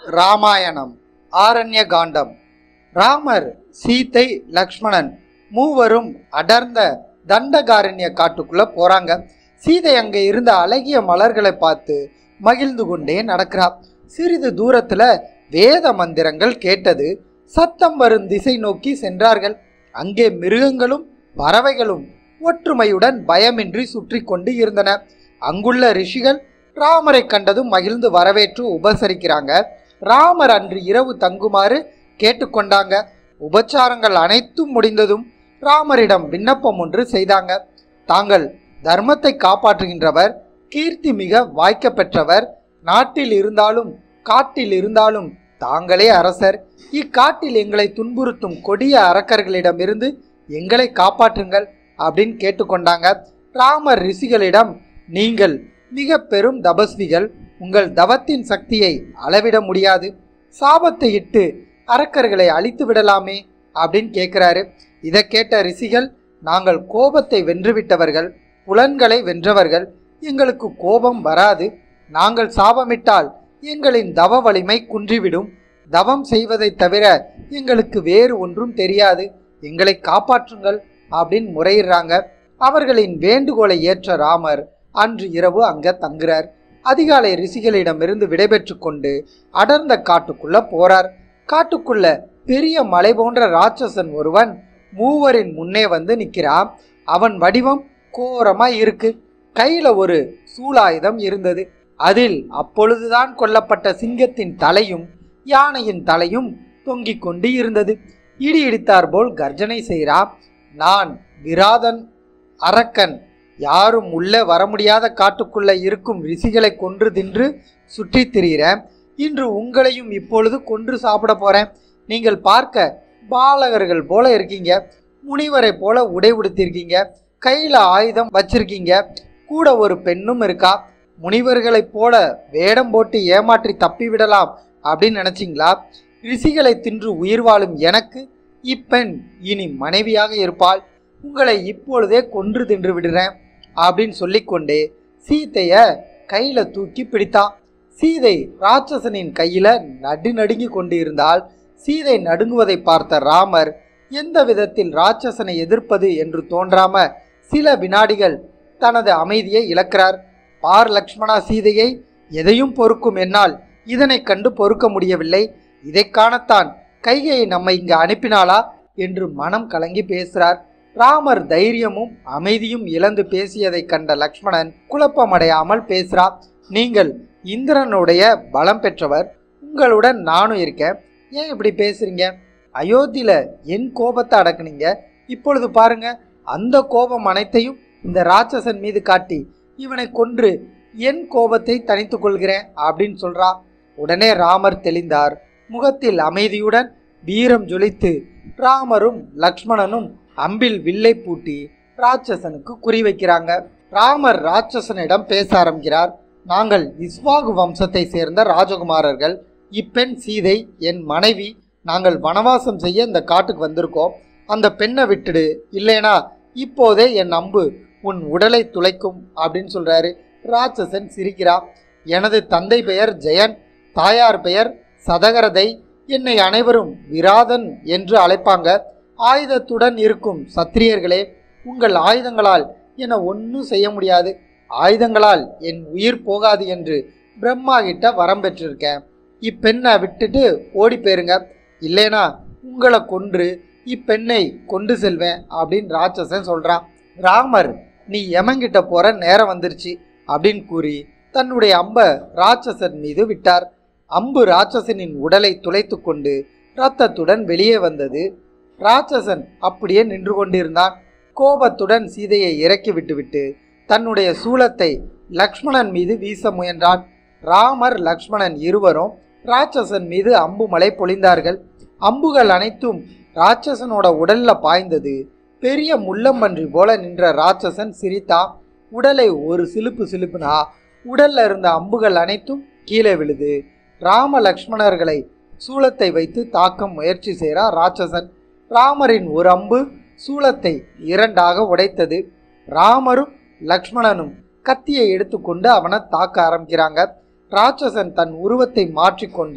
ராமாயணம் ஆரண்ய காண்டம் ராமர் சீதை லக்ஷ்மணன் மூவரும் அடர்ந்த தண்டகாரண்ய காட்டுக்குள்ள போறாங்க சீதை அங்கே இருந்த அழகிய மலர்களை பார்த்து மகிழ்ந்து கொண்டே நடக்கிறா சிறிது தூரத்துல வேத மந்திரங்கள் கேட்டது சத்தம் வரும் திசை நோக்கி சென்றார்கள் அங்கே மிருகங்களும் பறவைகளும் ஒற்றுமையுடன் பயமின்றி சுற்றி கொண்டு இருந்தன அங்குள்ள ரிஷிகள் ராமரை கண்டதும் மகிழ்ந்து வரவேற்று உபசரிக்கிறாங்க ராமர் அன்று இரவு தங்குமாறு கேட்டுக்கொண்டாங்க உபச்சாரங்கள் அனைத்தும் முடிந்ததும் ராமரிடம் விண்ணப்பம் ஒன்று செய்தாங்க தாங்கள் தர்மத்தை காப்பாற்றுகின்றவர் கீர்த்தி மிக வாய்க்க பெற்றவர் நாட்டில் இருந்தாலும் காட்டில் இருந்தாலும் தாங்களே அரசர் இக்காட்டில் எங்களை துன்புறுத்தும் கொடிய அரக்கர்களிடமிருந்து எங்களை காப்பாற்றுங்கள் அப்படின்னு கேட்டுக்கொண்டாங்க ராமர் ரிஷிகளிடம் நீங்கள் மிக பெரும் தபஸ்விகள் உங்கள் தவத்தின் சக்தியை அளவிட முடியாது சாபத்தை இட்டு அரக்கர்களை அழித்து விடலாமே அப்படின்னு கேட்குறாரு இதை கேட்ட ரிஷிகள் நாங்கள் கோபத்தை வென்றுவிட்டவர்கள் புலன்களை வென்றவர்கள் எங்களுக்கு கோபம் வராது நாங்கள் சாபமிட்டால் எங்களின் தவ வலிமை குன்றிவிடும் தவம் செய்வதை தவிர எங்களுக்கு வேறு ஒன்றும் தெரியாது எங்களை காப்பாற்றுங்கள் அப்படின்னு முறையிடுறாங்க அவர்களின் வேண்டுகோளை ஏற்ற ராமர் அன்று இரவு அங்க தங்குறார் அதிகாலை ரிஷிகளிடமிருந்து விடைபெற்று கொண்டு அடர்ந்த காட்டுக்குள்ள போறார் காட்டுக்குள்ள பெரிய மலை போன்ற ராட்சசன் ஒருவன் மூவரின் முன்னே வந்து நிற்கிறான் அவன் வடிவம் கோரமா இருக்கு கையில ஒரு சூலாயுதம் இருந்தது அதில் அப்பொழுதுதான் கொல்லப்பட்ட சிங்கத்தின் தலையும் யானையின் தலையும் தொங்கிக் கொண்டு இருந்தது இடி இடித்தார் போல் கர்ஜனை செய்கிறான் நான் விராதன் அரக்கன் யாரும் உள்ளே வர முடியாத காட்டுக்குள்ள இருக்கும் ரிஷிகளை கொன்று தின்று சுற்றித் திரிகிறேன் இன்று உங்களையும் இப்பொழுது கொன்று சாப்பிட போறேன் நீங்கள் பார்க்க பாலகர்கள் போல இருக்கீங்க முனிவரை போல உடை உடுத்திருக்கீங்க கையில ஆயுதம் வச்சிருக்கீங்க கூட ஒரு பெண்ணும் இருக்கா முனிவர்களைப் போல வேடம் போட்டு ஏமாற்றி தப்பி விடலாம் அப்படின்னு நினைச்சிங்களா ரிஷிகளை தின்று உயிர் வாழும் எனக்கு இப்பெண் இனி மனைவியாக இருப்பாள் உங்களை இப்பொழுதே கொன்று தின்று விடுறேன் அப்படின்னு சொல்லிக்கொண்டே சீதைய கையில தூக்கி பிடித்தான் சீதை ராட்சசனின் கையில நடு நடுங்கி கொண்டு இருந்தால் சீதை நடுங்குவதை பார்த்த ராமர் எந்த விதத்தில் ராட்சசனை எதிர்ப்பது என்று தோன்றாம சில வினாடிகள் தனது அமைதியை இழக்கிறார் பார் லக்ஷ்மணா சீதையை எதையும் பொறுக்கும் என்னால் இதனை கண்டு பொறுக்க முடியவில்லை இதை காணத்தான் கைகையை நம்மை இங்கு அனுப்பினாளா என்று மனம் கலங்கி பேசுகிறார் ராமர் தைரியமும் அமைதியும் இழந்து பேசியதை கண்ட லக்ஷ்மணன் குழப்பமடையாமல் பேசுறா நீங்கள் இந்திரனுடைய பலம் பெற்றவர் உங்களுடன் நானும் இருக்கேன் ஏன் இப்படி பேசுறீங்க அயோத்தியில என் கோபத்தை அடக்குனீங்க இப்பொழுது பாருங்க அந்த கோபம் அனைத்தையும் இந்த ராட்சசன் மீது காட்டி இவனை கொன்று என் கோபத்தை தனித்துக் கொள்கிறேன் அப்படின்னு சொல்றா உடனே ராமர் தெளிந்தார் முகத்தில் அமைதியுடன் வீரம் ஜொலித்து ராமரும் லக்ஷ்மணனும் அம்பில் வில்லை பூட்டி ராட்சசனுக்கு குறி வைக்கிறாங்க ராமர் ராட்சசனிடம் பேச ஆரம்பிக்கிறார் நாங்கள் இஸ்வாகு வம்சத்தை சேர்ந்த ராஜகுமாரர்கள் இப்பெண் சீதை என் மனைவி நாங்கள் வனவாசம் செய்ய இந்த காட்டுக்கு வந்திருக்கோம் அந்த பெண்ணை விட்டுடு இல்லைனா இப்போதே என் அம்பு உன் உடலை துளைக்கும் அப்படின்னு சொல்றாரு ராட்சசன் சிரிக்கிறா எனது தந்தை பெயர் ஜெயன் தாயார் பெயர் சதகரதை என்னை அனைவரும் விராதன் என்று அழைப்பாங்க ஆயுதத்துடன் இருக்கும் சத்திரியர்களே உங்கள் ஆயுதங்களால் என்னை ஒன்றும் செய்ய முடியாது ஆயுதங்களால் என் உயிர் போகாது என்று பிரம்மா கிட்ட வரம் பெற்றிருக்கேன் இப்பெண்ணை விட்டுட்டு ஓடி போயிருங்க இல்லைனா உங்களை கொன்று இப்பெண்ணை கொண்டு செல்வேன் அப்படின்னு ராட்சசன் சொல்றான் ராமர் நீ யமங்கிட்ட போற நேரம் வந்துருச்சு அப்படின்னு கூறி தன்னுடைய அம்பை ராட்சசன் மீது விட்டார் அம்பு ராட்சசனின் உடலை துளைத்து கொண்டு இரத்தத்துடன் வெளியே வந்தது ராட்சசன் அப்படியே நின்று கொண்டிருந்தான் கோபத்துடன் சீதையை இறக்கி விட்டுவிட்டு தன்னுடைய சூலத்தை லக்ஷ்மணன் மீது வீச முயன்றான் ராமர் லக்ஷ்மணன் இருவரும் ராட்சசன் மீது அம்பு மலை பொழிந்தார்கள் அம்புகள் அனைத்தும் ராட்சசனோட உடல்ல பாய்ந்தது பெரிய முள்ளம்பன்றி போல நின்ற ராட்சசன் சிரித்தான் உடலை ஒரு சிலுப்பு சிலுப்புனா உடல்ல இருந்த அம்புகள் அனைத்தும் கீழே விழுது ராம லக்ஷ்மணர்களை சூலத்தை வைத்து தாக்க முயற்சி செய்கிறார் ராட்சசன் ராமரின் ஒரு அம்பு சூலத்தை இரண்டாக உடைத்தது ராமரும் லக்ஷ்மணனும் கத்தியை எடுத்துக்கொண்டு அவனை தாக்க ஆரம்பிக்கிறாங்க ராட்சசன் தன் உருவத்தை மாற்றிக்கொண்டு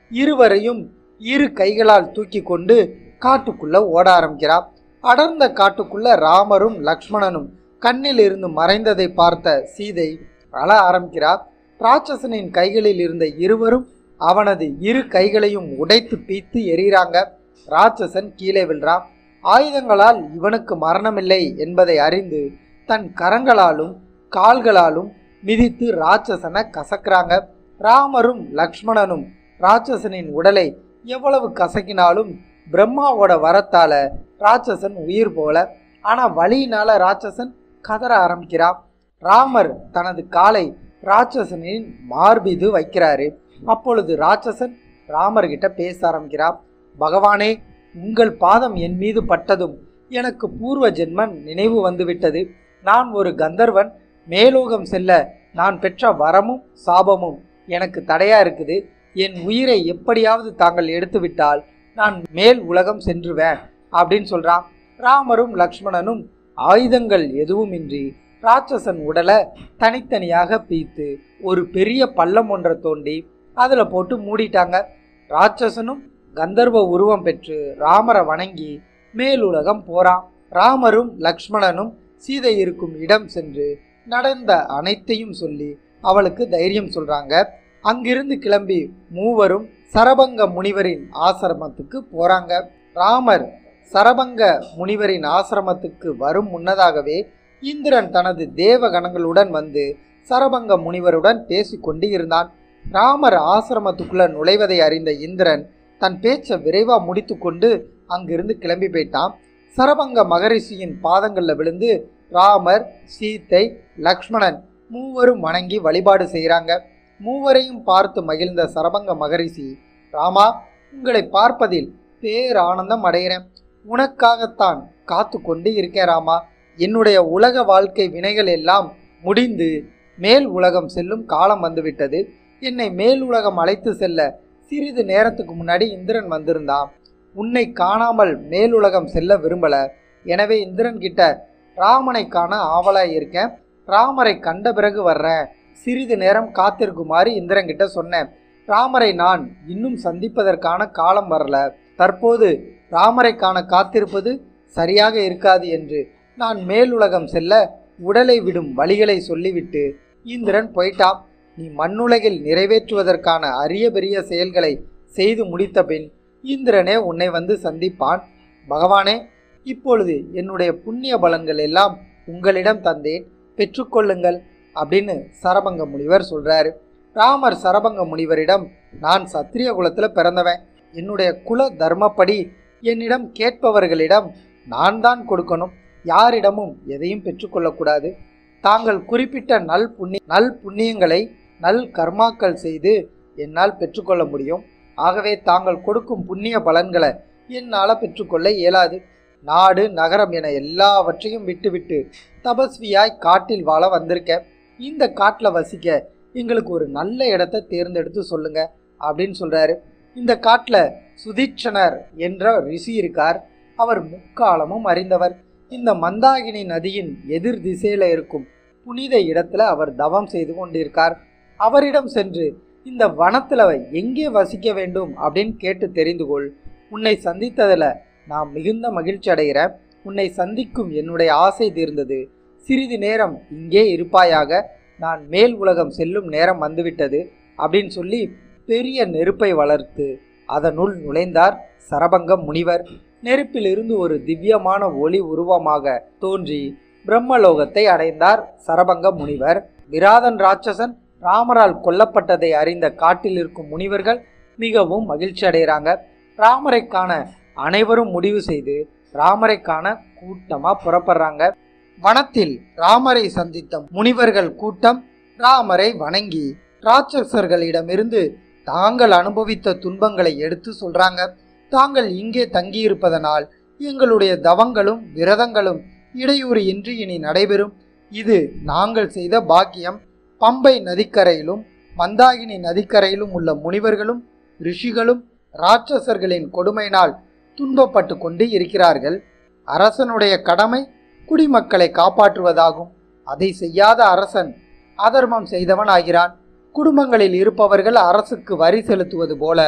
இருவரையும் இரு கைகளால் தூக்கி கொண்டு காட்டுக்குள்ள ஓட ஆரம்பிக்கிறார் அடர்ந்த காட்டுக்குள்ள ராமரும் லக்ஷ்மணனும் கண்ணில் இருந்து மறைந்ததை பார்த்த சீதை அழ ஆரம்பிக்கிறார் ராட்சசனின் கைகளில் இருந்த இருவரும் அவனது இரு கைகளையும் உடைத்து பீத்து எறிகிறாங்க ராட்சசன் கீழே விழுறான் ஆயுதங்களால் இவனுக்கு மரணமில்லை என்பதை அறிந்து தன் கரங்களாலும் கால்களாலும் மிதித்து ராட்சசனை கசக்குறாங்க ராமரும் லக்ஷ்மணனும் ராட்சசனின் உடலை எவ்வளவு கசக்கினாலும் பிரம்மாவோட வரத்தால ராட்சசன் உயிர் போல ஆனா வலியினால ராட்சசன் கதற ஆரம்பிக்கிறான் ராமர் தனது காலை ராட்சசனின் மார்பீது வைக்கிறாரு அப்பொழுது ராட்சசன் ராமர்கிட்ட பேச ஆரம்பிக்கிறார் பகவானே உங்கள் பாதம் என் மீது பட்டதும் எனக்கு பூர்வ ஜென்மம் நினைவு வந்துவிட்டது நான் ஒரு கந்தர்வன் மேலோகம் செல்ல நான் பெற்ற வரமும் சாபமும் எனக்கு தடையா இருக்குது என் உயிரை எப்படியாவது தாங்கள் எடுத்துவிட்டால் நான் மேல் உலகம் சென்றுவேன் அப்படின்னு சொல்றான் ராமரும் லக்ஷ்மணனும் ஆயுதங்கள் எதுவுமின்றி ராட்சசன் உடலை தனித்தனியாக பீத்து ஒரு பெரிய பள்ளம் ஒன்றை தோண்டி அதில் போட்டு மூடிட்டாங்க ராட்சசனும் கந்தர்வ உருவம் பெற்று ராமரை வணங்கி மேலுலகம் போறான் ராமரும் லக்ஷ்மணனும் சீதை இருக்கும் இடம் சென்று நடந்த அனைத்தையும் சொல்லி அவளுக்கு தைரியம் சொல்றாங்க அங்கிருந்து கிளம்பி மூவரும் சரபங்க முனிவரின் ஆசிரமத்துக்கு போறாங்க ராமர் சரபங்க முனிவரின் ஆசிரமத்துக்கு வரும் முன்னதாகவே இந்திரன் தனது தேவ கணங்களுடன் வந்து சரபங்க முனிவருடன் பேசிக்கொண்டு இருந்தான் ராமர் ஆசிரமத்துக்குள்ள நுழைவதை அறிந்த இந்திரன் தன் பேச்சை விரைவா முடித்துக்கொண்டு அங்கிருந்து கிளம்பி போயிட்டான் சரபங்க மகரிஷியின் பாதங்களில் விழுந்து ராமர் சீத்தை லக்ஷ்மணன் மூவரும் வணங்கி வழிபாடு செய்கிறாங்க மூவரையும் பார்த்து மகிழ்ந்த சரபங்க மகரிஷி ராமா உங்களை பார்ப்பதில் பேரானந்தம் அடைகிறேன் உனக்காகத்தான் காத்து கொண்டு இருக்கேன் ராமா என்னுடைய உலக வாழ்க்கை வினைகள் எல்லாம் முடிந்து மேல் உலகம் செல்லும் காலம் வந்துவிட்டது என்னை மேல் உலகம் அழைத்து செல்ல சிறிது நேரத்துக்கு முன்னாடி இந்திரன் வந்திருந்தான் உன்னை காணாமல் மேலுலகம் செல்ல விரும்பல எனவே இந்திரன் கிட்ட ராமனை காண ஆவலாய் இருக்கேன் ராமரை கண்ட பிறகு வர்றேன் சிறிது நேரம் காத்திருக்குமாறு இந்திரன் கிட்ட சொன்னேன் ராமரை நான் இன்னும் சந்திப்பதற்கான காலம் வரல தற்போது ராமரை காண காத்திருப்பது சரியாக இருக்காது என்று நான் மேலுலகம் செல்ல உடலை விடும் வழிகளை சொல்லிவிட்டு இந்திரன் போயிட்டான் நீ மண்ணுலகில் நிறைவேற்றுவதற்கான அரிய பெரிய செயல்களை செய்து முடித்த பின் இந்திரனே உன்னை வந்து சந்திப்பான் பகவானே இப்பொழுது என்னுடைய புண்ணிய பலன்கள் எல்லாம் உங்களிடம் தந்தேன் பெற்றுக்கொள்ளுங்கள் அப்படின்னு சரபங்க முனிவர் சொல்றாரு ராமர் சரபங்க முனிவரிடம் நான் சத்திரிய குலத்துல பிறந்தவன் என்னுடைய குல தர்மப்படி என்னிடம் கேட்பவர்களிடம் நான் தான் கொடுக்கணும் யாரிடமும் எதையும் பெற்றுக்கொள்ளக்கூடாது தாங்கள் குறிப்பிட்ட நல் புண்ணிய நல் புண்ணியங்களை நல் கர்மாக்கள் செய்து என்னால் பெற்றுக்கொள்ள முடியும் ஆகவே தாங்கள் கொடுக்கும் புண்ணிய பலன்களை என்னால் பெற்றுக்கொள்ள இயலாது நாடு நகரம் என எல்லாவற்றையும் விட்டுவிட்டு தபஸ்வியாய் காட்டில் வாழ வந்திருக்கேன் இந்த காட்டில் வசிக்க எங்களுக்கு ஒரு நல்ல இடத்தை தேர்ந்தெடுத்து சொல்லுங்க அப்படின்னு சொல்றாரு இந்த காட்டில் சுதீட்சணர் என்ற ரிஷி இருக்கார் அவர் முக்காலமும் அறிந்தவர் இந்த மந்தாகினி நதியின் எதிர் திசையில இருக்கும் புனித இடத்துல அவர் தவம் செய்து கொண்டிருக்கார் அவரிடம் சென்று இந்த வனத்துல எங்கே வசிக்க வேண்டும் அப்படின்னு கேட்டு தெரிந்து கொள் உன்னை சந்தித்ததுல நான் மிகுந்த மகிழ்ச்சி அடைகிறேன் உன்னை சந்திக்கும் என்னுடைய ஆசை தீர்ந்தது சிறிது நேரம் இங்கே இருப்பாயாக நான் மேல் உலகம் செல்லும் நேரம் வந்துவிட்டது அப்படின்னு சொல்லி பெரிய நெருப்பை வளர்த்து அதனுள் நுழைந்தார் சரபங்க முனிவர் நெருப்பிலிருந்து ஒரு திவ்யமான ஒளி உருவமாக தோன்றி பிரம்மலோகத்தை அடைந்தார் சரபங்க முனிவர் விராதன் ராட்சசன் ராமரால் கொல்லப்பட்டதை அறிந்த காட்டில் இருக்கும் முனிவர்கள் மிகவும் மகிழ்ச்சி அடைகிறாங்க ராமரை காண அனைவரும் முடிவு செய்து ராமரை காண கூட்டமா புறப்படுறாங்க வனத்தில் ராமரை சந்தித்த முனிவர்கள் கூட்டம் ராமரை வணங்கி ராட்சசர்களிடமிருந்து தாங்கள் அனுபவித்த துன்பங்களை எடுத்து சொல்றாங்க தாங்கள் இங்கே தங்கியிருப்பதனால் எங்களுடைய தவங்களும் விரதங்களும் இடையூறு இன்றி இனி நடைபெறும் இது நாங்கள் செய்த பாக்கியம் பம்பை நதிக்கரையிலும் மந்தாகினி நதிக்கரையிலும் உள்ள முனிவர்களும் ரிஷிகளும் ராட்சசர்களின் கொடுமையினால் துன்பப்பட்டு கொண்டு இருக்கிறார்கள் அரசனுடைய கடமை குடிமக்களை காப்பாற்றுவதாகும் அதை செய்யாத அரசன் அதர்மம் செய்தவன் ஆகிறான் குடும்பங்களில் இருப்பவர்கள் அரசுக்கு வரி செலுத்துவது போல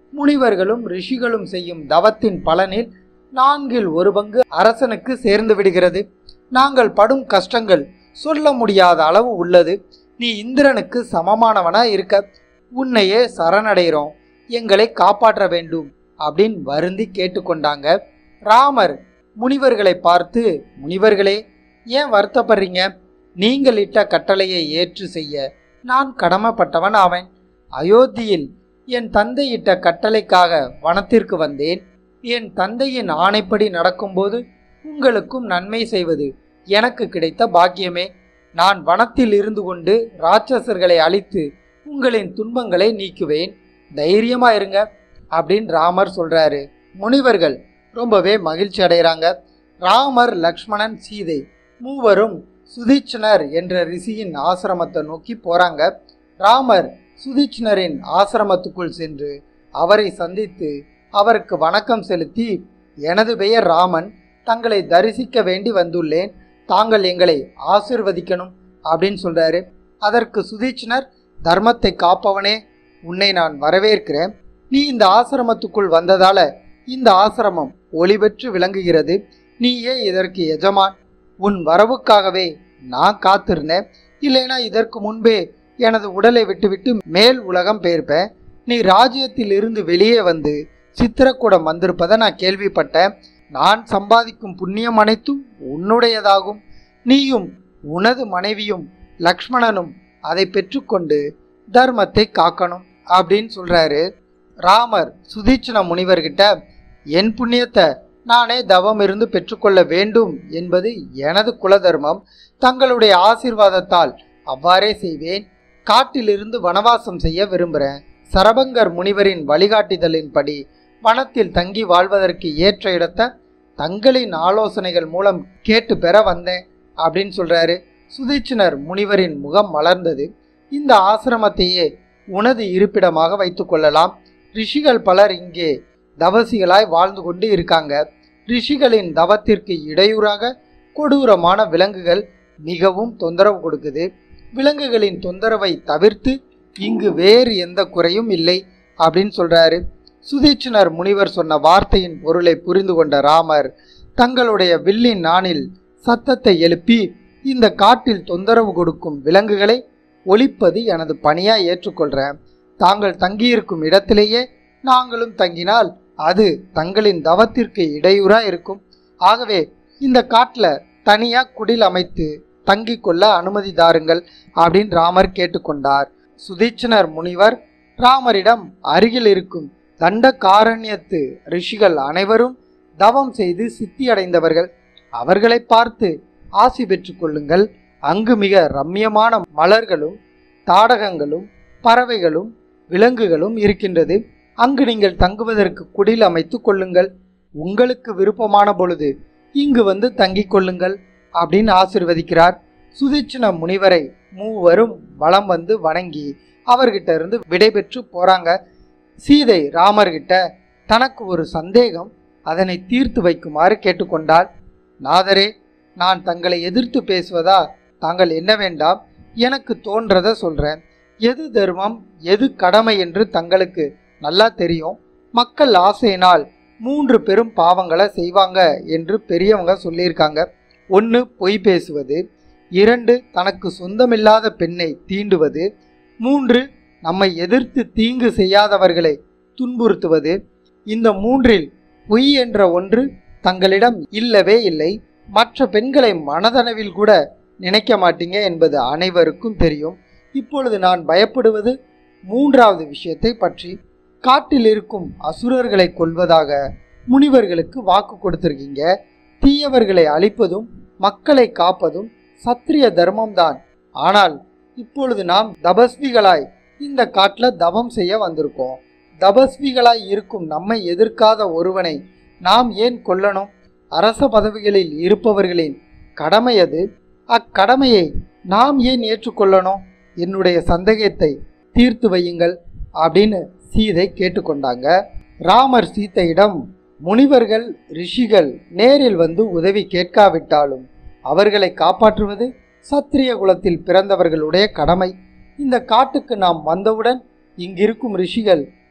முனிவர்களும் ரிஷிகளும் செய்யும் தவத்தின் பலனில் நான்கில் ஒரு பங்கு அரசனுக்கு சேர்ந்து விடுகிறது நாங்கள் படும் கஷ்டங்கள் சொல்ல முடியாத அளவு உள்ளது நீ இந்திரனுக்கு சமமானவனா இருக்க உன்னையே சரணடைகிறோம் எங்களை காப்பாற்ற வேண்டும் அப்படின்னு வருந்தி கேட்டுக்கொண்டாங்க ராமர் முனிவர்களை பார்த்து முனிவர்களே ஏன் வருத்தப்படுறீங்க நீங்கள் இட்ட கட்டளையை ஏற்று செய்ய நான் கடமைப்பட்டவன் ஆவேன் அயோத்தியில் என் தந்தை இட்ட கட்டளைக்காக வனத்திற்கு வந்தேன் என் தந்தையின் ஆணைப்படி நடக்கும்போது உங்களுக்கும் நன்மை செய்வது எனக்கு கிடைத்த பாக்கியமே நான் வனத்தில் இருந்து கொண்டு ராட்சசர்களை அழித்து உங்களின் துன்பங்களை நீக்குவேன் தைரியமா இருங்க அப்படின்னு ராமர் சொல்றாரு முனிவர்கள் ரொம்பவே மகிழ்ச்சி அடைகிறாங்க ராமர் லக்ஷ்மணன் சீதை மூவரும் சுதீட்சணர் என்ற ரிஷியின் ஆசிரமத்தை நோக்கி போறாங்க ராமர் சுதீட்சணரின் ஆசிரமத்துக்குள் சென்று அவரை சந்தித்து அவருக்கு வணக்கம் செலுத்தி எனது பெயர் ராமன் தங்களை தரிசிக்க வேண்டி வந்துள்ளேன் தாங்கள் எங்களை ஆசிர்வதிக்கணும் அப்படின்னு சொல்றாரு அதற்கு சுதீட்சணர் தர்மத்தை காப்பவனே உன்னை நான் வரவேற்கிறேன் நீ இந்த ஆசிரமத்துக்குள் வந்ததால இந்த ஆசிரமம் ஒளி பெற்று விளங்குகிறது நீயே இதற்கு எஜமான் உன் வரவுக்காகவே நான் காத்திருந்தேன் இல்லைனா இதற்கு முன்பே எனது உடலை விட்டுவிட்டு மேல் உலகம் பெயர்ப்பேன் நீ ராஜ்யத்தில் இருந்து வெளியே வந்து சித்திரக்கூடம் வந்திருப்பதை நான் கேள்விப்பட்டேன் நான் சம்பாதிக்கும் புண்ணியம் அனைத்தும் உன்னுடையதாகும் நீயும் உனது மனைவியும் லக்ஷ்மணனும் அதை பெற்றுக்கொண்டு தர்மத்தை காக்கணும் அப்படின்னு சொல்றாரு ராமர் சுதீட்சண முனிவர்கிட்ட என் புண்ணியத்தை நானே தவம் இருந்து பெற்றுக்கொள்ள வேண்டும் என்பது எனது குலதர்மம் தங்களுடைய ஆசீர்வாதத்தால் அவ்வாறே செய்வேன் காட்டிலிருந்து வனவாசம் செய்ய விரும்புகிறேன் சரபங்கர் முனிவரின் வழிகாட்டுதலின்படி வனத்தில் தங்கி வாழ்வதற்கு ஏற்ற இடத்தை தங்களின் ஆலோசனைகள் மூலம் கேட்டு பெற வந்தேன் அப்படின்னு சொல்றாரு சுதீட்சணர் முனிவரின் முகம் மலர்ந்தது இந்த ஆசிரமத்தையே உனது இருப்பிடமாக வைத்துக் கொள்ளலாம் ரிஷிகள் பலர் இங்கே தவசிகளாய் வாழ்ந்து கொண்டு இருக்காங்க ரிஷிகளின் தவத்திற்கு இடையூறாக கொடூரமான விலங்குகள் மிகவும் தொந்தரவு கொடுக்குது விலங்குகளின் தொந்தரவை தவிர்த்து இங்கு வேறு எந்த குறையும் இல்லை அப்படின்னு சொல்றாரு சுதீட்சணர் முனிவர் சொன்ன வார்த்தையின் பொருளை புரிந்து கொண்ட ராமர் தங்களுடைய வில்லின் நாணில் சத்தத்தை எழுப்பி இந்த காட்டில் தொந்தரவு கொடுக்கும் விலங்குகளை ஒழிப்பது எனது பணியா ஏற்றுக்கொள்றேன் தாங்கள் தங்கியிருக்கும் இடத்திலேயே நாங்களும் தங்கினால் அது தங்களின் தவத்திற்கு இடையூறா இருக்கும் ஆகவே இந்த காட்டில் தனியா குடில் அமைத்து தங்கிக் கொள்ள அனுமதி தாருங்கள் அப்படின்னு ராமர் கேட்டுக்கொண்டார் சுதீட்சணர் முனிவர் ராமரிடம் அருகில் இருக்கும் தண்டகாரண்யத்து ரிஷிகள் அனைவரும் தவம் செய்து சித்தி அடைந்தவர்கள் அவர்களை பார்த்து ஆசி பெற்றுக் கொள்ளுங்கள் அங்கு மிக ரம்யமான மலர்களும் தாடகங்களும் பறவைகளும் விலங்குகளும் இருக்கின்றது அங்கு நீங்கள் தங்குவதற்கு குடில் அமைத்துக் கொள்ளுங்கள் உங்களுக்கு விருப்பமான பொழுது இங்கு வந்து தங்கிக் கொள்ளுங்கள் அப்படின்னு ஆசிர்வதிக்கிறார் சுதீட்சண முனிவரை மூவரும் வலம் வந்து வணங்கி அவர்கிட்ட இருந்து விடைபெற்று போறாங்க சீதை ராமர்கிட்ட தனக்கு ஒரு சந்தேகம் அதனை தீர்த்து வைக்குமாறு கேட்டுக்கொண்டாள் நாதரே நான் தங்களை எதிர்த்து பேசுவதா தாங்கள் என்ன வேண்டாம் எனக்கு தோன்றத சொல்றேன் எது தர்மம் எது கடமை என்று தங்களுக்கு நல்லா தெரியும் மக்கள் ஆசையினால் மூன்று பெரும் பாவங்களை செய்வாங்க என்று பெரியவங்க சொல்லியிருக்காங்க ஒன்று பொய் பேசுவது இரண்டு தனக்கு சொந்தமில்லாத பெண்ணை தீண்டுவது மூன்று நம்மை எதிர்த்து தீங்கு செய்யாதவர்களை துன்புறுத்துவது இந்த மூன்றில் பொய் என்ற ஒன்று தங்களிடம் இல்லவே இல்லை மற்ற பெண்களை மனதளவில் கூட நினைக்க மாட்டீங்க என்பது அனைவருக்கும் தெரியும் இப்பொழுது நான் பயப்படுவது மூன்றாவது விஷயத்தை பற்றி காட்டில் இருக்கும் அசுரர்களை கொல்வதாக முனிவர்களுக்கு வாக்கு கொடுத்திருக்கீங்க தீயவர்களை அழிப்பதும் மக்களை காப்பதும் சத்திரிய தர்மம்தான் ஆனால் இப்பொழுது நாம் தபஸ்விகளாய் இந்த காட்டில் தவம் செய்ய வந்திருக்கோம் தபஸ்விகளாய் இருக்கும் நம்மை எதிர்க்காத ஒருவனை நாம் ஏன் கொல்லணும் அரச பதவிகளில் இருப்பவர்களின் கடமை அது அக்கடமையை நாம் ஏன் ஏற்றுக்கொள்ளணும் என்னுடைய சந்தேகத்தை தீர்த்து வையுங்கள் அப்படின்னு சீதை கேட்டுக்கொண்டாங்க ராமர் சீதையிடம் முனிவர்கள் ரிஷிகள் நேரில் வந்து உதவி கேட்காவிட்டாலும் அவர்களை காப்பாற்றுவது சத்திரிய குலத்தில் பிறந்தவர்களுடைய கடமை இந்த காட்டுக்கு நாம் வந்தவுடன் இங்கிருக்கும் ரிஷிகள்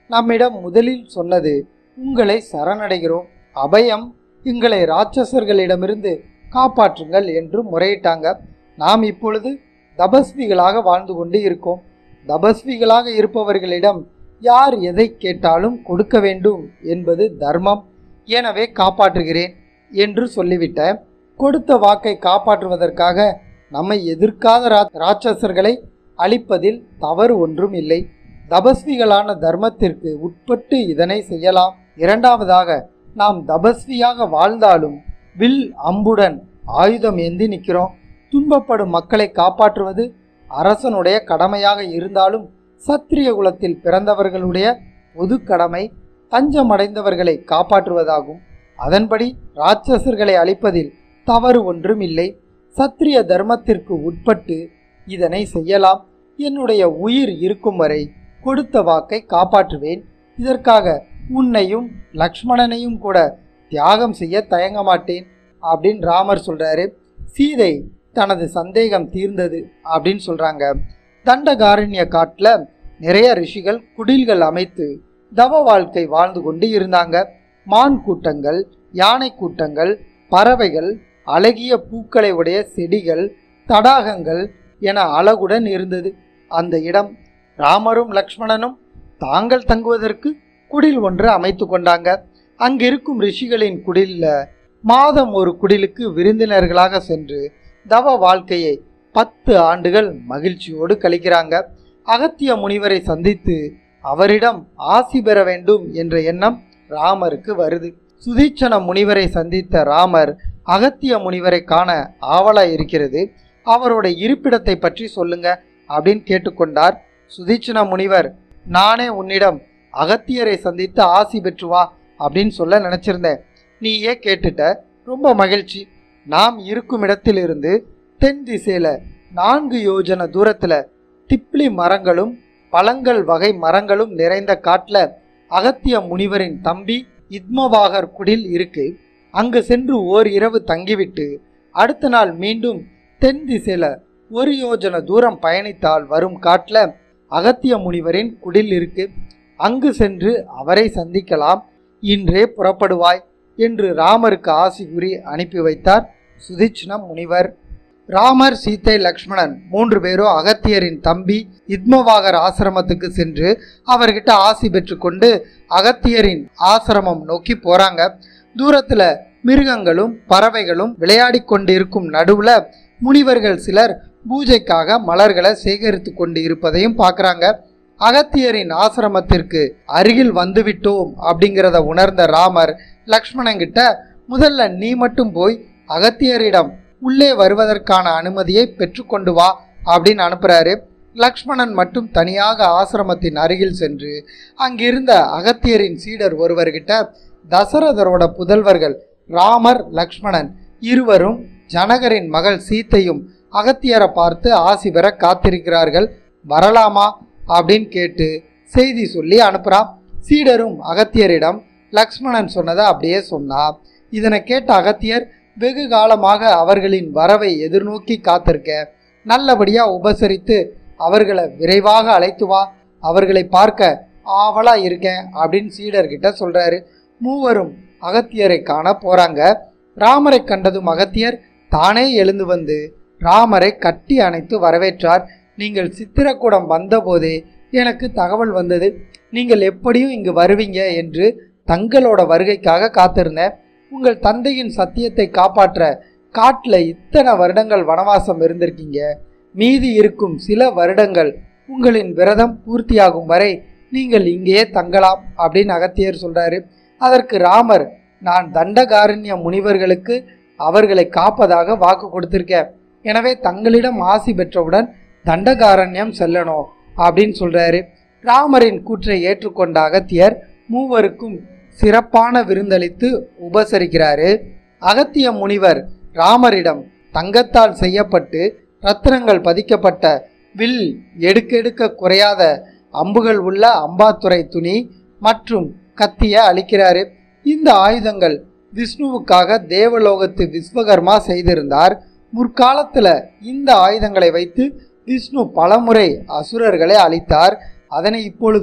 நம்மிடம் முதலில் சொன்னது உங்களை சரணடைகிறோம் அபயம் எங்களை ராட்சசர்களிடமிருந்து காப்பாற்றுங்கள் என்று முறையிட்டாங்க நாம் இப்பொழுது தபஸ்விகளாக வாழ்ந்து கொண்டு இருக்கோம் தபஸ்விகளாக இருப்பவர்களிடம் யார் எதை கேட்டாலும் கொடுக்க வேண்டும் என்பது தர்மம் எனவே காப்பாற்றுகிறேன் என்று சொல்லிவிட்ட கொடுத்த வாக்கை காப்பாற்றுவதற்காக நம்மை எதிர்க்காத ரா- ராட்சசர்களை அழிப்பதில் தவறு ஒன்றும் இல்லை தபஸ்விகளான தர்மத்திற்கு உட்பட்டு இதனை செய்யலாம் இரண்டாவதாக நாம் தபஸ்வியாக வாழ்ந்தாலும் வில் அம்புடன் ஆயுதம் ஏந்தி நிற்கிறோம் துன்பப்படும் மக்களை காப்பாற்றுவது அரசனுடைய கடமையாக இருந்தாலும் சத்திரிய குலத்தில் பிறந்தவர்களுடைய பொது கடமை தஞ்சமடைந்தவர்களை காப்பாற்றுவதாகும் அதன்படி ராட்சசர்களை அழிப்பதில் தவறு ஒன்றும் இல்லை சத்திரிய தர்மத்திற்கு உட்பட்டு இதனை செய்யலாம் என்னுடைய உயிர் இருக்கும் வரை கொடுத்த வாக்கை காப்பாற்றுவேன் இதற்காக உன்னையும் லக்ஷ்மணனையும் கூட தியாகம் செய்ய தயங்க மாட்டேன் அப்படின்னு ராமர் சொல்றாரு சீதை தனது சந்தேகம் தீர்ந்தது அப்படின்னு சொல்றாங்க தண்டகாரண்ய காட்டில் நிறைய ரிஷிகள் குடில்கள் அமைத்து தவ வாழ்க்கை வாழ்ந்து கொண்டு இருந்தாங்க மான் கூட்டங்கள் யானை கூட்டங்கள் பறவைகள் அழகிய பூக்களை உடைய செடிகள் தடாகங்கள் என அழகுடன் இருந்தது அந்த இடம் ராமரும் லக்ஷ்மணனும் தாங்கள் தங்குவதற்கு குடில் ஒன்று அமைத்து கொண்டாங்க அங்கிருக்கும் ரிஷிகளின் குடில்ல மாதம் ஒரு குடிலுக்கு விருந்தினர்களாக சென்று தவ வாழ்க்கையை பத்து ஆண்டுகள் மகிழ்ச்சியோடு கழிக்கிறாங்க அகத்திய முனிவரை சந்தித்து அவரிடம் ஆசி பெற வேண்டும் என்ற எண்ணம் ராமருக்கு வருது சுதீட்சண முனிவரை சந்தித்த ராமர் அகத்திய முனிவரை காண ஆவலா இருக்கிறது அவரோட இருப்பிடத்தை பற்றி சொல்லுங்க அப்படின்னு கேட்டுக்கொண்டார் சுதீட்சண முனிவர் நானே உன்னிடம் அகத்தியரை சந்தித்து ஆசி பெற்று வா அப்படின்னு சொல்ல நினைச்சிருந்தேன் நீயே கேட்டுட்ட ரொம்ப மகிழ்ச்சி நாம் இருக்கும் இடத்திலிருந்து தென் திசையில நான்கு யோஜன தூரத்துல திப்ளி மரங்களும் பழங்கள் வகை மரங்களும் நிறைந்த காட்டுல அகத்திய முனிவரின் தம்பி இத்மவாகர் குடில் இருக்கு அங்கு சென்று ஓர் இரவு தங்கிவிட்டு அடுத்த நாள் மீண்டும் தென் திசையில ஒரு யோஜன தூரம் பயணித்தால் வரும் காட்டுல அகத்திய முனிவரின் குடில் இருக்கு அங்கு சென்று அவரை சந்திக்கலாம் இன்றே புறப்படுவாய் என்று ராமருக்கு ஆசி கூறி அனுப்பி வைத்தார் சுதீட்சண முனிவர் ராமர் சீதை லக்ஷ்மணன் மூன்று பேரும் அகத்தியரின் தம்பி இத்மவாகர் ஆசிரமத்துக்கு சென்று அவர்கிட்ட ஆசி பெற்றுக்கொண்டு அகத்தியரின் ஆசிரமம் நோக்கி போறாங்க தூரத்துல மிருகங்களும் பறவைகளும் விளையாடி கொண்டிருக்கும் நடுவுல முனிவர்கள் சிலர் பூஜைக்காக மலர்களை சேகரித்து கொண்டு இருப்பதையும் பார்க்கறாங்க அகத்தியரின் ஆசிரமத்திற்கு அருகில் வந்துவிட்டோம் அப்படிங்கிறத உணர்ந்த ராமர் லக்ஷ்மணன் கிட்ட முதல்ல நீ மட்டும் போய் அகத்தியரிடம் உள்ளே வருவதற்கான அனுமதியை பெற்றுக்கொண்டு வா அப்படின்னு அனுப்புறாரு லக்ஷ்மணன் மட்டும் தனியாக ஆசிரமத்தின் அருகில் சென்று அங்கிருந்த அகத்தியரின் சீடர் ஒருவர்கிட்ட தசரதரோட புதல்வர்கள் ராமர் லக்ஷ்மணன் இருவரும் ஜனகரின் மகள் சீத்தையும் அகத்தியரை பார்த்து ஆசி பெற காத்திருக்கிறார்கள் வரலாமா அப்படின்னு கேட்டு செய்தி சொல்லி அனுப்புறான் சீடரும் அகத்தியரிடம் லக்ஷ்மணன் சொன்னதை அப்படியே சொன்னா இதனை கேட்ட அகத்தியர் வெகு காலமாக அவர்களின் வரவை எதிர்நோக்கி காத்திருக்க நல்லபடியா உபசரித்து அவர்களை விரைவாக அழைத்து வா அவர்களை பார்க்க ஆவலா இருக்கேன் அப்படின்னு சீடர்கிட்ட சொல்றாரு மூவரும் அகத்தியரை காண போறாங்க ராமரை கண்டதும் அகத்தியர் தானே எழுந்து வந்து ராமரை கட்டி அணைத்து வரவேற்றார் நீங்கள் சித்திரக்கூடம் வந்தபோதே எனக்கு தகவல் வந்தது நீங்கள் எப்படியும் இங்கு வருவீங்க என்று தங்களோட வருகைக்காக காத்திருந்தேன் உங்கள் தந்தையின் சத்தியத்தை காப்பாற்ற காட்டில் இத்தனை வருடங்கள் வனவாசம் இருந்திருக்கீங்க மீதி இருக்கும் சில வருடங்கள் உங்களின் விரதம் பூர்த்தியாகும் வரை நீங்கள் இங்கேயே தங்கலாம் அப்படின்னு அகத்தியர் சொல்றாரு அதற்கு ராமர் நான் தண்டகாரண்ய முனிவர்களுக்கு அவர்களை காப்பதாக வாக்கு கொடுத்திருக்கேன் எனவே தங்களிடம் ஆசி பெற்றவுடன் தண்டகாரண்யம் செல்லணும் அப்படின்னு சொல்றாரு ராமரின் கூற்றை ஏற்றுக்கொண்ட அகத்தியர் மூவருக்கும் சிறப்பான விருந்தளித்து உபசரிக்கிறாரு அகத்திய முனிவர் ராமரிடம் தங்கத்தால் செய்யப்பட்டு ரத்தினங்கள் பதிக்கப்பட்ட வில் எடுக்கெடுக்க குறையாத அம்புகள் உள்ள அம்பாத்துறை துணி மற்றும் கத்திய அளிக்கிறாரு இந்த ஆயுதங்கள் விஷ்ணுவுக்காக தேவலோகத்து விஸ்வகர்மா செய்திருந்தார் முற்காலத்துல இந்த ஆயுதங்களை வைத்து விஷ்ணு பலமுறை அசுரர்களை அழித்தார் அதனை இப்பொழுது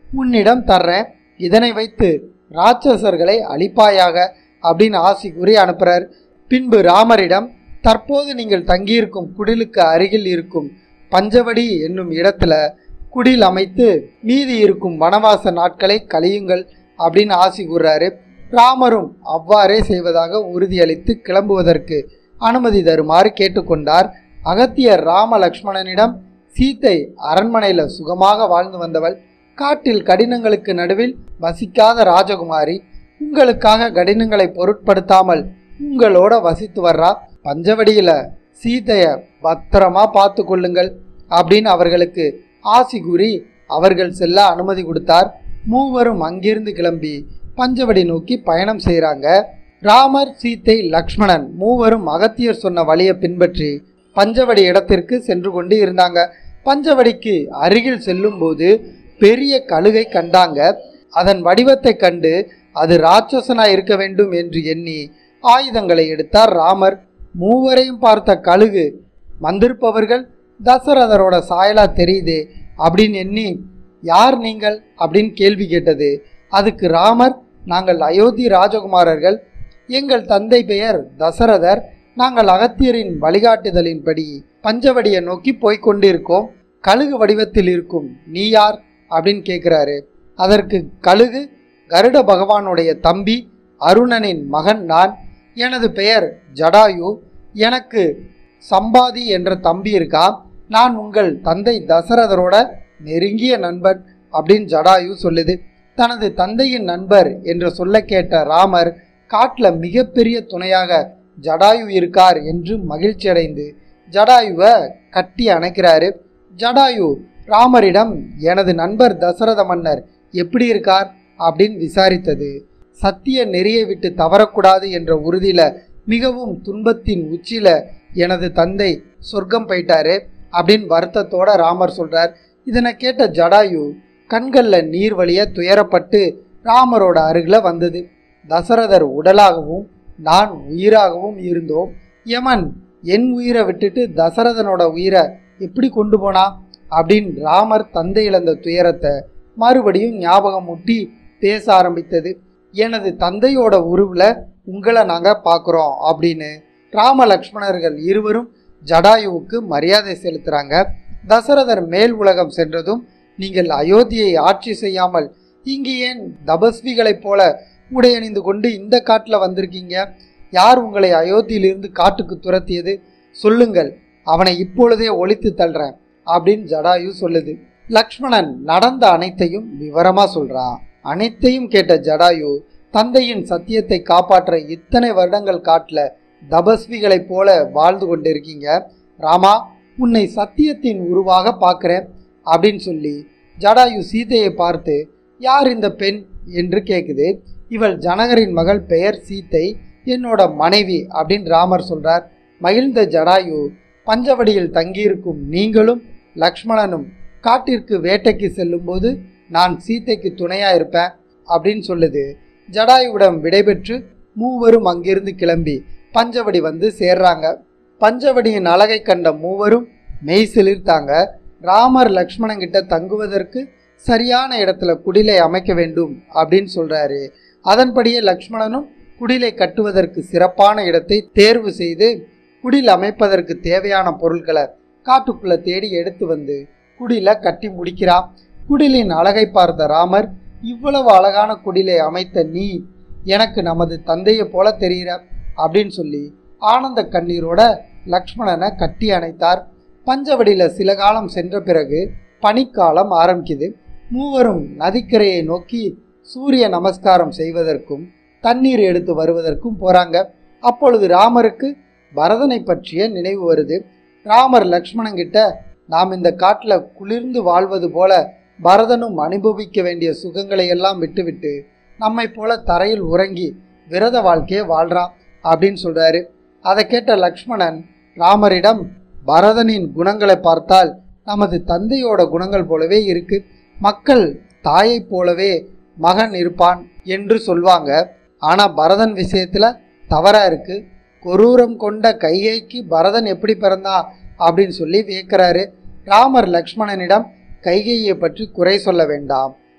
உன்னிடம் தர்றேன் இதனை வைத்து ராட்சசர்களை அழிப்பாயாக அப்படின்னு ஆசி கூறி அனுப்புறார் பின்பு ராமரிடம் தற்போது நீங்கள் தங்கியிருக்கும் குடிலுக்கு அருகில் இருக்கும் பஞ்சவடி என்னும் இடத்துல குடில் அமைத்து மீதி இருக்கும் வனவாச நாட்களை கழியுங்கள் அப்படின்னு ஆசி கூறுறாரு ராமரும் அவ்வாறே செய்வதாக உறுதியளித்து கிளம்புவதற்கு அனுமதி தருமாறு கேட்டுக்கொண்டார் அகத்தியர் ராம லக்ஷ்மணனிடம் சீத்தை அரண்மனையில் சுகமாக வாழ்ந்து வந்தவள் காட்டில் கடினங்களுக்கு நடுவில் வசிக்காத ராஜகுமாரி உங்களுக்காக கடினங்களை பொருட்படுத்தாமல் உங்களோட வசித்து வர்றா பஞ்சவடியில சீதைய பத்திரமா பார்த்து கொள்ளுங்கள் அப்படின்னு அவர்களுக்கு ஆசி கூறி அவர்கள் செல்ல அனுமதி கொடுத்தார் மூவரும் அங்கிருந்து கிளம்பி பஞ்சவடி நோக்கி பயணம் செய்கிறாங்க ராமர் சீத்தை லக்ஷ்மணன் மூவரும் அகத்தியர் சொன்ன வழியை பின்பற்றி பஞ்சவடி இடத்திற்கு சென்று கொண்டு இருந்தாங்க பஞ்சவடிக்கு அருகில் செல்லும்போது பெரிய கழுகை கண்டாங்க அதன் வடிவத்தை கண்டு அது ராட்சசனா இருக்க வேண்டும் என்று எண்ணி ஆயுதங்களை எடுத்தார் ராமர் மூவரையும் பார்த்த கழுகு வந்திருப்பவர்கள் தசரதரோட சாயலா தெரியுதே அப்படின்னு எண்ணி யார் நீங்கள் அப்படின்னு கேள்வி கேட்டது அதுக்கு ராமர் நாங்கள் அயோத்தி ராஜகுமாரர்கள் எங்கள் தந்தை பெயர் தசரதர் நாங்கள் அகத்தியரின் வழிகாட்டுதலின்படி பஞ்சவடியை நோக்கி போய்க் கொண்டிருக்கோம் கழுகு வடிவத்தில் இருக்கும் நீ யார் அப்படின்னு கேட்குறாரு அதற்கு கழுகு கருட பகவானுடைய தம்பி அருணனின் மகன் நான் எனது பெயர் ஜடாயு எனக்கு சம்பாதி என்ற தம்பி இருக்கா நான் உங்கள் தந்தை தசரதரோட நெருங்கிய நண்பன் அப்படின்னு ஜடாயு சொல்லுது தனது தந்தையின் நண்பர் என்று சொல்ல கேட்ட ராமர் காட்டில் மிகப்பெரிய துணையாக ஜடாயு இருக்கார் என்று மகிழ்ச்சி அடைந்து ஜடாயுவை கட்டி அணைக்கிறாரு ஜடாயு ராமரிடம் எனது நண்பர் தசரத மன்னர் எப்படி இருக்கார் அப்படின்னு விசாரித்தது சத்திய நெறியை விட்டு தவறக்கூடாது என்ற உறுதியில மிகவும் துன்பத்தின் உச்சியில எனது தந்தை சொர்க்கம் போயிட்டாரு அப்படின்னு வருத்தத்தோட ராமர் சொல்றார் இதனை கேட்ட ஜடாயு கண்களில் நீர் வழிய துயரப்பட்டு ராமரோட அருகில் வந்தது தசரதர் உடலாகவும் நான் உயிராகவும் இருந்தோம் யமன் என் உயிரை விட்டுட்டு தசரதனோட உயிரை எப்படி கொண்டு போனா அப்படின்னு ராமர் தந்தை இழந்த துயரத்தை மறுபடியும் ஞாபகம் ஊட்டி பேச ஆரம்பித்தது எனது தந்தையோட உருவில் உங்களை நாங்கள் பார்க்குறோம் அப்படின்னு ராம லக்ஷ்மணர்கள் இருவரும் ஜடாயுவுக்கு மரியாதை செலுத்துகிறாங்க தசரதர் மேல் உலகம் சென்றதும் நீங்கள் அயோத்தியை ஆட்சி செய்யாமல் இங்கு ஏன் தபஸ்விகளைப் போல உடையணிந்து கொண்டு இந்த காட்டில் வந்திருக்கீங்க யார் உங்களை அயோத்தியிலிருந்து காட்டுக்கு துரத்தியது சொல்லுங்கள் அவனை இப்பொழுதே ஒழித்து தள்ளுறேன் அப்படின்னு ஜடாயு சொல்லுது லக்ஷ்மணன் நடந்த அனைத்தையும் விவரமா சொல்றான் அனைத்தையும் கேட்ட ஜடாயு தந்தையின் சத்தியத்தை காப்பாற்ற இத்தனை வருடங்கள் காட்டில் தபஸ்விகளைப் போல வாழ்ந்து கொண்டிருக்கீங்க ராமா உன்னை சத்தியத்தின் உருவாக பார்க்குறேன் அப்படின்னு சொல்லி ஜடாயு சீதையை பார்த்து யார் இந்த பெண் என்று கேட்குது இவள் ஜனகரின் மகள் பெயர் சீத்தை என்னோட மனைவி அப்படின்னு ராமர் சொல்றார் மகிழ்ந்த ஜடாயு பஞ்சவடியில் தங்கியிருக்கும் நீங்களும் லக்ஷ்மணனும் காட்டிற்கு வேட்டைக்கு செல்லும்போது நான் சீத்தைக்கு துணையா இருப்பேன் அப்படின்னு சொல்லுது ஜடாயுவிடம் விடைபெற்று மூவரும் அங்கிருந்து கிளம்பி பஞ்சவடி வந்து சேர்றாங்க பஞ்சவடியின் அழகை கண்ட மூவரும் மெய் சிலிர்த்தாங்க ராமர் லக்ஷ்மணன் கிட்ட தங்குவதற்கு சரியான இடத்துல குடிலை அமைக்க வேண்டும் அப்படின்னு சொல்றாரு அதன்படியே லக்ஷ்மணனும் குடிலை கட்டுவதற்கு சிறப்பான இடத்தை தேர்வு செய்து குடில் அமைப்பதற்கு தேவையான பொருட்களை காட்டுக்குள்ள தேடி எடுத்து வந்து குடில கட்டி முடிக்கிறான் குடிலின் அழகை பார்த்த ராமர் இவ்வளவு அழகான குடிலை அமைத்த நீ எனக்கு நமது தந்தையை போல தெரிகிற அப்படின்னு சொல்லி ஆனந்த கண்ணீரோட லக்ஷ்மணனை கட்டி அணைத்தார் பஞ்சவடியில சில காலம் சென்ற பிறகு பனிக்காலம் ஆரம்பிக்குது மூவரும் நதிக்கரையை நோக்கி சூரிய நமஸ்காரம் செய்வதற்கும் தண்ணீர் எடுத்து வருவதற்கும் போறாங்க அப்பொழுது ராமருக்கு பரதனை பற்றிய நினைவு வருது ராமர் லக்ஷ்மணன் கிட்ட நாம் இந்த காட்டில் குளிர்ந்து வாழ்வது போல பரதனும் அனுபவிக்க வேண்டிய சுகங்களை எல்லாம் விட்டுவிட்டு நம்மை போல தரையில் உறங்கி விரத வாழ்க்கையை வாழ்றான் அப்படின்னு சொல்றாரு அதை கேட்ட லக்ஷ்மணன் ராமரிடம் பரதனின் குணங்களை பார்த்தால் நமது தந்தையோட குணங்கள் போலவே இருக்கு மக்கள் தாயைப் போலவே மகன் இருப்பான் என்று சொல்வாங்க ஆனா பரதன் விஷயத்துல தவறா இருக்கு கொரூரம் கொண்ட கைகைக்கு பரதன் எப்படி பிறந்தான் அப்படின்னு சொல்லி வியக்கிறாரு ராமர் லக்ஷ்மணனிடம் கைகையை பற்றி குறை சொல்ல வேண்டாம்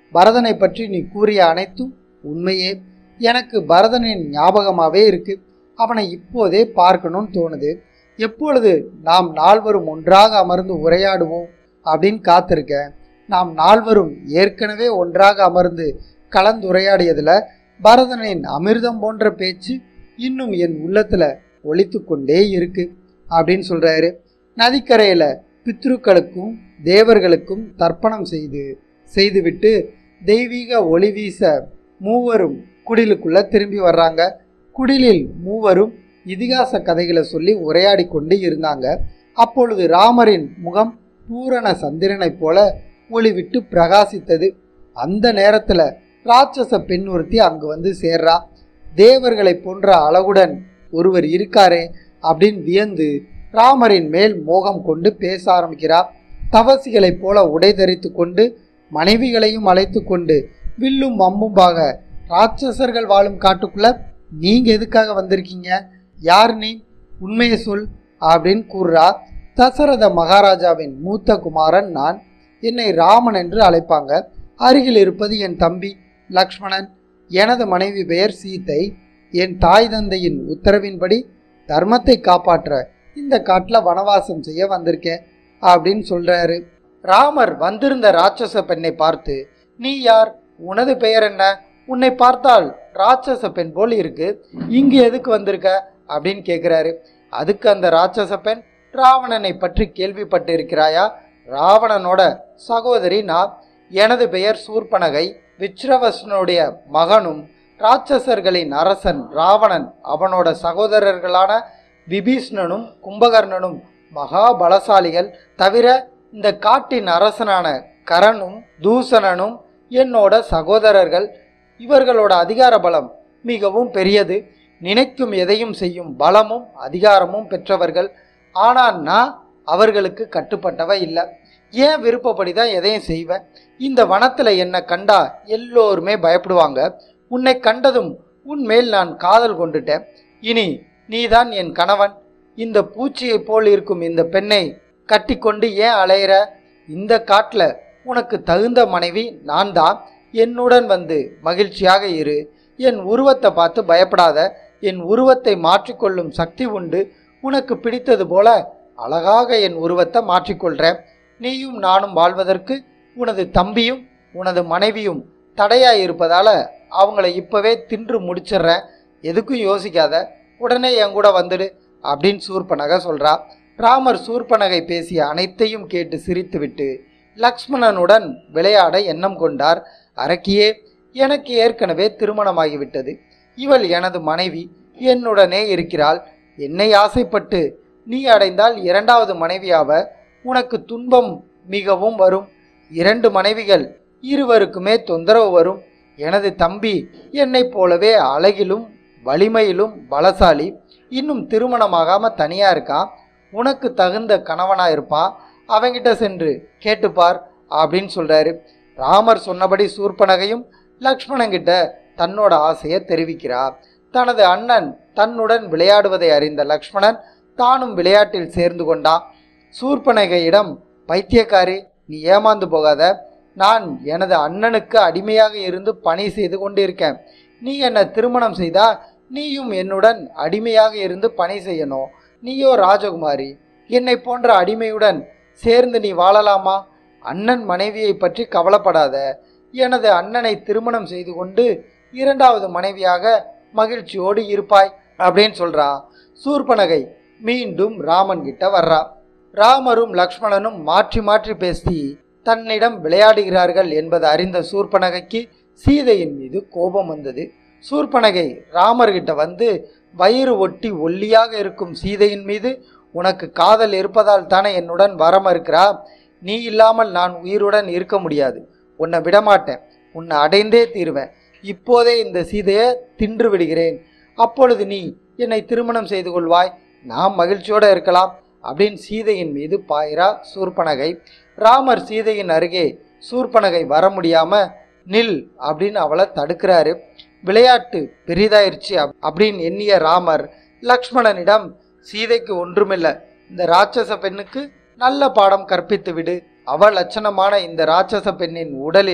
பரதனை பற்றி நீ கூறிய அனைத்தும் உண்மையே எனக்கு பரதனின் ஞாபகமாகவே இருக்கு அவனை இப்போதே பார்க்கணும்னு தோணுது எப்பொழுது நாம் நால்வரும் ஒன்றாக அமர்ந்து உரையாடுவோம் அப்படின்னு காத்திருக்கேன் நாம் நால்வரும் ஏற்கனவே ஒன்றாக அமர்ந்து கலந்துரையாடியதில் பரதனின் அமிர்தம் போன்ற பேச்சு இன்னும் என் உள்ளத்தில் ஒலித்து கொண்டே இருக்கு அப்படின்னு சொல்கிறாரு நதிக்கரையில் பித்ருக்களுக்கும் தேவர்களுக்கும் தர்ப்பணம் செய்து செய்துவிட்டு தெய்வீக ஒளி வீச மூவரும் குடிலுக்குள்ள திரும்பி வர்றாங்க குடிலில் மூவரும் இதிகாச கதைகளை சொல்லி உரையாடி கொண்டு இருந்தாங்க அப்பொழுது ராமரின் முகம் பூரண சந்திரனைப் போல ஒளிவிட்டு பிரகாசித்தது அந்த நேரத்தில் ராட்சச பெண் ஒருத்தி அங்கு வந்து சேர்றா தேவர்களை போன்ற அழகுடன் ஒருவர் இருக்காரே அப்படின்னு வியந்து ராமரின் மேல் மோகம் கொண்டு பேச ஆரம்பிக்கிறார் தவசிகளைப் போல உடை தரித்து கொண்டு மனைவிகளையும் அழைத்து கொண்டு வில்லும் அம்பும்பாக ராட்சசர்கள் வாழும் காட்டுக்குள்ள நீங்க எதுக்காக வந்திருக்கீங்க யார் நீ உண்மையை சொல் அப்படின்னு கூறுறா தசரத மகாராஜாவின் மூத்த குமாரன் நான் என்னை ராமன் என்று அழைப்பாங்க அருகில் இருப்பது என் தம்பி லக்ஷ்மணன் எனது மனைவி பெயர் சீதை என் தாய் தந்தையின் உத்தரவின்படி தர்மத்தை காப்பாற்ற இந்த காட்டில் வனவாசம் செய்ய வந்திருக்கேன் அப்படின்னு சொல்றாரு ராமர் வந்திருந்த ராட்சச பெண்ணை பார்த்து நீ யார் உனது பெயர் என்ன உன்னை பார்த்தால் ராட்சச பெண் போல் இருக்கு இங்கு எதுக்கு வந்திருக்க அப்படின்னு கேட்குறாரு அதுக்கு அந்த ராட்சச பெண் ராவணனை பற்றி கேள்விப்பட்டு இருக்கிறாயா ராவணனோட சகோதரி நான் எனது பெயர் சூர்பனகை விச்ரவசனுடைய மகனும் ராட்சசர்களின் அரசன் ராவணன் அவனோட சகோதரர்களான விபீஷ்ணனும் கும்பகர்ணனும் மகா பலசாலிகள் தவிர இந்த காட்டின் அரசனான கரனும் தூசணனும் என்னோட சகோதரர்கள் இவர்களோட அதிகார பலம் மிகவும் பெரியது நினைக்கும் எதையும் செய்யும் பலமும் அதிகாரமும் பெற்றவர்கள் ஆனால் நான் அவர்களுக்கு கட்டுப்பட்டவ இல்லை ஏன் விருப்பப்படி தான் எதையும் செய்வேன் இந்த வனத்தில் என்னை கண்டா எல்லோருமே பயப்படுவாங்க உன்னை கண்டதும் உன் மேல் நான் காதல் கொண்டுட்டேன் இனி நீதான் என் கணவன் இந்த பூச்சியைப் போல் இருக்கும் இந்த பெண்ணை கட்டிக்கொண்டு ஏன் அலையிற இந்த காட்டில் உனக்கு தகுந்த மனைவி நான் தான் என்னுடன் வந்து மகிழ்ச்சியாக இரு என் உருவத்தை பார்த்து பயப்படாத என் உருவத்தை மாற்றிக்கொள்ளும் சக்தி உண்டு உனக்கு பிடித்தது போல அழகாக என் உருவத்தை மாற்றிக்கொள்கிறேன் நீயும் நானும் வாழ்வதற்கு உனது தம்பியும் உனது மனைவியும் தடையாக இருப்பதால் அவங்கள இப்போவே தின்று முடிச்சிடுறேன் எதுக்கும் யோசிக்காத உடனே என் கூட வந்துடு அப்படின்னு சூர்பனகை சொல்கிறா ராமர் சூர்பனகை பேசிய அனைத்தையும் கேட்டு சிரித்துவிட்டு லக்ஷ்மணனுடன் விளையாட எண்ணம் கொண்டார் அரக்கியே எனக்கு ஏற்கனவே திருமணமாகிவிட்டது இவள் எனது மனைவி என்னுடனே இருக்கிறாள் என்னை ஆசைப்பட்டு நீ அடைந்தால் இரண்டாவது மனைவியாவ உனக்கு துன்பம் மிகவும் வரும் இரண்டு மனைவிகள் இருவருக்குமே தொந்தரவு வரும் எனது தம்பி என்னைப் போலவே அழகிலும் வலிமையிலும் பலசாலி இன்னும் திருமணமாகாம தனியா இருக்கான் உனக்கு தகுந்த கணவனா இருப்பான் அவங்கிட்ட சென்று கேட்டுப்பார் அப்படின்னு சொல்றாரு ராமர் சொன்னபடி சூர்பனகையும் லக்ஷ்மணங்கிட்ட தன்னோட ஆசையை தெரிவிக்கிறார் தனது அண்ணன் தன்னுடன் விளையாடுவதை அறிந்த லக்ஷ்மணன் தானும் விளையாட்டில் சேர்ந்து கொண்டான் சூர்பனகையிடம் பைத்தியக்காரி நீ ஏமாந்து போகாத நான் எனது அண்ணனுக்கு அடிமையாக இருந்து பணி செய்து கொண்டிருக்கேன் நீ என்னை திருமணம் செய்தா நீயும் என்னுடன் அடிமையாக இருந்து பணி செய்யணும் நீயோ ராஜகுமாரி என்னை போன்ற அடிமையுடன் சேர்ந்து நீ வாழலாமா அண்ணன் மனைவியை பற்றி கவலைப்படாத எனது அண்ணனை திருமணம் செய்து கொண்டு இரண்டாவது மனைவியாக மகிழ்ச்சியோடு இருப்பாய் அப்படின்னு சொல்றா சூர்பனகை மீண்டும் ராமன் கிட்ட வர்றா ராமரும் லக்ஷ்மணனும் மாற்றி மாற்றி பேசி தன்னிடம் விளையாடுகிறார்கள் என்பது அறிந்த சூர்பனகைக்கு சீதையின் மீது கோபம் வந்தது சூர்பனகை ராமர்கிட்ட வந்து வயிறு ஒட்டி ஒல்லியாக இருக்கும் சீதையின் மீது உனக்கு காதல் இருப்பதால் தானே என்னுடன் வர மறுக்கிறா நீ இல்லாமல் நான் உயிருடன் இருக்க முடியாது உன்னை விடமாட்டேன் உன்னை அடைந்தே தீருவேன் இப்போதே இந்த சீதையை தின்று விடுகிறேன் அப்பொழுது நீ என்னை திருமணம் செய்து கொள்வாய் நாம் மகிழ்ச்சியோடு இருக்கலாம் அப்படின்னு சீதையின் மீது பாயிரா சூர்பனகை ராமர் சீதையின் அருகே சூர்பனகை வர முடியாம நில் அப்படின்னு அவளை தடுக்கிறாரு விளையாட்டு பெரிதாயிருச்சு அப்- அப்படின்னு எண்ணிய ராமர் லக்ஷ்மணனிடம் சீதைக்கு ஒன்றுமில்லை இந்த ராட்சச பெண்ணுக்கு நல்ல பாடம் கற்பித்து விடு அவள் லட்சணமான இந்த ராட்சச பெண்ணின் உடலில்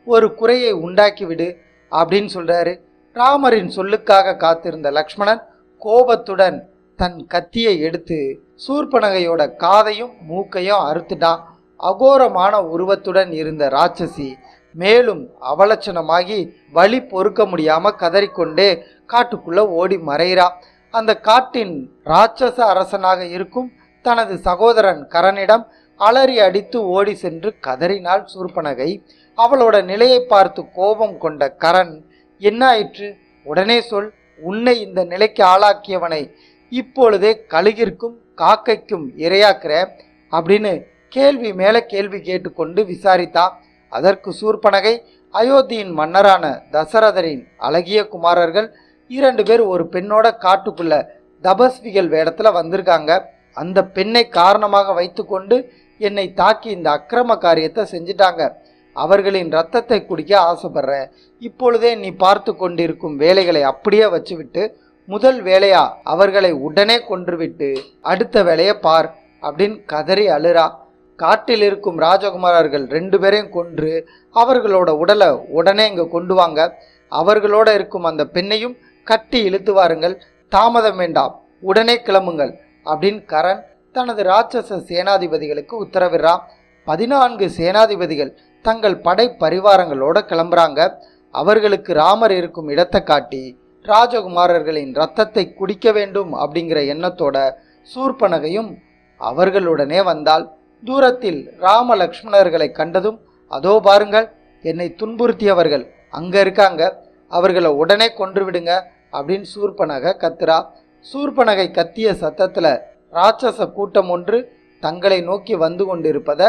ஒரு குறையை உண்டாக்கிவிடு அப்படின்னு சொல்றாரு ராமரின் சொல்லுக்காக காத்திருந்த லக்ஷ்மணன் கோபத்துடன் தன் கத்தியை எடுத்து சூர்பனகையோட காதையும் மூக்கையும் அறுத்துட்டான் அகோரமான உருவத்துடன் இருந்த ராட்சசி மேலும் அவலட்சணமாகி வலி பொறுக்க முடியாம கதறிக்கொண்டே காட்டுக்குள்ள ஓடி மறைகிறா அந்த காட்டின் ராட்சச அரசனாக இருக்கும் தனது சகோதரன் கரனிடம் அலறி அடித்து ஓடி சென்று கதறினாள் சூர்பனகை அவளோட நிலையை பார்த்து கோபம் கொண்ட கரண் என்ன ஆயிற்று உடனே சொல் உன்னை இந்த நிலைக்கு ஆளாக்கியவனை இப்பொழுதே கழுகிற்கும் காக்கைக்கும் இரையாக்குற அப்படின்னு கேள்வி மேல கேள்வி கேட்டுக்கொண்டு விசாரித்தா அதற்கு சூர்பனகை அயோத்தியின் மன்னரான தசரதரின் அழகிய குமாரர்கள் இரண்டு பேர் ஒரு பெண்ணோட காட்டுக்குள்ள தபஸ்விகள் வேடத்துல வந்திருக்காங்க அந்த பெண்ணை காரணமாக வைத்துக்கொண்டு என்னை தாக்கி இந்த அக்கிரம காரியத்தை செஞ்சிட்டாங்க அவர்களின் ரத்தத்தை குடிக்க ஆசைப்படுறேன் இப்பொழுதே நீ பார்த்து கொண்டிருக்கும் வேலைகளை அப்படியே வச்சுவிட்டு முதல் வேலையா அவர்களை உடனே கொன்றுவிட்டு அடுத்த வேலையை பார் அப்படின்னு கதறி அழுறா காட்டில் இருக்கும் ராஜகுமாரர்கள் ரெண்டு பேரையும் கொன்று அவர்களோட உடலை உடனே இங்க கொண்டு வாங்க அவர்களோட இருக்கும் அந்த பெண்ணையும் கட்டி இழுத்து வாருங்கள் தாமதம் வேண்டாம் உடனே கிளம்புங்கள் அப்படின்னு கரண் தனது ராட்சச சேனாதிபதிகளுக்கு உத்தரவிடுறான் பதினான்கு சேனாதிபதிகள் தங்கள் படை பரிவாரங்களோட கிளம்புறாங்க அவர்களுக்கு ராமர் இருக்கும் இடத்தை காட்டி ராஜகுமாரர்களின் ரத்தத்தை குடிக்க வேண்டும் அப்படிங்கிற எண்ணத்தோட சூர்பனகையும் அவர்களுடனே வந்தாள் தூரத்தில் ராம லக்ஷ்மணர்களை கண்டதும் அதோ பாருங்கள் என்னை துன்புறுத்தியவர்கள் அங்க இருக்காங்க அவர்களை உடனே கொன்று விடுங்க அப்படின்னு சூர்பனகை கத்துறா சூர்பனகை கத்திய சத்தத்துல ராட்சச கூட்டம் ஒன்று தங்களை நோக்கி வந்து கொண்டிருப்பதை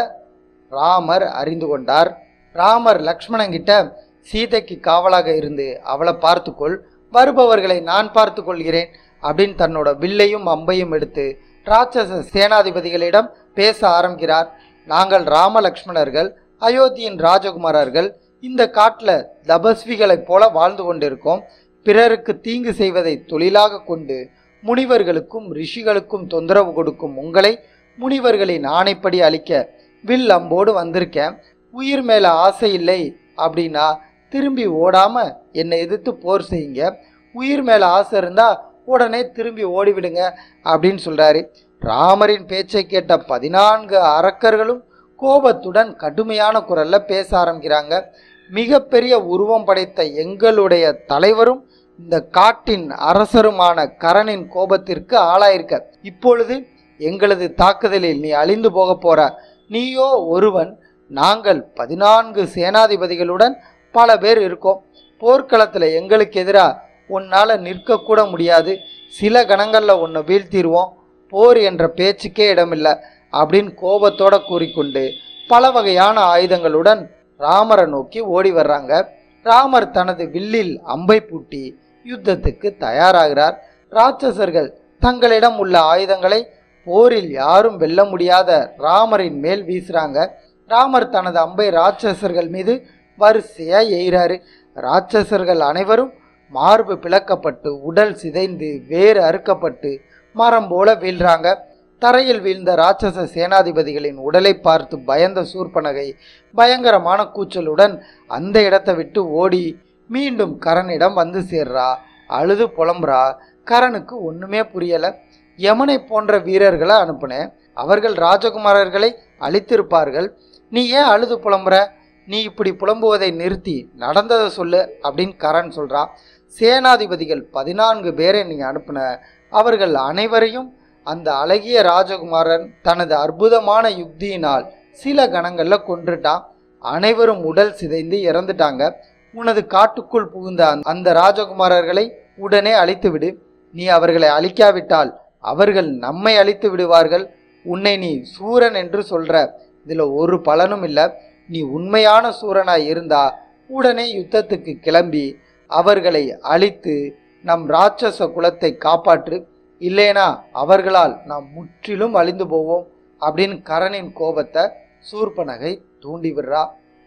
ராமர் அறிந்து கொண்டார் ராமர் லக்ஷ்மணங்கிட்ட சீதைக்கு காவலாக இருந்து அவளை பார்த்துக்கொள் வருபவர்களை நான் பார்த்து கொள்கிறேன் அப்படின்னு தன்னோட வில்லையும் அம்பையும் எடுத்து ராட்சச சேனாதிபதிகளிடம் பேச ஆரம்பிக்கிறார் நாங்கள் ராம லக்ஷ்மணர்கள் அயோத்தியின் ராஜகுமாரர்கள் இந்த காட்டில் தபஸ்விகளைப் போல வாழ்ந்து கொண்டிருக்கோம் பிறருக்கு தீங்கு செய்வதை தொழிலாக கொண்டு முனிவர்களுக்கும் ரிஷிகளுக்கும் தொந்தரவு கொடுக்கும் உங்களை முனிவர்களின் ஆணைப்படி அழிக்க வில் அம்போடு வந்திருக்கேன் உயிர் மேல ஆசை இல்லை அப்படின்னா திரும்பி ஓடாம என்னை எதிர்த்து போர் செய்யுங்க உயிர் மேல ஆசை இருந்தா உடனே திரும்பி ஓடிவிடுங்க அப்படின்னு சொல்றாரு ராமரின் பேச்சை கேட்ட பதினான்கு அரக்கர்களும் கோபத்துடன் கடுமையான குரல்ல பேச ஆரம்பிக்கிறாங்க மிகப்பெரிய உருவம் படைத்த எங்களுடைய தலைவரும் இந்த காட்டின் அரசருமான கரனின் கோபத்திற்கு ஆளாயிருக்க இப்பொழுது எங்களது தாக்குதலில் நீ அழிந்து போக போற நீயோ ஒருவன் நாங்கள் பதினான்கு சேனாதிபதிகளுடன் பல பேர் இருக்கோம் போர்க்களத்தில் எங்களுக்கு எதிராக உன்னால் நிற்கக்கூட முடியாது சில கணங்களில் உன்னை வீழ்த்திடுவோம் போர் என்ற பேச்சுக்கே இடமில்லை அப்படின்னு கோபத்தோட கூறிக்கொண்டு பல வகையான ஆயுதங்களுடன் ராமரை நோக்கி ஓடி வர்றாங்க ராமர் தனது வில்லில் அம்பை பூட்டி யுத்தத்துக்கு தயாராகிறார் ராட்சசர்கள் தங்களிடம் உள்ள ஆயுதங்களை போரில் யாரும் வெல்ல முடியாத ராமரின் மேல் வீசுறாங்க ராமர் தனது அம்பை ராட்சசர்கள் மீது வரிசையா எய்கிறாரு ராட்சசர்கள் அனைவரும் மார்பு பிளக்கப்பட்டு உடல் சிதைந்து வேறு அறுக்கப்பட்டு மரம் போல வீழ்றாங்க தரையில் வீழ்ந்த ராட்சச சேனாதிபதிகளின் உடலை பார்த்து பயந்த சூர்பனகை பயங்கரமான கூச்சலுடன் அந்த இடத்தை விட்டு ஓடி மீண்டும் கரனிடம் வந்து சேர்றா அழுது புலம்புறா கரனுக்கு ஒண்ணுமே புரியல யமனை போன்ற வீரர்களை அனுப்புனேன் அவர்கள் ராஜகுமாரர்களை அழித்திருப்பார்கள் நீ ஏன் அழுது புலம்புற நீ இப்படி புலம்புவதை நிறுத்தி நடந்ததை சொல்லு அப்படின்னு கரண் சொல்றா சேனாதிபதிகள் பதினான்கு பேரை நீ அனுப்புன அவர்கள் அனைவரையும் அந்த அழகிய ராஜகுமாரன் தனது அற்புதமான யுக்தியினால் சில கணங்கள்ல கொன்றுட்டான் அனைவரும் உடல் சிதைந்து இறந்துட்டாங்க உனது காட்டுக்குள் புகுந்த அந்த- அந்த ராஜகுமாரர்களை உடனே அழித்து விடு நீ அவர்களை அழிக்காவிட்டால் அவர்கள் நம்மை அழித்து விடுவார்கள் உன்னை நீ சூரன் என்று சொல்ற இதுல ஒரு பலனும் இல்லை நீ உண்மையான சூரனாய் இருந்தா உடனே யுத்தத்துக்கு கிளம்பி அவர்களை அழித்து நம் ராட்சச குலத்தை காப்பாற்று இல்லைனா அவர்களால் நாம் முற்றிலும் அழிந்து போவோம் அப்படின்னு கரனின் கோபத்தை சூர்பனகை தூண்டி விடுறா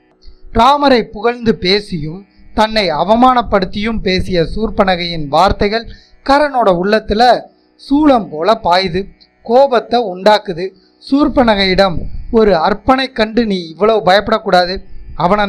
ராமரை புகழ்ந்து பேசியும் தன்னை அவமானப்படுத்தியும் பேசிய சூர்பனகையின் வார்த்தைகள் கரனோட உள்ளத்துல சூளம் போல பாயுது கோபத்தை உண்டாக்குது சூர்பனகையிடம் ஒரு அர்ப்பனை கண்டு நீ இவ்வளவு பயப்படக்கூடாது அவனை நான்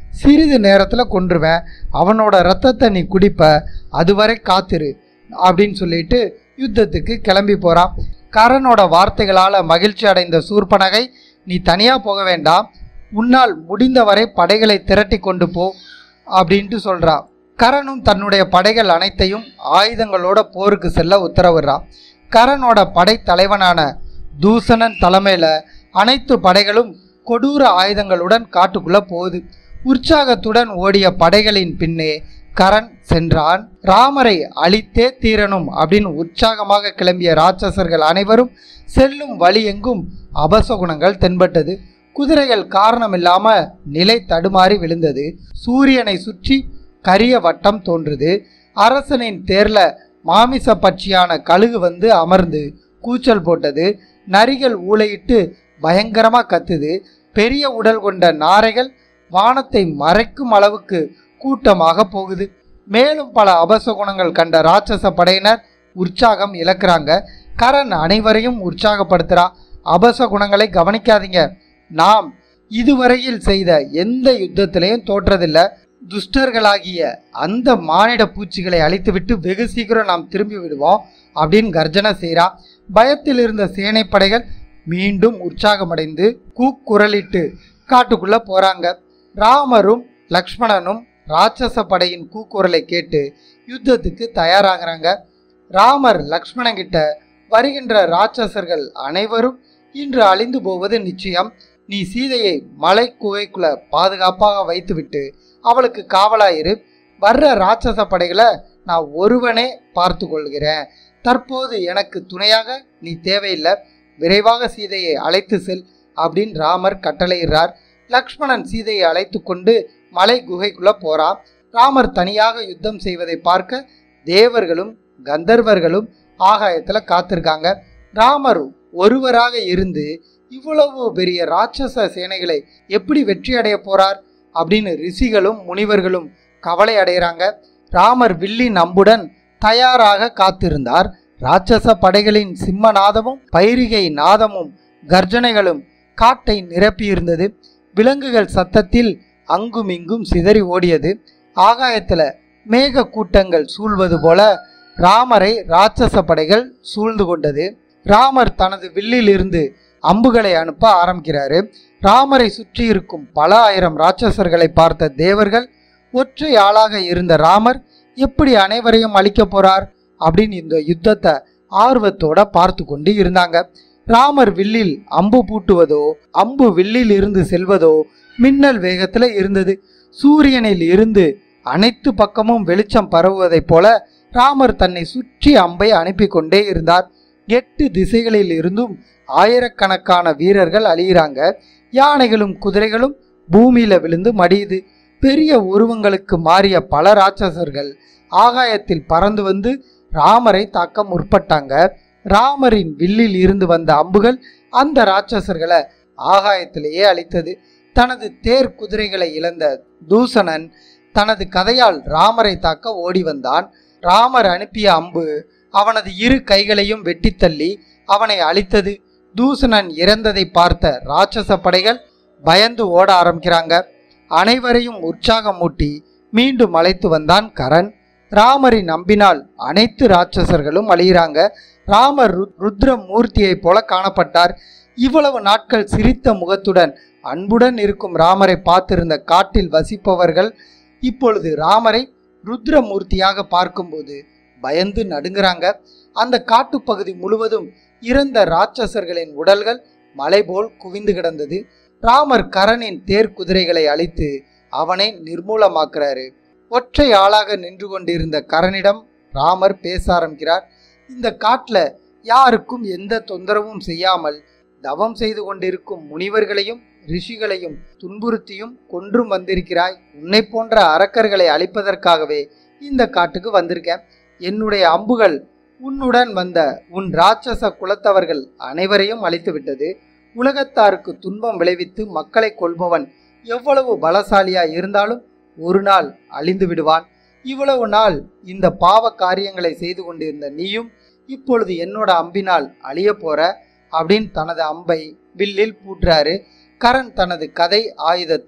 சிறிது நேரத்தில் கொன்றுவேன் அவனோட ரத்தத்தை நீ குடிப்ப அதுவரை காத்திரு அப்படின்னு சொல்லிட்டு யுத்தத்துக்கு கிளம்பி போகிறான் கரனோட வார்த்தைகளால் மகிழ்ச்சி அடைந்த சூர்பனகை நீ தனியாக போக வேண்டாம் உன்னால் முடிந்தவரை படைகளை திரட்டி கொண்டு போ அப்படின்ட்டு சொல்கிறான் கரனும் தன்னுடைய படைகள் அனைத்தையும் ஆயுதங்களோட போருக்கு செல்ல உத்தரவிடுறான் கரனோட படை தலைவனான தூசணன் தலைமையில் அனைத்து படைகளும் கொடூர ஆயுதங்களுடன் காட்டுக்குள்ள போகுது உற்சாகத்துடன் ஓடிய படைகளின் பின்னே கரண் சென்றான் ராமரை அழித்தே தீரணும் அப்படின்னு உற்சாகமாக கிளம்பிய ராட்சசர்கள் அனைவரும் செல்லும் வழி எங்கும் அபசகுணங்கள் தென்பட்டது குதிரைகள் காரணமில்லாம நிலை தடுமாறி விழுந்தது சூரியனை சுற்றி கரிய வட்டம் தோன்றுது அரசனின் தேர்ல மாமிச பட்சியான கழுகு வந்து அமர்ந்து கூச்சல் போட்டது நரிகள் ஊளையிட்டு பயங்கரமா கத்துது பெரிய உடல் கொண்ட நாரைகள் வானத்தை மறைக்கும் அளவுக்கு கூட்டமாக போகுது மேலும் பல அபசகுணங்கள் கண்ட ராட்சச படையினர் உற்சாகம் இழக்கிறாங்க கரண் அனைவரையும் உற்சாகப்படுத்துறா அபசகுணங்களை கவனிக்காதீங்க நாம் இதுவரையில் செய்த எந்த யுத்தத்திலையும் தோற்றதில்லை துஷ்டர்களாகிய அந்த மானிட பூச்சிகளை அழித்துவிட்டு வெகு சீக்கிரம் நாம் திரும்பி விடுவோம் அப்படின்னு கர்ஜனை செய்கிறா பயத்தில் இருந்த சேனைப்படைகள் மீண்டும் உற்சாகமடைந்து கூக்குரலிட்டு காட்டுக்குள்ள போறாங்க ராமரும் லக்ஷ்மணனும் ராட்சச படையின் கூக்குரலை கேட்டு யுத்தத்துக்கு தயாராகிறாங்க ராமர் லக்ஷ்மணன் கிட்ட வருகின்ற ராட்சசர்கள் அனைவரும் இன்று அழிந்து போவது நிச்சயம் நீ சீதையை மலை குகைக்குள்ள பாதுகாப்பாக வைத்துவிட்டு அவளுக்கு காவலாயிரு வர்ற ராட்சச படைகளை நான் ஒருவனே பார்த்து கொள்கிறேன் தற்போது எனக்கு துணையாக நீ தேவையில்லை விரைவாக சீதையை அழைத்து செல் அப்படின்னு ராமர் கட்டளையிடுறார் லக்ஷ்மணன் சீதையை அழைத்து கொண்டு மலை குகைக்குள்ள போறான் ராமர் தனியாக யுத்தம் செய்வதை பார்க்க தேவர்களும் கந்தர்வர்களும் ஆகாயத்தில் காத்திருக்காங்க ராமர் ஒருவராக இருந்து இவ்வளவு பெரிய ராட்சச சேனைகளை எப்படி வெற்றி அடைய போறார் அப்படின்னு ரிஷிகளும் முனிவர்களும் கவலை அடைகிறாங்க ராமர் வில்லின் அம்புடன் தயாராக காத்திருந்தார் ராட்சச படைகளின் சிம்ம நாதமும் பைரிகை நாதமும் கர்ஜனைகளும் காட்டை நிரப்பியிருந்தது விலங்குகள் சத்தத்தில் அங்குமிங்கும் சிதறி ஓடியது ஆகாயத்தில் மேக கூட்டங்கள் சூழ்வது போல ராமரை ராட்சச படைகள் சூழ்ந்து கொண்டது ராமர் தனது வில்லில் இருந்து அம்புகளை அனுப்ப ஆரம்பிக்கிறாரு ராமரை சுற்றி இருக்கும் பல ஆயிரம் ராட்சசர்களை பார்த்த தேவர்கள் ஒற்றை ஆளாக இருந்த ராமர் எப்படி அனைவரையும் அழிக்க போறார் அப்படின்னு இந்த யுத்தத்தை ஆர்வத்தோட பார்த்து கொண்டு இருந்தாங்க ராமர் வில்லில் அம்பு பூட்டுவதோ அம்பு வில்லில் இருந்து செல்வதோ மின்னல் வேகத்துல இருந்தது சூரியனில் இருந்து அனைத்து பக்கமும் வெளிச்சம் பரவுவதைப் போல ராமர் தன்னை சுற்றி அம்பை அனுப்பி கொண்டே இருந்தார் எட்டு திசைகளில் இருந்தும் ஆயிரக்கணக்கான வீரர்கள் அழியிறாங்க யானைகளும் குதிரைகளும் பூமியில விழுந்து மடியுது பெரிய உருவங்களுக்கு மாறிய பல ராட்சசர்கள் ஆகாயத்தில் பறந்து வந்து ராமரை தாக்க முற்பட்டாங்க ராமரின் வில்லில் இருந்து வந்த அம்புகள் அந்த ராட்சசர்களை ஆகாயத்திலேயே அழித்தது தனது தேர் குதிரைகளை இழந்த தூசணன் தனது கதையால் ராமரை தாக்க ஓடி வந்தான் ராமர் அனுப்பிய அம்பு அவனது இரு கைகளையும் வெட்டித் தள்ளி அவனை அழித்தது தூசணன் இறந்ததை பார்த்த ராட்சச படைகள் பயந்து ஓட ஆரம்பிக்கிறாங்க அனைவரையும் உற்சாகமூட்டி மீண்டும் அழைத்து வந்தான் கரண் ராமரின் அம்பினால் அனைத்து ராட்சசர்களும் அழியிறாங்க ராமர் ரு- ருத்ர மூர்த்தியைப் போல காணப்பட்டார் இவ்வளவு நாட்கள் சிரித்த முகத்துடன் அன்புடன் இருக்கும் ராமரை பார்த்திருந்த காட்டில் வசிப்பவர்கள் இப்பொழுது ராமரை ருத்ரமூர்த்தியாக பார்க்கும்போது பயந்து நடுங்குறாங்க அந்த காட்டுப்பகுதி முழுவதும் இறந்த ராட்சசர்களின் உடல்கள் மலை போல் குவிந்து கிடந்தது ராமர் கரனின் தேர் குதிரைகளை அழித்து அவனை நிர்மூலமாக்குறாரு ஒற்றை ஆளாக நின்று கொண்டிருந்த கரனிடம் ராமர் பேச ஆரம்பிக்கிறார் இந்த காட்டில் யாருக்கும் எந்த தொந்தரவும் செய்யாமல் தவம் செய்து கொண்டிருக்கும் முனிவர்களையும் ரிஷிகளையும் துன்புறுத்தியும் கொன்றும் வந்திருக்கிறாய் உன்னை போன்ற அரக்கர்களை அழிப்பதற்காகவே இந்த காட்டுக்கு வந்திருக்கேன் என்னுடைய அம்புகள் உன்னுடன் வந்த உன் ராட்சச குலத்தவர்கள் அனைவரையும் அழித்து விட்டது உலகத்தாருக்கு துன்பம் விளைவித்து மக்களை கொள்பவன் எவ்வளவு பலசாலியா இருந்தாலும் ஒரு நாள் அழிந்து விடுவான் இவ்வளவு நாள் இந்த பாவ காரியங்களை செய்து கொண்டிருந்த நீயும் இப்பொழுது என்னோட அம்பினால் அழிய போற அப்படின்னு தனது அம்பை வில்லில் பூட்டுறாரு கரண் தனது கதை ஆயுதத்தை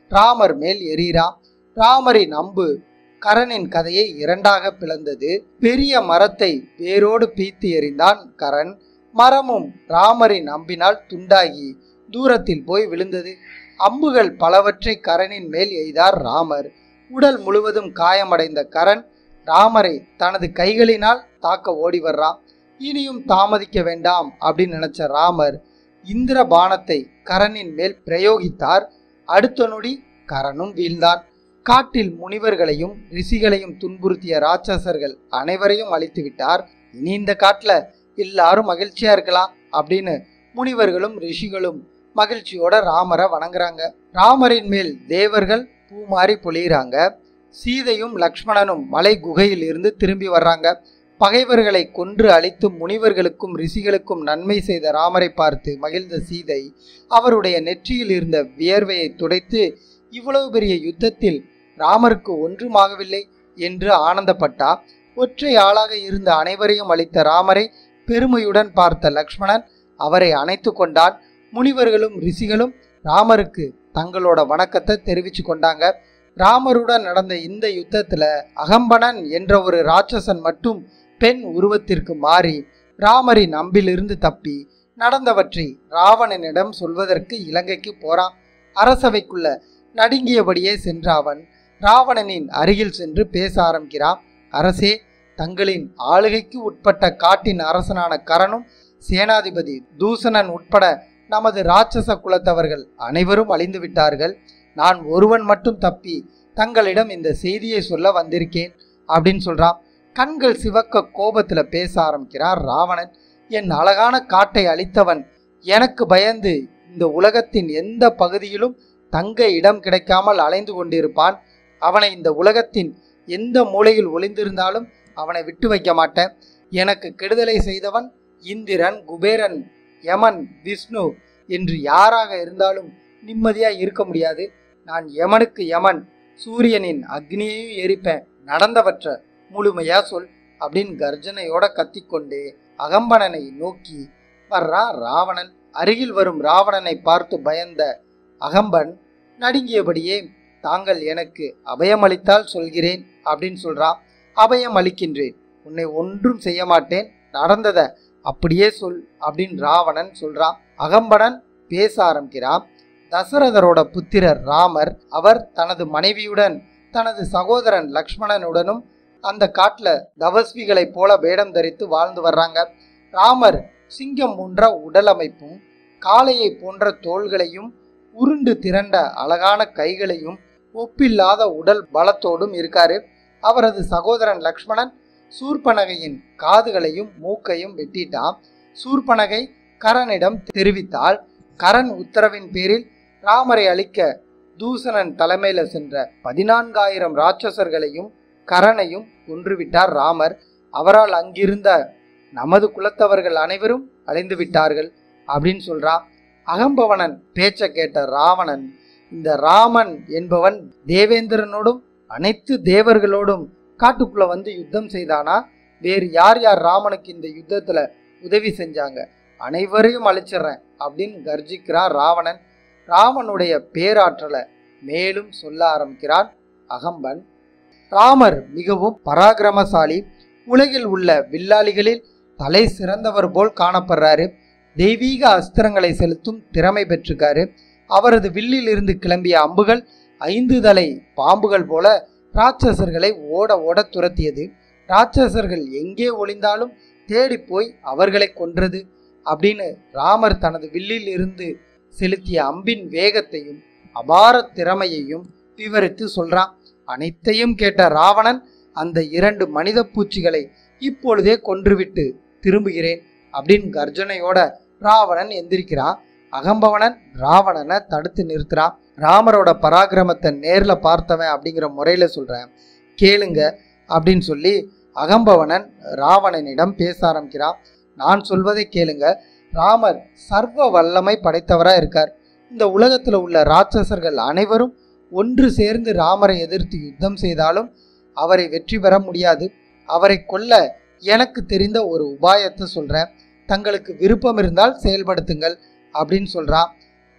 ராமர் மேல் எறிகிறான் ராமரின் அம்பு கரனின் கதையை இரண்டாக பிளந்தது பெரிய மரத்தை வேரோடு பீத்து எறிந்தான் கரண் மரமும் ராமரின் அம்பினால் துண்டாகி தூரத்தில் போய் விழுந்தது அம்புகள் பலவற்றை கரனின் மேல் எய்தார் ராமர் உடல் முழுவதும் காயமடைந்த கரண் ராமரை தனது கைகளினால் தாக்க ஓடி வர்றான் இனியும் தாமதிக்க வேண்டாம் அப்படின்னு நினைச்ச ராமர் இந்திர பானத்தை கரனின் மேல் பிரயோகித்தார் அடுத்த நொடி கரனும் வீழ்ந்தான் காட்டில் முனிவர்களையும் ரிஷிகளையும் துன்புறுத்திய ராட்சசர்கள் அனைவரையும் அழித்து விட்டார் இனி இந்த காட்டுல எல்லாரும் மகிழ்ச்சியா இருக்கலாம் அப்படின்னு முனிவர்களும் ரிஷிகளும் மகிழ்ச்சியோட ராமரை வணங்குறாங்க ராமரின் மேல் தேவர்கள் பூமாரி பொழியிறாங்க சீதையும் லக்ஷ்மணனும் மலை குகையில் இருந்து திரும்பி வர்றாங்க பகைவர்களை கொன்று அழித்து முனிவர்களுக்கும் ரிஷிகளுக்கும் நன்மை செய்த ராமரை பார்த்து மகிழ்ந்த சீதை அவருடைய நெற்றியில் இருந்த வியர்வையை துடைத்து இவ்வளவு பெரிய யுத்தத்தில் ராமருக்கு ஒன்றுமாகவில்லை என்று ஆனந்தப்பட்டா ஒற்றை ஆளாக இருந்த அனைவரையும் அளித்த ராமரை பெருமையுடன் பார்த்த லக்ஷ்மணன் அவரை அணைத்து கொண்டான் முனிவர்களும் ரிஷிகளும் ராமருக்கு தங்களோட வணக்கத்தை தெரிவிச்சு கொண்டாங்க ராமருடன் நடந்த இந்த யுத்தத்துல அகம்பனன் என்ற ஒரு ராட்சசன் மட்டும் பெண் உருவத்திற்கு மாறி ராமரின் அம்பிலிருந்து தப்பி நடந்தவற்றை ராவணனிடம் சொல்வதற்கு இலங்கைக்கு போறான் அரசவைக்குள்ள நடுங்கியபடியே சென்ற அவன் ராவணனின் அருகில் சென்று பேச ஆரம்பிக்கிறான் அரசே தங்களின் ஆளுகைக்கு உட்பட்ட காட்டின் அரசனான கரனும் சேனாதிபதி தூசணன் உட்பட நமது ராட்சச குலத்தவர்கள் அனைவரும் அழிந்து விட்டார்கள் நான் ஒருவன் மட்டும் தப்பி தங்களிடம் இந்த செய்தியை சொல்ல வந்திருக்கேன் அப்படின்னு சொல்றான் கண்கள் சிவக்க கோபத்துல பேச ஆரம்பிக்கிறான் ராவணன் என் அழகான காட்டை அழித்தவன் எனக்கு பயந்து இந்த உலகத்தின் எந்த பகுதியிலும் தங்க இடம் கிடைக்காமல் அலைந்து கொண்டிருப்பான் அவனை இந்த உலகத்தின் எந்த மூலையில் ஒளிந்திருந்தாலும் அவனை விட்டு வைக்க மாட்டேன் எனக்கு கெடுதலை செய்தவன் இந்திரன் குபேரன் யமன் விஷ்ணு என்று யாராக இருந்தாலும் நிம்மதியா இருக்க முடியாது நான் யமனுக்கு யமன் சூரியனின் அக்னியையும் எரிப்பேன் நடந்தவற்ற முழுமையா சொல் அப்படின்னு கர்ஜனையோட கத்திக்கொண்டு அகம்பனனை நோக்கி வர்றான் ராவணன் அருகில் வரும் ராவணனை பார்த்து பயந்த அகம்பன் நடுங்கியபடியே தாங்கள் எனக்கு அபயமளித்தால் சொல்கிறேன் அப்படின்னு சொல்றான் அபயம் அளிக்கின்றேன் உன்னை ஒன்றும் செய்ய மாட்டேன் நடந்தத அப்படியே சொல் அப்படின்னு ராவணன் சொல்றான் அகம்பனன் பேச ஆரம்பிக்கிறான் தசரதரோட புத்திரர் ராமர் அவர் தனது மனைவியுடன் தனது சகோதரன் லக்ஷ்மணனுடனும் அந்த காட்டுல தவஸ்விகளைப் போல வேடம் தரித்து வாழ்ந்து வர்றாங்க ராமர் சிங்கம் போன்ற உடல் அமைப்பும் காளையை போன்ற தோள்களையும் உருண்டு திரண்ட அழகான கைகளையும் ஒப்பில்லாத உடல் பலத்தோடும் இருக்காரு அவரது சகோதரன் லக்ஷ்மணன் சூர்பனகையின் காதுகளையும் மூக்கையும் வெட்டிட்டான் சூர்பனகை கரனிடம் தெரிவித்தால் கரண் உத்தரவின் பேரில் ராமரை அழிக்க தூசணன் தலைமையில சென்ற பதினான்காயிரம் ராட்சசர்களையும் கரனையும் கொன்றுவிட்டார் ராமர் அவரால் அங்கிருந்த நமது குலத்தவர்கள் அனைவரும் அழிந்து விட்டார்கள் அப்படின்னு சொல்றான் அகம்பவனன் பேச்ச கேட்ட ராவணன் இந்த ராமன் என்பவன் தேவேந்திரனோடும் அனைத்து தேவர்களோடும் காட்டுக்குள்ள வந்து யுத்தம் செய்தானா வேறு யார் யார் ராமனுக்கு இந்த யுத்தத்துல உதவி செஞ்சாங்க அனைவரையும் அழிச்சிடுறேன் அப்படின்னு கர்ஜிக்கிறான் ராவணன் ராமனுடைய பேராற்றலை மேலும் சொல்ல ஆரம்பிக்கிறான் அகம்பன் ராமர் மிகவும் பராக்கிரமசாலி உலகில் உள்ள வில்லாளிகளில் தலை சிறந்தவர் போல் காணப்படுறாரு தெய்வீக அஸ்திரங்களை செலுத்தும் திறமை பெற்றிருக்காரு அவரது வில்லில் இருந்து கிளம்பிய அம்புகள் ஐந்து தலை பாம்புகள் போல ராட்சசர்களை ஓட ஓட துரத்தியது ராட்சசர்கள் எங்கே ஒளிந்தாலும் தேடி போய் அவர்களை கொன்றது அப்படின்னு ராமர் தனது வில்லில் இருந்து செலுத்திய அம்பின் வேகத்தையும் அபார திறமையையும் விவரித்து சொல்றான் அனைத்தையும் கேட்ட ராவணன் அந்த இரண்டு மனித பூச்சிகளை இப்பொழுதே கொன்றுவிட்டு திரும்புகிறேன் அப்படின்னு கர்ஜனையோட ராவணன் எந்திரிக்கிறான் அகம்பவனன் ராவணனை தடுத்து நிறுத்துறான் ராமரோட பராக்கிரமத்தை நேர்ல பார்த்தவன் அப்படிங்கிற முறையில சொல்றேன் கேளுங்க அப்படின்னு சொல்லி அகம்பவனன் ராவணனிடம் பேச ஆரம்பிக்கிறான் நான் சொல்வதை கேளுங்க ராமர் சர்வ வல்லமை படைத்தவரா இருக்கார் இந்த உலகத்துல உள்ள ராட்சசர்கள் அனைவரும் ஒன்று சேர்ந்து ராமரை எதிர்த்து யுத்தம் செய்தாலும் அவரை வெற்றி பெற முடியாது அவரை கொல்ல எனக்கு தெரிந்த ஒரு உபாயத்தை சொல்றேன் தங்களுக்கு விருப்பம் இருந்தால் செயல்படுத்துங்கள் அப்படின்னு சொல்றான்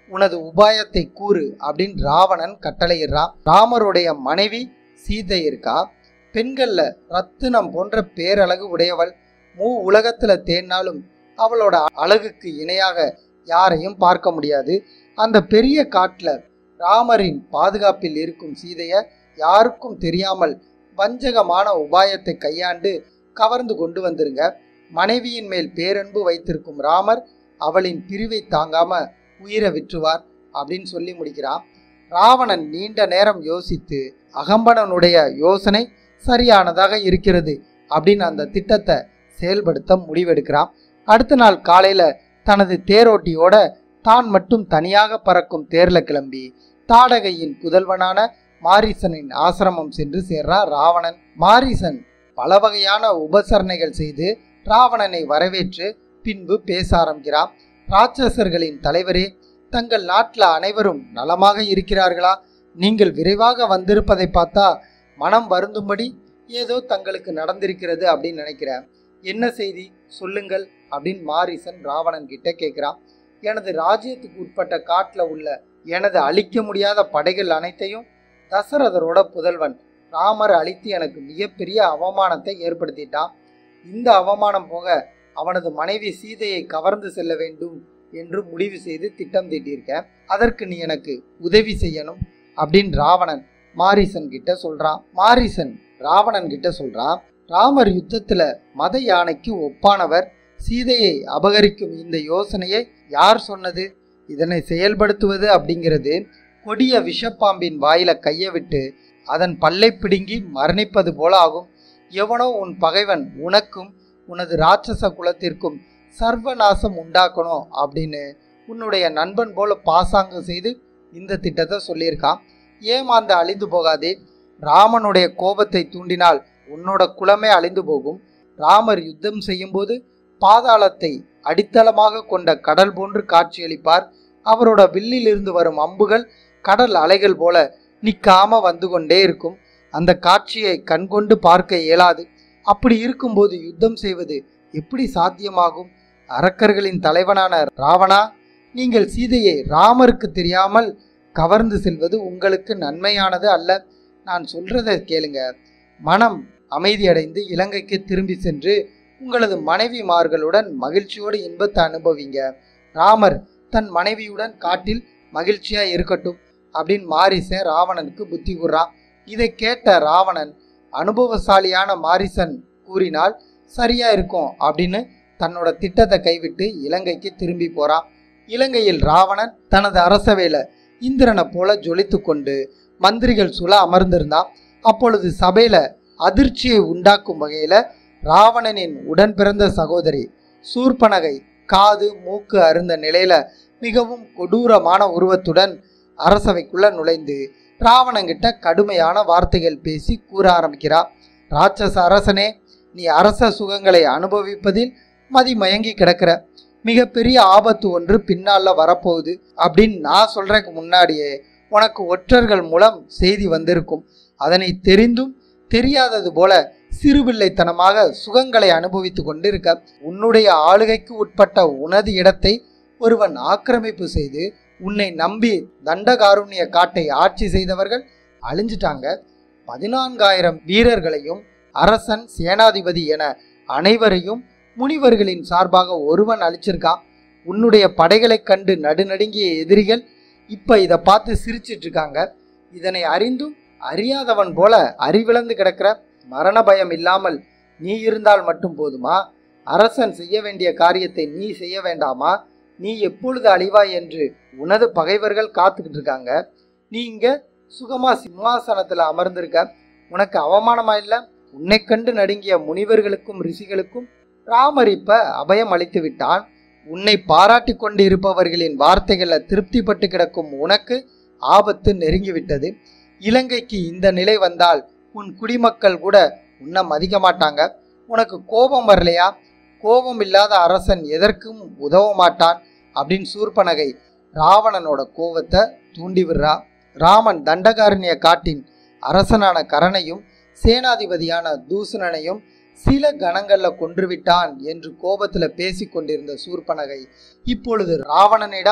உனது உபாயத்தை கூறு அப்படின்னு ராவணன் கட்டளையிடுறான் ராமருடைய மனைவி சீதை இருக்கா பெண்கள்ல ரத்தினம் போன்ற பேரழகு உடையவள் மூ உலகத்துல தேடினாலும் அவளோட அழகுக்கு இணையாக யாரையும் பார்க்க முடியாது அந்த பெரிய காட்டுல ராமரின் பாதுகாப்பில் இருக்கும் சீதைய யாருக்கும் தெரியாமல் வஞ்சகமான உபாயத்தை கையாண்டு கவர்ந்து கொண்டு வந்துருங்க மனைவியின் மேல் பேரன்பு வைத்திருக்கும் ராமர் அவளின் பிரிவை தாங்காம உயிரை விற்றுவார் அப்படின்னு சொல்லி முடிக்கிறான் ராவணன் நீண்ட நேரம் யோசித்து அகம்பனனுடைய யோசனை சரியானதாக இருக்கிறது அப்படின்னு அந்த திட்டத்தை செயல்படுத்த முடிவெடுக்கிறான் அடுத்த நாள் காலையில தனது தேரோட்டியோட தான் மட்டும் தனியாக பறக்கும் தேர்ல கிளம்பி தாடகையின் புதல்வனான மாரீசனின் ஆசிரமம் சென்று சேர்றான் ராவணன் மாரீசன் பல வகையான உபசரணைகள் செய்து ராவணனை வரவேற்று பின்பு பேச ஆரம்பிக்கிறான் ராட்சசர்களின் தலைவரே தங்கள் நாட்டில் அனைவரும் நலமாக இருக்கிறார்களா நீங்கள் விரைவாக வந்திருப்பதை பார்த்தா மனம் வருந்தும்படி ஏதோ தங்களுக்கு நடந்திருக்கிறது அப்படின்னு நினைக்கிறேன் என்ன செய்தி சொல்லுங்கள் அப்படின்னு மாரிசன் ராவணன் கிட்ட கேட்குறான் எனது ராஜ்யத்துக்கு உட்பட்ட காட்டில் உள்ள எனது அழிக்க முடியாத படைகள் அனைத்தையும் தசரதரோட புதல்வன் ராமர் அழித்து எனக்கு மிகப்பெரிய அவமானத்தை ஏற்படுத்திட்டான் இந்த அவமானம் போக அவனது மனைவி சீதையை கவர்ந்து செல்ல வேண்டும் என்று முடிவு செய்து திட்டம் தீட்டியிருக்கேன் அதற்கு நீ எனக்கு உதவி செய்யணும் அப்படின்னு ராவணன் மாரிசன் கிட்ட சொல்றான் மாரிசன் ராவணன் கிட்ட சொல்றான் ராமர் யுத்தத்துல மத யானைக்கு ஒப்பானவர் சீதையை அபகரிக்கும் இந்த யோசனையை யார் சொன்னது இதனை செயல்படுத்துவது அப்படிங்கிறது கொடிய விஷப்பாம்பின் வாயில கையை விட்டு அதன் பல்லை பிடுங்கி மரணிப்பது போல ஆகும் எவனோ உன் பகைவன் உனக்கும் உனது ராட்சச குலத்திற்கும் சர்வநாசம் உண்டாக்கணும் அப்படின்னு உன்னுடைய நண்பன் போல பாசாங்கம் செய்து இந்த திட்டத்தை சொல்லியிருக்கான் ஏமாந்து அழிந்து போகாதே ராமனுடைய கோபத்தை தூண்டினால் உன்னோட குலமே அழிந்து போகும் ராமர் யுத்தம் செய்யும்போது பாதாளத்தை அடித்தளமாக கொண்ட கடல் போன்று காட்சியளிப்பார் அவரோட வில்லிலிருந்து வரும் அம்புகள் கடல் அலைகள் போல நிற்காம வந்து கொண்டே இருக்கும் அந்த காட்சியை கண்கொண்டு பார்க்க இயலாது அப்படி இருக்கும்போது யுத்தம் செய்வது எப்படி சாத்தியமாகும் அரக்கர்களின் தலைவனான ராவணா நீங்கள் சீதையை ராமருக்கு தெரியாமல் கவர்ந்து செல்வது உங்களுக்கு நன்மையானது அல்ல நான் சொல்றதை கேளுங்க மனம் அமைதியடைந்து இலங்கைக்கு திரும்பி சென்று உங்களது மனைவிமார்களுடன் மகிழ்ச்சியோடு இன்பத்தை அனுபவிங்க ராமர் தன் மனைவியுடன் காட்டில் மகிழ்ச்சியா இருக்கட்டும் அப்படின்னு மாரிசன் ராவணனுக்கு புத்தி கூறான் இதை கேட்ட ராவணன் அனுபவசாலியான மாரிசன் கூறினால் சரியா இருக்கும் அப்படின்னு தன்னோட திட்டத்தை கைவிட்டு இலங்கைக்கு திரும்பி போறான் இலங்கையில் ராவணன் தனது அரசவையில இந்திரனை போல ஜொலித்து கொண்டு மந்திரிகள் சுல அமர்ந்திருந்தான் அப்பொழுது சபையில அதிர்ச்சியை உண்டாக்கும் வகையில ராவணனின் உடன் பிறந்த சகோதரி சூர்பனகை காது மூக்கு அருந்த நிலையில மிகவும் கொடூரமான உருவத்துடன் அரசவைக்குள்ள நுழைந்து ராவணங்கிட்ட கடுமையான வார்த்தைகள் பேசி கூற ஆரம்பிக்கிறா ராட்சச அரசனே நீ அரச சுகங்களை அனுபவிப்பதில் மதிமயங்கி கிடக்கிற மிகப்பெரிய ஆபத்து ஒன்று பின்னால வரப்போகுது அப்படின்னு நான் சொல்றதுக்கு முன்னாடியே உனக்கு ஒற்றர்கள் மூலம் செய்தி வந்திருக்கும் அதனை தெரிந்தும் தெரியாதது போல சிறுபிள்ளைத்தனமாக சுகங்களை அனுபவித்து கொண்டிருக்க உன்னுடைய ஆளுகைக்கு உட்பட்ட உனது இடத்தை ஒருவன் ஆக்கிரமிப்பு செய்து உன்னை நம்பி தண்டகாருண்ய காட்டை ஆட்சி செய்தவர்கள் அழிஞ்சிட்டாங்க பதினான்காயிரம் வீரர்களையும் அரசன் சேனாதிபதி என அனைவரையும் முனிவர்களின் சார்பாக ஒருவன் அழிச்சிருக்கான் உன்னுடைய படைகளைக் கண்டு நடுநடுங்கிய எதிரிகள் இப்ப இதை பார்த்து சிரிச்சிட்டு இருக்காங்க இதனை அறிந்தும் அறியாதவன் போல அறிவிழந்து கிடக்கிற மரண பயம் இல்லாமல் நீ இருந்தால் மட்டும் போதுமா அரசன் செய்ய வேண்டிய காரியத்தை நீ செய்ய வேண்டாமா நீ எப்பொழுது அழிவாய் என்று உனது பகைவர்கள் காத்துக்கிட்டு இருக்காங்க நீ இங்க சுகமா சிம்மாசனத்துல அமர்ந்திருக்க உனக்கு அவமானமா இல்ல உன்னை கண்டு நடுங்கிய முனிவர்களுக்கும் ரிஷிகளுக்கும் ராமர் இப்ப அபயம் அளித்து விட்டான் உன்னை பாராட்டி கொண்டு இருப்பவர்களின் வார்த்தைகளை திருப்திப்பட்டு கிடக்கும் உனக்கு ஆபத்து நெருங்கிவிட்டது இலங்கைக்கு இந்த நிலை வந்தால் உன் குடிமக்கள் கூட உன்னை மதிக்க மாட்டாங்க உனக்கு கோபம் வரலையா கோபம் இல்லாத அரசன் எதற்கும் உதவ மாட்டான் அப்படின்னு சூர்பனகை ராவணனோட கோபத்தை தூண்டி விடுறா ராமன் தண்டகாரண்ய காட்டின் அரசனான கரணையும் சேனாதிபதியான தூசணனையும் சில கணங்கள்ல கொன்றுவிட்டான் என்று கோபத்துல பேசிக் கொண்டிருந்த சூர்பனகை இப்பொழுது ராவணனிடம்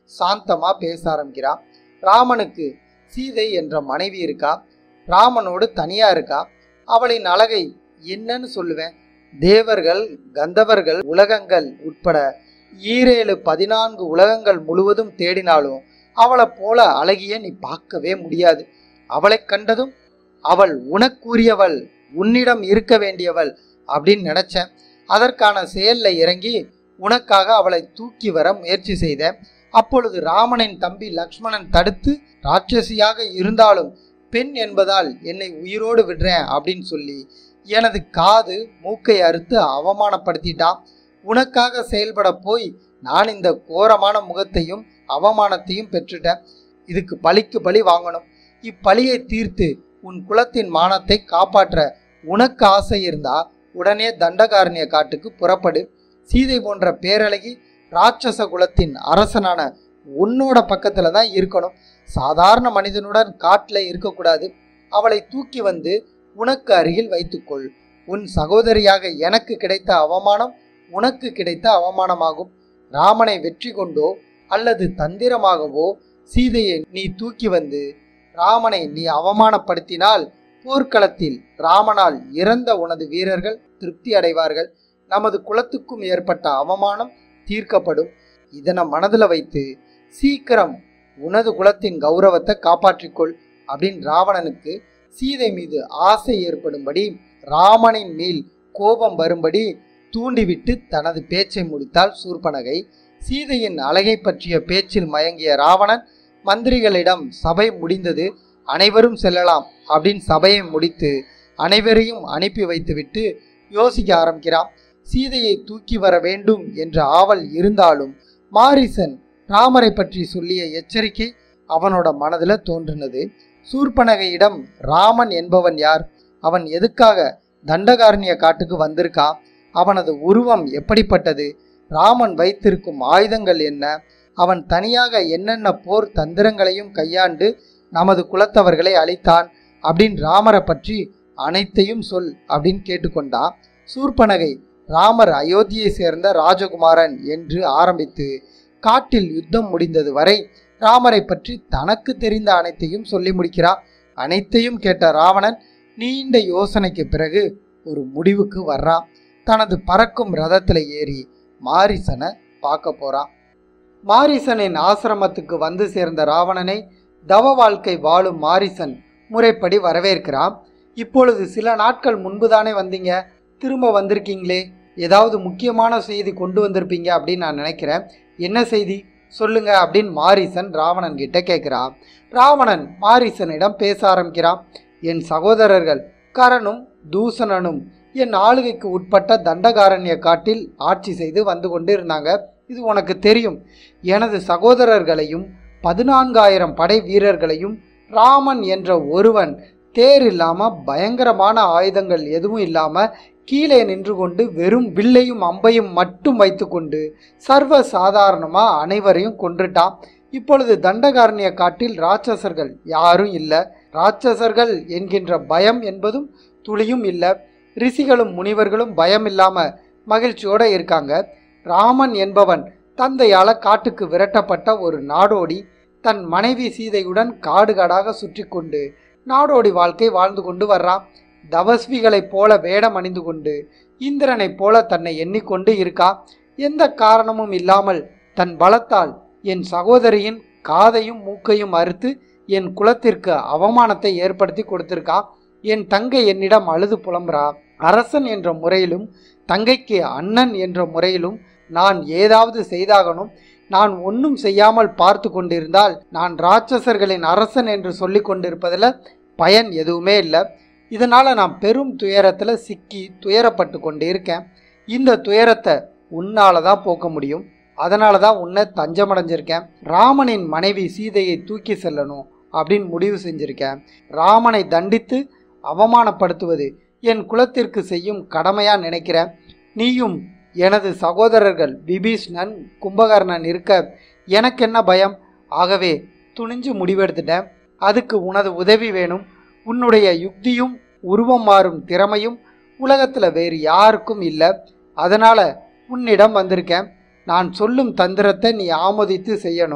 சாந்தமா பேச ஆரம்பிக்கிறான் ராமனுக்கு சீதை என்ற மனைவி இருக்கா ராமனோடு தனியா இருக்கா அவளின் அழகை என்னன்னு சொல்லுவேன் தேவர்கள் கந்தவர்கள் உலகங்கள் உட்பட ஈரேழு பதினான்கு உலகங்கள் முழுவதும் தேடினாலும் அவளை போல அழகிய நீ பார்க்கவே முடியாது அவளை கண்டதும் அவள் உனக்குரியவள் உன்னிடம் இருக்க வேண்டியவள் அப்படின்னு நினைச்சேன் அதற்கான செயல்ல இறங்கி உனக்காக அவளை தூக்கி வர முயற்சி செய்தேன் அப்பொழுது ராமனின் தம்பி லக்ஷ்மணன் தடுத்து ராட்சசியாக இருந்தாலும் பெண் என்பதால் என்னை உயிரோடு விடுறேன் அப்படின்னு சொல்லி எனது காது மூக்கை அறுத்து அவமானப்படுத்திட்டான் உனக்காக செயல்பட போய் நான் இந்த கோரமான முகத்தையும் அவமானத்தையும் பெற்றுட்டேன் இதுக்கு பழிக்கு பழி வாங்கணும் இப்பழியை தீர்த்து உன் குலத்தின் மானத்தை காப்பாற்ற உனக்கு ஆசை இருந்தா உடனே தண்டகாரண்ய காட்டுக்கு புறப்படு சீதை போன்ற பேரழகி ராட்சச குலத்தின் அரசனான உன்னோட பக்கத்துல தான் இருக்கணும் சாதாரண மனிதனுடன் காட்டில் இருக்கக்கூடாது அவளை தூக்கி வந்து உனக்கு அருகில் வைத்துக்கொள் உன் சகோதரியாக எனக்கு கிடைத்த அவமானம் உனக்கு கிடைத்த அவமானமாகும் ராமனை வெற்றி கொண்டோ அல்லது தந்திரமாகவோ சீதையை நீ தூக்கி வந்து ராமனை நீ அவமானப்படுத்தினால் போர்க்களத்தில் ராமனால் இறந்த உனது வீரர்கள் திருப்தி அடைவார்கள் நமது குலத்துக்கும் ஏற்பட்ட அவமானம் தீர்க்கப்படும் இதனை மனதில் வைத்து சீக்கிரம் உனது குலத்தின் கௌரவத்தை காப்பாற்றிக்கொள் அப்படின்னு ராவணனுக்கு சீதை மீது ஆசை ஏற்படும்படி ராமனின் மேல் கோபம் வரும்படி தூண்டிவிட்டு தனது பேச்சை முடித்தாள் சூர்பனகை சீதையின் அழகை பற்றிய பேச்சில் மயங்கிய ராவணன் மந்திரிகளிடம் சபை முடிந்தது அனைவரும் செல்லலாம் அப்படின்னு சபையை முடித்து அனைவரையும் அனுப்பி வைத்துவிட்டு யோசிக்க ஆரம்பிக்கிறான் சீதையை தூக்கி வர வேண்டும் என்ற ஆவல் இருந்தாலும் மாரிசன் ராமரை பற்றி சொல்லிய எச்சரிக்கை அவனோட மனதில் தோன்றினது சூர்பனகையிடம் ராமன் என்பவன் யார் அவன் எதுக்காக தண்டகாரண்ய காட்டுக்கு வந்திருக்கான் அவனது உருவம் எப்படிப்பட்டது ராமன் வைத்திருக்கும் ஆயுதங்கள் என்ன அவன் தனியாக என்னென்ன போர் தந்திரங்களையும் கையாண்டு நமது குலத்தவர்களை அழித்தான் அப்படின்னு ராமரை பற்றி அனைத்தையும் சொல் அப்படின்னு கேட்டுக்கொண்டான் சூர்பனகை ராமர் அயோத்தியை சேர்ந்த ராஜகுமாரன் என்று ஆரம்பித்து காட்டில் யுத்தம் முடிந்தது வரை ராமரை பற்றி தனக்கு தெரிந்த அனைத்தையும் சொல்லி முடிக்கிறார் அனைத்தையும் கேட்ட ராவணன் நீண்ட யோசனைக்கு பிறகு ஒரு முடிவுக்கு வர்றான் தனது பறக்கும் ரதத்தில் ஏறி மாரிசனை பார்க்க போறான் மாரிசனின் ஆசிரமத்துக்கு வந்து சேர்ந்த ராவணனை தவ வாழ்க்கை வாழும் மாரிசன் முறைப்படி வரவேற்கிறான் இப்பொழுது சில நாட்கள் முன்புதானே வந்தீங்க திரும்ப வந்திருக்கீங்களே ஏதாவது முக்கியமான செய்தி கொண்டு வந்திருப்பீங்க அப்படின்னு நான் நினைக்கிறேன் என்ன செய்தி சொல்லுங்க அப்படின்னு மாரிசன் ராவணன் கிட்ட கேட்குறான் ராவணன் மாரிசனிடம் பேச ஆரம்பிக்கிறான் என் சகோதரர்கள் கரனும் தூசணனும் என் ஆளுகைக்கு உட்பட்ட தண்டகாரண்ய காட்டில் ஆட்சி செய்து வந்து கொண்டு இருந்தாங்க இது உனக்கு தெரியும் எனது சகோதரர்களையும் பதினான்காயிரம் படை வீரர்களையும் ராமன் என்ற ஒருவன் தேர் இல்லாம பயங்கரமான ஆயுதங்கள் எதுவும் இல்லாம கீழே நின்று கொண்டு வெறும் வில்லையும் அம்பையும் மட்டும் வைத்துக்கொண்டு சர்வ சாதாரணமா அனைவரையும் கொன்றுட்டான் இப்பொழுது தண்டகாரண்ய காட்டில் ராட்சசர்கள் யாரும் இல்லை ராட்சசர்கள் என்கின்ற பயம் என்பதும் துளியும் இல்லை ரிஷிகளும் முனிவர்களும் பயம் இல்லாம மகிழ்ச்சியோட இருக்காங்க ராமன் என்பவன் தந்தையால காட்டுக்கு விரட்டப்பட்ட ஒரு நாடோடி தன் மனைவி சீதையுடன் காடு காடாக சுற்றி கொண்டு நாடோடி வாழ்க்கை வாழ்ந்து கொண்டு வர்றான் தவஸ்விகளைப் போல வேடம் அணிந்து கொண்டு இந்திரனைப் போல தன்னை எண்ணிக்கொண்டு இருக்கா எந்த காரணமும் இல்லாமல் தன் பலத்தால் என் சகோதரியின் காதையும் மூக்கையும் அறுத்து என் குலத்திற்கு அவமானத்தை ஏற்படுத்தி கொடுத்திருக்கா என் தங்கை என்னிடம் அழுது புலம்புறா அரசன் என்ற முறையிலும் தங்கைக்கு அண்ணன் என்ற முறையிலும் நான் ஏதாவது செய்தாகணும் நான் ஒன்றும் செய்யாமல் பார்த்து கொண்டிருந்தால் நான் ராட்சசர்களின் அரசன் என்று சொல்லி கொண்டிருப்பதில் பயன் எதுவுமே இல்லை இதனால் நான் பெரும் துயரத்தில் சிக்கி துயரப்பட்டு கொண்டு இருக்கேன் இந்த துயரத்தை உன்னால தான் போக்க முடியும் அதனால தான் உன்னை தஞ்சமடைஞ்சிருக்கேன் ராமனின் மனைவி சீதையை தூக்கி செல்லணும் அப்படின்னு முடிவு செஞ்சிருக்கேன் ராமனை தண்டித்து அவமானப்படுத்துவது என் குலத்திற்கு செய்யும் கடமையா நினைக்கிறேன் நீயும் எனது சகோதரர்கள் விபீஷ்ணன் கும்பகர்ணன் இருக்க எனக்கு என்ன பயம் ஆகவே துணிஞ்சு முடிவெடுத்துட்டேன் அதுக்கு உனது உதவி வேணும் உன்னுடைய யுக்தியும் உருவம் மாறும் திறமையும் உலகத்தில் வேறு யாருக்கும் இல்லை அதனால் உன்னிடம் வந்திருக்கேன் நான் சொல்லும் தந்திரத்தை நீ ஆமோதித்து செய்யணும்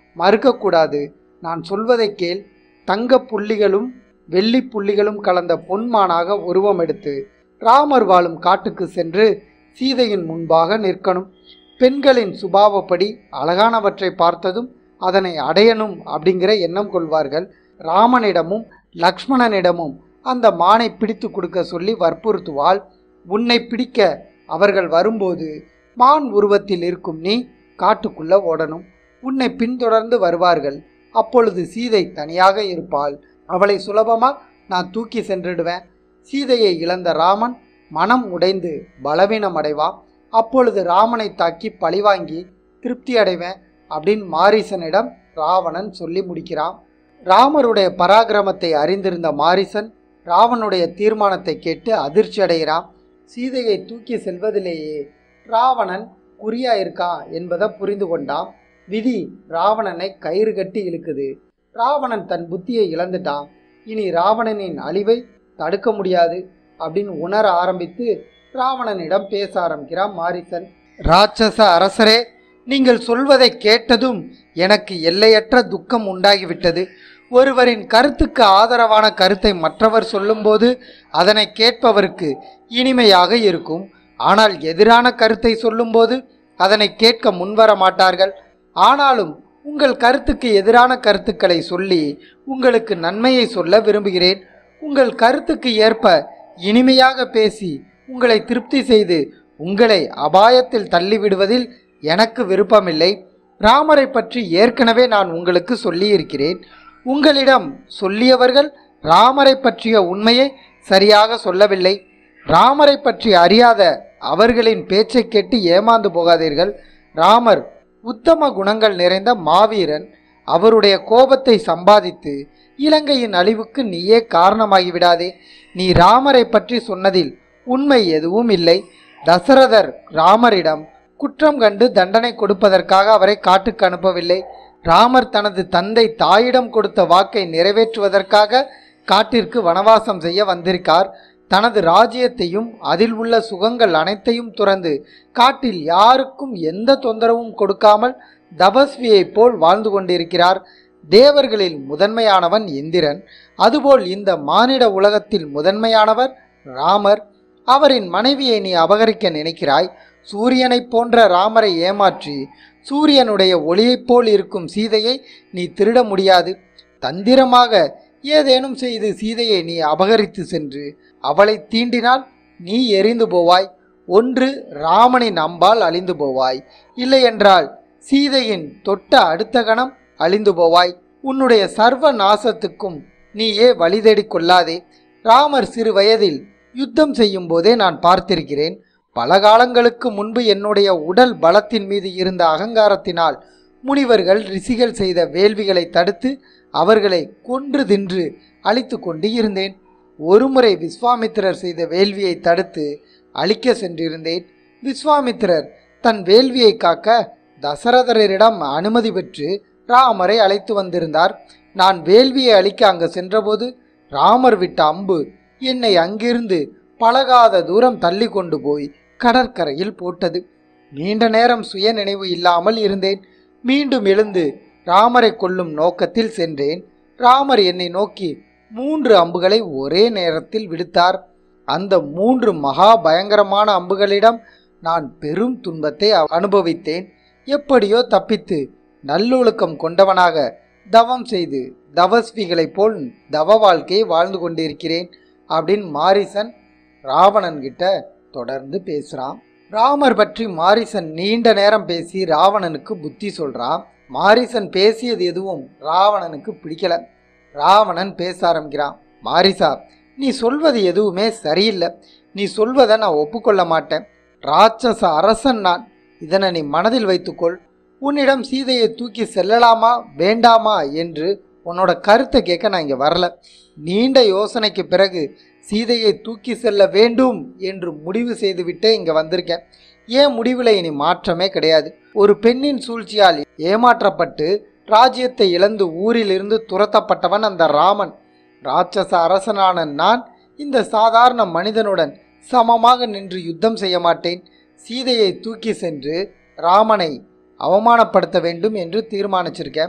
மறுக்கக்கூடாது நான் சொல்வதை கேள் தங்க புள்ளிகளும் வெள்ளி புள்ளிகளும் கலந்த பொன்மானாக உருவம் எடுத்து ராமர் வாழும் காட்டுக்கு சென்று சீதையின் முன்பாக நிற்கணும் பெண்களின் சுபாவப்படி அழகானவற்றை பார்த்ததும் அதனை அடையணும் அப்படிங்கிற எண்ணம் கொள்வார்கள் ராமனிடமும் லக்ஷ்மணனிடமும் அந்த மானை பிடித்து கொடுக்க சொல்லி வற்புறுத்துவாள் உன்னை பிடிக்க அவர்கள் வரும்போது மான் உருவத்தில் இருக்கும் நீ காட்டுக்குள்ள ஓடணும் உன்னை பின்தொடர்ந்து வருவார்கள் அப்பொழுது சீதை தனியாக இருப்பாள் அவளை சுலபமா நான் தூக்கி சென்றிடுவேன் சீதையை இழந்த ராமன் மனம் உடைந்து பலவீனம் அடைவான் அப்பொழுது ராமனை தாக்கி பழிவாங்கி திருப்தி அடைவேன் அப்படின்னு மாரீசனிடம் ராவணன் சொல்லி முடிக்கிறான் ராமருடைய பராக்கிரமத்தை அறிந்திருந்த மாரிசன் ராவனுடைய தீர்மானத்தை கேட்டு அதிர்ச்சி அடைகிறான் சீதையை தூக்கி செல்வதிலேயே ராவணன் குறியா இருக்கான் என்பதை புரிந்து கொண்டான் விதி ராவணனை கயிறு கட்டி இழுக்குது ராவணன் தன் புத்தியை இழந்துட்டான் இனி ராவணனின் அழிவை தடுக்க முடியாது அப்படின்னு உணர ஆரம்பித்து ராவணனிடம் பேச ஆரம்பிக்கிறான் மாரிசன் ராட்சச அரசரே நீங்கள் சொல்வதை கேட்டதும் எனக்கு எல்லையற்ற துக்கம் உண்டாகிவிட்டது ஒருவரின் கருத்துக்கு ஆதரவான கருத்தை மற்றவர் சொல்லும்போது அதனை கேட்பவருக்கு இனிமையாக இருக்கும் ஆனால் எதிரான கருத்தை சொல்லும்போது அதனை கேட்க முன்வர மாட்டார்கள் ஆனாலும் உங்கள் கருத்துக்கு எதிரான கருத்துக்களை சொல்லி உங்களுக்கு நன்மையை சொல்ல விரும்புகிறேன் உங்கள் கருத்துக்கு ஏற்ப இனிமையாக பேசி உங்களை திருப்தி செய்து உங்களை அபாயத்தில் தள்ளிவிடுவதில் எனக்கு விருப்பமில்லை ராமரை பற்றி ஏற்கனவே நான் உங்களுக்கு சொல்லியிருக்கிறேன் உங்களிடம் சொல்லியவர்கள் ராமரை பற்றிய உண்மையை சரியாக சொல்லவில்லை ராமரை பற்றி அறியாத அவர்களின் பேச்சை கேட்டு ஏமாந்து போகாதீர்கள் ராமர் உத்தம குணங்கள் நிறைந்த மாவீரன் அவருடைய கோபத்தை சம்பாதித்து இலங்கையின் அழிவுக்கு நீயே காரணமாகிவிடாதே நீ ராமரை பற்றி சொன்னதில் உண்மை எதுவும் இல்லை தசரதர் ராமரிடம் குற்றம் கண்டு தண்டனை கொடுப்பதற்காக அவரை காட்டுக்கு அனுப்பவில்லை ராமர் தனது தந்தை தாயிடம் கொடுத்த வாக்கை நிறைவேற்றுவதற்காக காட்டிற்கு வனவாசம் செய்ய வந்திருக்கார் தனது ராஜ்யத்தையும் அதில் உள்ள சுகங்கள் அனைத்தையும் துறந்து காட்டில் யாருக்கும் எந்த தொந்தரவும் கொடுக்காமல் தபஸ்வியைப் போல் வாழ்ந்து கொண்டிருக்கிறார் தேவர்களில் முதன்மையானவன் இந்திரன் அதுபோல் இந்த மானிட உலகத்தில் முதன்மையானவர் ராமர் அவரின் மனைவியை நீ அபகரிக்க நினைக்கிறாய் சூரியனைப் போன்ற ராமரை ஏமாற்றி சூரியனுடைய ஒளியைப் போல் இருக்கும் சீதையை நீ திருட முடியாது தந்திரமாக ஏதேனும் செய்து சீதையை நீ அபகரித்து சென்று அவளை தீண்டினால் நீ எரிந்து போவாய் ஒன்று ராமனின் அம்பால் அழிந்து போவாய் இல்லையென்றால் சீதையின் தொட்ட அடுத்த கணம் அழிந்து போவாய் உன்னுடைய சர்வ நாசத்துக்கும் நீயே வழி தேடிக் கொள்ளாதே ராமர் சிறு வயதில் யுத்தம் செய்யும் போதே நான் பார்த்திருக்கிறேன் பல காலங்களுக்கு முன்பு என்னுடைய உடல் பலத்தின் மீது இருந்த அகங்காரத்தினால் முனிவர்கள் ரிஷிகள் செய்த வேள்விகளை தடுத்து அவர்களை கொன்று தின்று அழித்து கொண்டு இருந்தேன் ஒருமுறை விஸ்வாமித்திரர் செய்த வேள்வியை தடுத்து அழிக்க சென்றிருந்தேன் விஸ்வாமித்திரர் தன் வேள்வியை காக்க தசரதரிடம் அனுமதி பெற்று ராமரை அழைத்து வந்திருந்தார் நான் வேள்வியை அழிக்க அங்கு சென்றபோது ராமர் விட்ட அம்பு என்னை அங்கிருந்து பழகாத தூரம் தள்ளி கொண்டு போய் கடற்கரையில் போட்டது நீண்ட நேரம் சுய நினைவு இல்லாமல் இருந்தேன் மீண்டும் எழுந்து ராமரை கொல்லும் நோக்கத்தில் சென்றேன் ராமர் என்னை நோக்கி மூன்று அம்புகளை ஒரே நேரத்தில் விடுத்தார் அந்த மூன்று மகா பயங்கரமான அம்புகளிடம் நான் பெரும் துன்பத்தை அ- அனுபவித்தேன் எப்படியோ தப்பித்து நல்லொழுக்கம் கொண்டவனாக தவம் செய்து தவஸ்விகளைப் போல் தவ வாழ்க்கையை வாழ்ந்து கொண்டிருக்கிறேன் அப்படின்னு மாரிசன் ராவணன் கிட்ட தொடர்ந்து பேசுறான் ராமர் பற்றி மாரிசன் நீண்ட நேரம் பேசி ராவணனுக்கு புத்தி சொல்றான் மாரிசன் பேசியது எதுவும் ராவணனுக்கு பிடிக்கல ராவணன் பேச ஆரம்பிக்கிறான் மாரிசா நீ சொல்வது எதுவுமே சரியில்லை நீ சொல்வதை நான் ஒப்புக்கொள்ள மாட்டேன் ராட்சச அரசன் நான் இதனை நீ மனதில் வைத்துக்கொள் உன்னிடம் சீதையை தூக்கி செல்லலாமா வேண்டாமா என்று உன்னோட கருத்தை கேட்க நான் இங்கே வரல நீண்ட யோசனைக்கு பிறகு சீதையை தூக்கி செல்ல வேண்டும் என்று முடிவு செய்துவிட்டே இங்கே வந்திருக்கேன் ஏன் முடிவில் இனி மாற்றமே கிடையாது ஒரு பெண்ணின் சூழ்ச்சியால் ஏமாற்றப்பட்டு ராஜ்யத்தை இழந்து ஊரிலிருந்து துரத்தப்பட்டவன் அந்த ராமன் ராட்சச அரசனான நான் இந்த சாதாரண மனிதனுடன் சமமாக நின்று யுத்தம் செய்ய மாட்டேன் சீதையை தூக்கி சென்று ராமனை அவமானப்படுத்த வேண்டும் என்று தீர்மானிச்சிருக்கேன்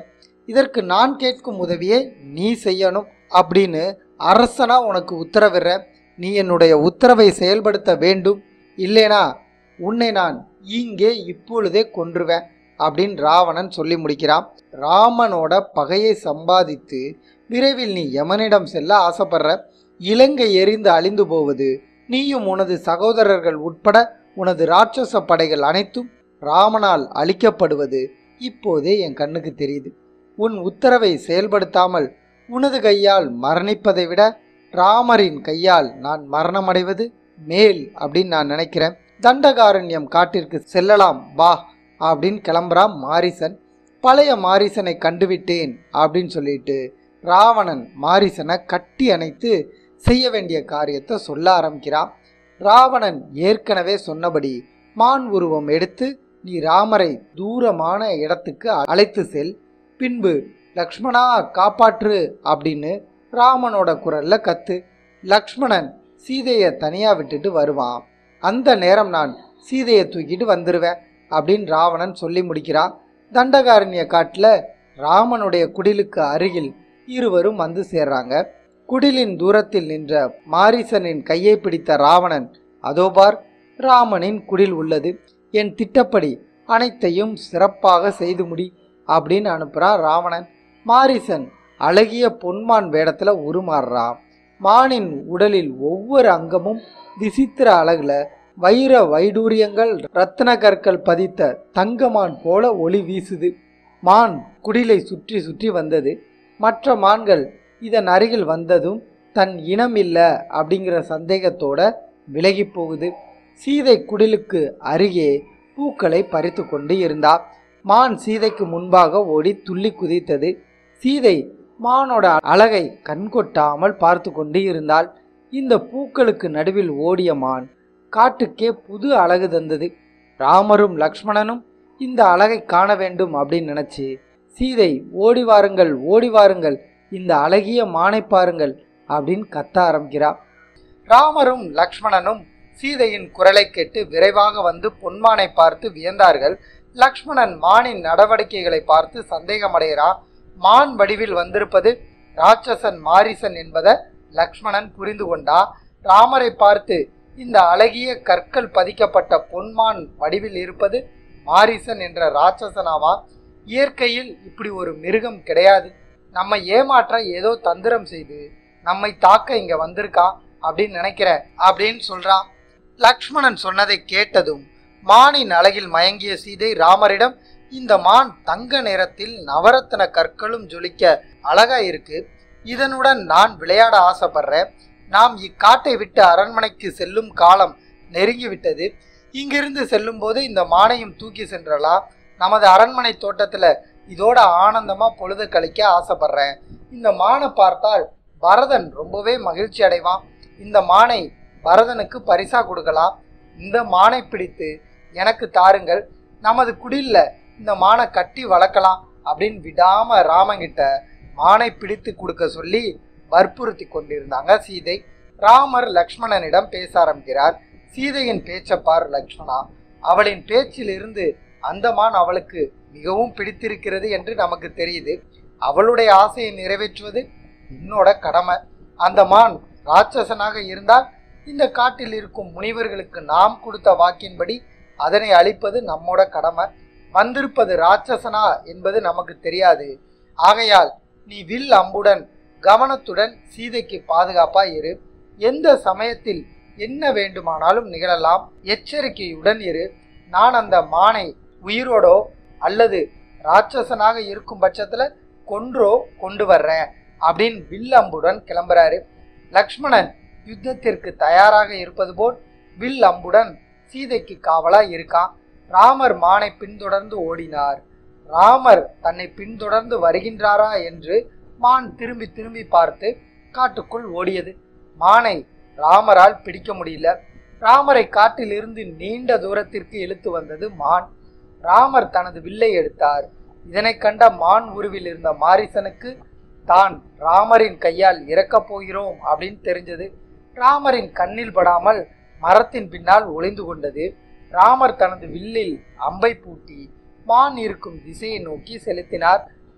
இதற்கு நான் கேட்கும் உதவியை நீ செய்யணும் அப்படின்னு அரசனா உனக்கு உத்தரவிடுறேன் நீ என்னுடைய உத்தரவை செயல்படுத்த வேண்டும் இல்லைனா உன்னை நான் இங்கே இப்பொழுதே கொன்றுவேன் அப்படின்னு ராவணன் சொல்லி முடிக்கிறான் ராமனோட பகையை சம்பாதித்து விரைவில் நீ யமனிடம் செல்ல ஆசைப்படுற இலங்கை எரிந்து அழிந்து போவது நீயும் உனது சகோதரர்கள் உட்பட உனது ராட்சச படைகள் அனைத்தும் ராமனால் அழிக்கப்படுவது இப்போதே என் கண்ணுக்கு தெரியுது உன் உத்தரவை செயல்படுத்தாமல் உனது கையால் மரணிப்பதை விட ராமரின் கையால் நான் மரணமடைவது மேல் அப்படின்னு நான் நினைக்கிறேன் தண்டகாரண்யம் காட்டிற்கு செல்லலாம் வா அப்படின்னு கிளம்புறான் மாரிசன் பழைய மாரிசனை கண்டுவிட்டேன் அப்படின்னு சொல்லிட்டு ராவணன் மாரிசனை கட்டி அணைத்து செய்ய வேண்டிய காரியத்தை சொல்ல ஆரம்பிக்கிறான் ராவணன் ஏற்கனவே சொன்னபடி மான் உருவம் எடுத்து நீ ராமரை தூரமான இடத்துக்கு அழைத்து செல் பின்பு லக்ஷ்மணா காப்பாற்று அப்படின்னு ராமனோட குரல்ல கத்து லக்ஷ்மணன் சீதையை தனியா விட்டுட்டு வருவான் அந்த நேரம் நான் சீதையை தூக்கிட்டு வந்துடுவேன் அப்படின்னு ராவணன் சொல்லி முடிக்கிறான் தண்டகாரண்ய காட்டில் ராமனுடைய குடிலுக்கு அருகில் இருவரும் வந்து சேர்றாங்க குடிலின் தூரத்தில் நின்ற மாரிசனின் கையை பிடித்த ராவணன் அதோ பார் ராமனின் குடில் உள்ளது என் திட்டப்படி அனைத்தையும் சிறப்பாக செய்து முடி அப்படின்னு அனுப்புகிறான் ராவணன் மாரிசன் அழகிய பொன்மான் வேடத்தில் உருமாறுறான் மானின் உடலில் ஒவ்வொரு அங்கமும் விசித்திர அழகுல வைர வைடூரியங்கள் ரத்தின கற்கள் பதித்த தங்கமான் போல ஒளி வீசுது மான் குடிலை சுற்றி சுற்றி வந்தது மற்ற மான்கள் இதன் அருகில் வந்ததும் தன் இனம் இல்லை அப்படிங்கிற சந்தேகத்தோட விலகி போகுது சீதை குடிலுக்கு அருகே பூக்களை பறித்து கொண்டு இருந்தா மான் சீதைக்கு முன்பாக ஓடி துள்ளி குதித்தது சீதை மானோட அழகை கண்கொட்டாமல் பார்த்து கொண்டு இருந்தாள் இந்த பூக்களுக்கு நடுவில் ஓடிய மான் காட்டுக்கே புது அழகு தந்தது ராமரும் லக்ஷ்மணனும் இந்த அழகை காண வேண்டும் அப்படின்னு நினைச்சு சீதை ஓடி வாருங்கள் ஓடி வாருங்கள் இந்த அழகிய மானை பாருங்கள் அப்படின்னு கத்த ஆரம்பிக்கிறா ராமரும் லக்ஷ்மணனும் சீதையின் குரலை கேட்டு விரைவாக வந்து பொன்மானை பார்த்து வியந்தார்கள் லக்ஷ்மணன் மானின் நடவடிக்கைகளை பார்த்து சந்தேகமடைகிறான் மான் வடிவில் வந்திருப்பது ராட்சசன் மாரிசன் என்பதை லக்ஷ்மணன் புரிந்து கொண்டா ராமரை பார்த்து இந்த அழகிய கற்கள் பதிக்கப்பட்ட பொன்மான் வடிவில் இருப்பது மாரிசன் என்ற ராட்சசனாவா இயற்கையில் இப்படி ஒரு மிருகம் கிடையாது நம்ம ஏமாற்ற ஏதோ தந்திரம் செய்து நம்மை தாக்க இங்க வந்திருக்கா அப்படின்னு நினைக்கிறேன் அப்படின்னு சொல்றான் லக்ஷ்மணன் சொன்னதை கேட்டதும் மானின் அழகில் மயங்கிய சீதை ராமரிடம் இந்த மான் தங்க நிறத்தில் நவரத்தின கற்களும் ஜொலிக்க அழகா இருக்கு இதனுடன் நான் விளையாட ஆசைப்படுறேன் நாம் இக்காட்டை விட்டு அரண்மனைக்கு செல்லும் காலம் நெருங்கிவிட்டது இங்கிருந்து செல்லும்போது இந்த மானையும் தூக்கி சென்றலாம் நமது அரண்மனை தோட்டத்துல இதோட ஆனந்தமா பொழுது கழிக்க ஆசைப்படுறேன் இந்த மானை பார்த்தால் பரதன் ரொம்பவே மகிழ்ச்சி அடைவான் இந்த மானை பரதனுக்கு பரிசா கொடுக்கலாம் இந்த மானை பிடித்து எனக்கு தாருங்கள் நமது குடில்ல இந்த மானை கட்டி வளர்க்கலாம் அப்படின்னு விடாம ராமங்கிட்ட மானை பிடித்து கொடுக்க சொல்லி வற்புறுத்தி கொண்டிருந்தாங்க சீதை ராமர் லக்ஷ்மணனிடம் பேச ஆரம்பிக்கிறார் சீதையின் பேச்சை பார் லக்ஷ்மணா அவளின் பேச்சிலிருந்து அந்த மான் அவளுக்கு மிகவும் பிடித்திருக்கிறது என்று நமக்கு தெரியுது அவளுடைய ஆசையை நிறைவேற்றுவது என்னோட கடமை அந்த மான் ராட்சசனாக இருந்தால் இந்த காட்டில் இருக்கும் முனிவர்களுக்கு நாம் கொடுத்த வாக்கின்படி அதனை அழிப்பது நம்மோட கடமை வந்திருப்பது ராட்சசனா என்பது நமக்கு தெரியாது ஆகையால் நீ வில் அம்புடன் கவனத்துடன் சீதைக்கு பாதுகாப்பா இரு எந்த சமயத்தில் என்ன வேண்டுமானாலும் நிகழலாம் எச்சரிக்கையுடன் இரு நான் அந்த மானை உயிரோடோ அல்லது ராட்சசனாக இருக்கும் பட்சத்துல கொன்றோ கொண்டு வர்றேன் அப்படின்னு வில் அம்புடன் கிளம்புறாரு லக்ஷ்மணன் யுத்தத்திற்கு தயாராக இருப்பது போல் வில் அம்புடன் சீதைக்கு காவலா இருக்கான் ராமர் மானை பின்தொடர்ந்து ஓடினார் ராமர் தன்னை பின்தொடர்ந்து வருகின்றாரா என்று மான் திரும்பி திரும்பி பார்த்து காட்டுக்குள் ஓடியது மானை ராமரால் பிடிக்க முடியல ராமரை காட்டிலிருந்து நீண்ட தூரத்திற்கு இழுத்து வந்தது மான் ராமர் தனது வில்லை எடுத்தார் இதனை கண்ட மான் உருவில் இருந்த மாரிசனுக்கு தான் ராமரின் கையால் இறக்கப் போகிறோம் அப்படின்னு தெரிஞ்சது ராமரின் கண்ணில் படாமல் மரத்தின் பின்னால் ஒளிந்து கொண்டது ராமர் தனது வில்லில் அம்பை பூட்டி மான் இருக்கும் திசையை நோக்கி செலுத்தினார்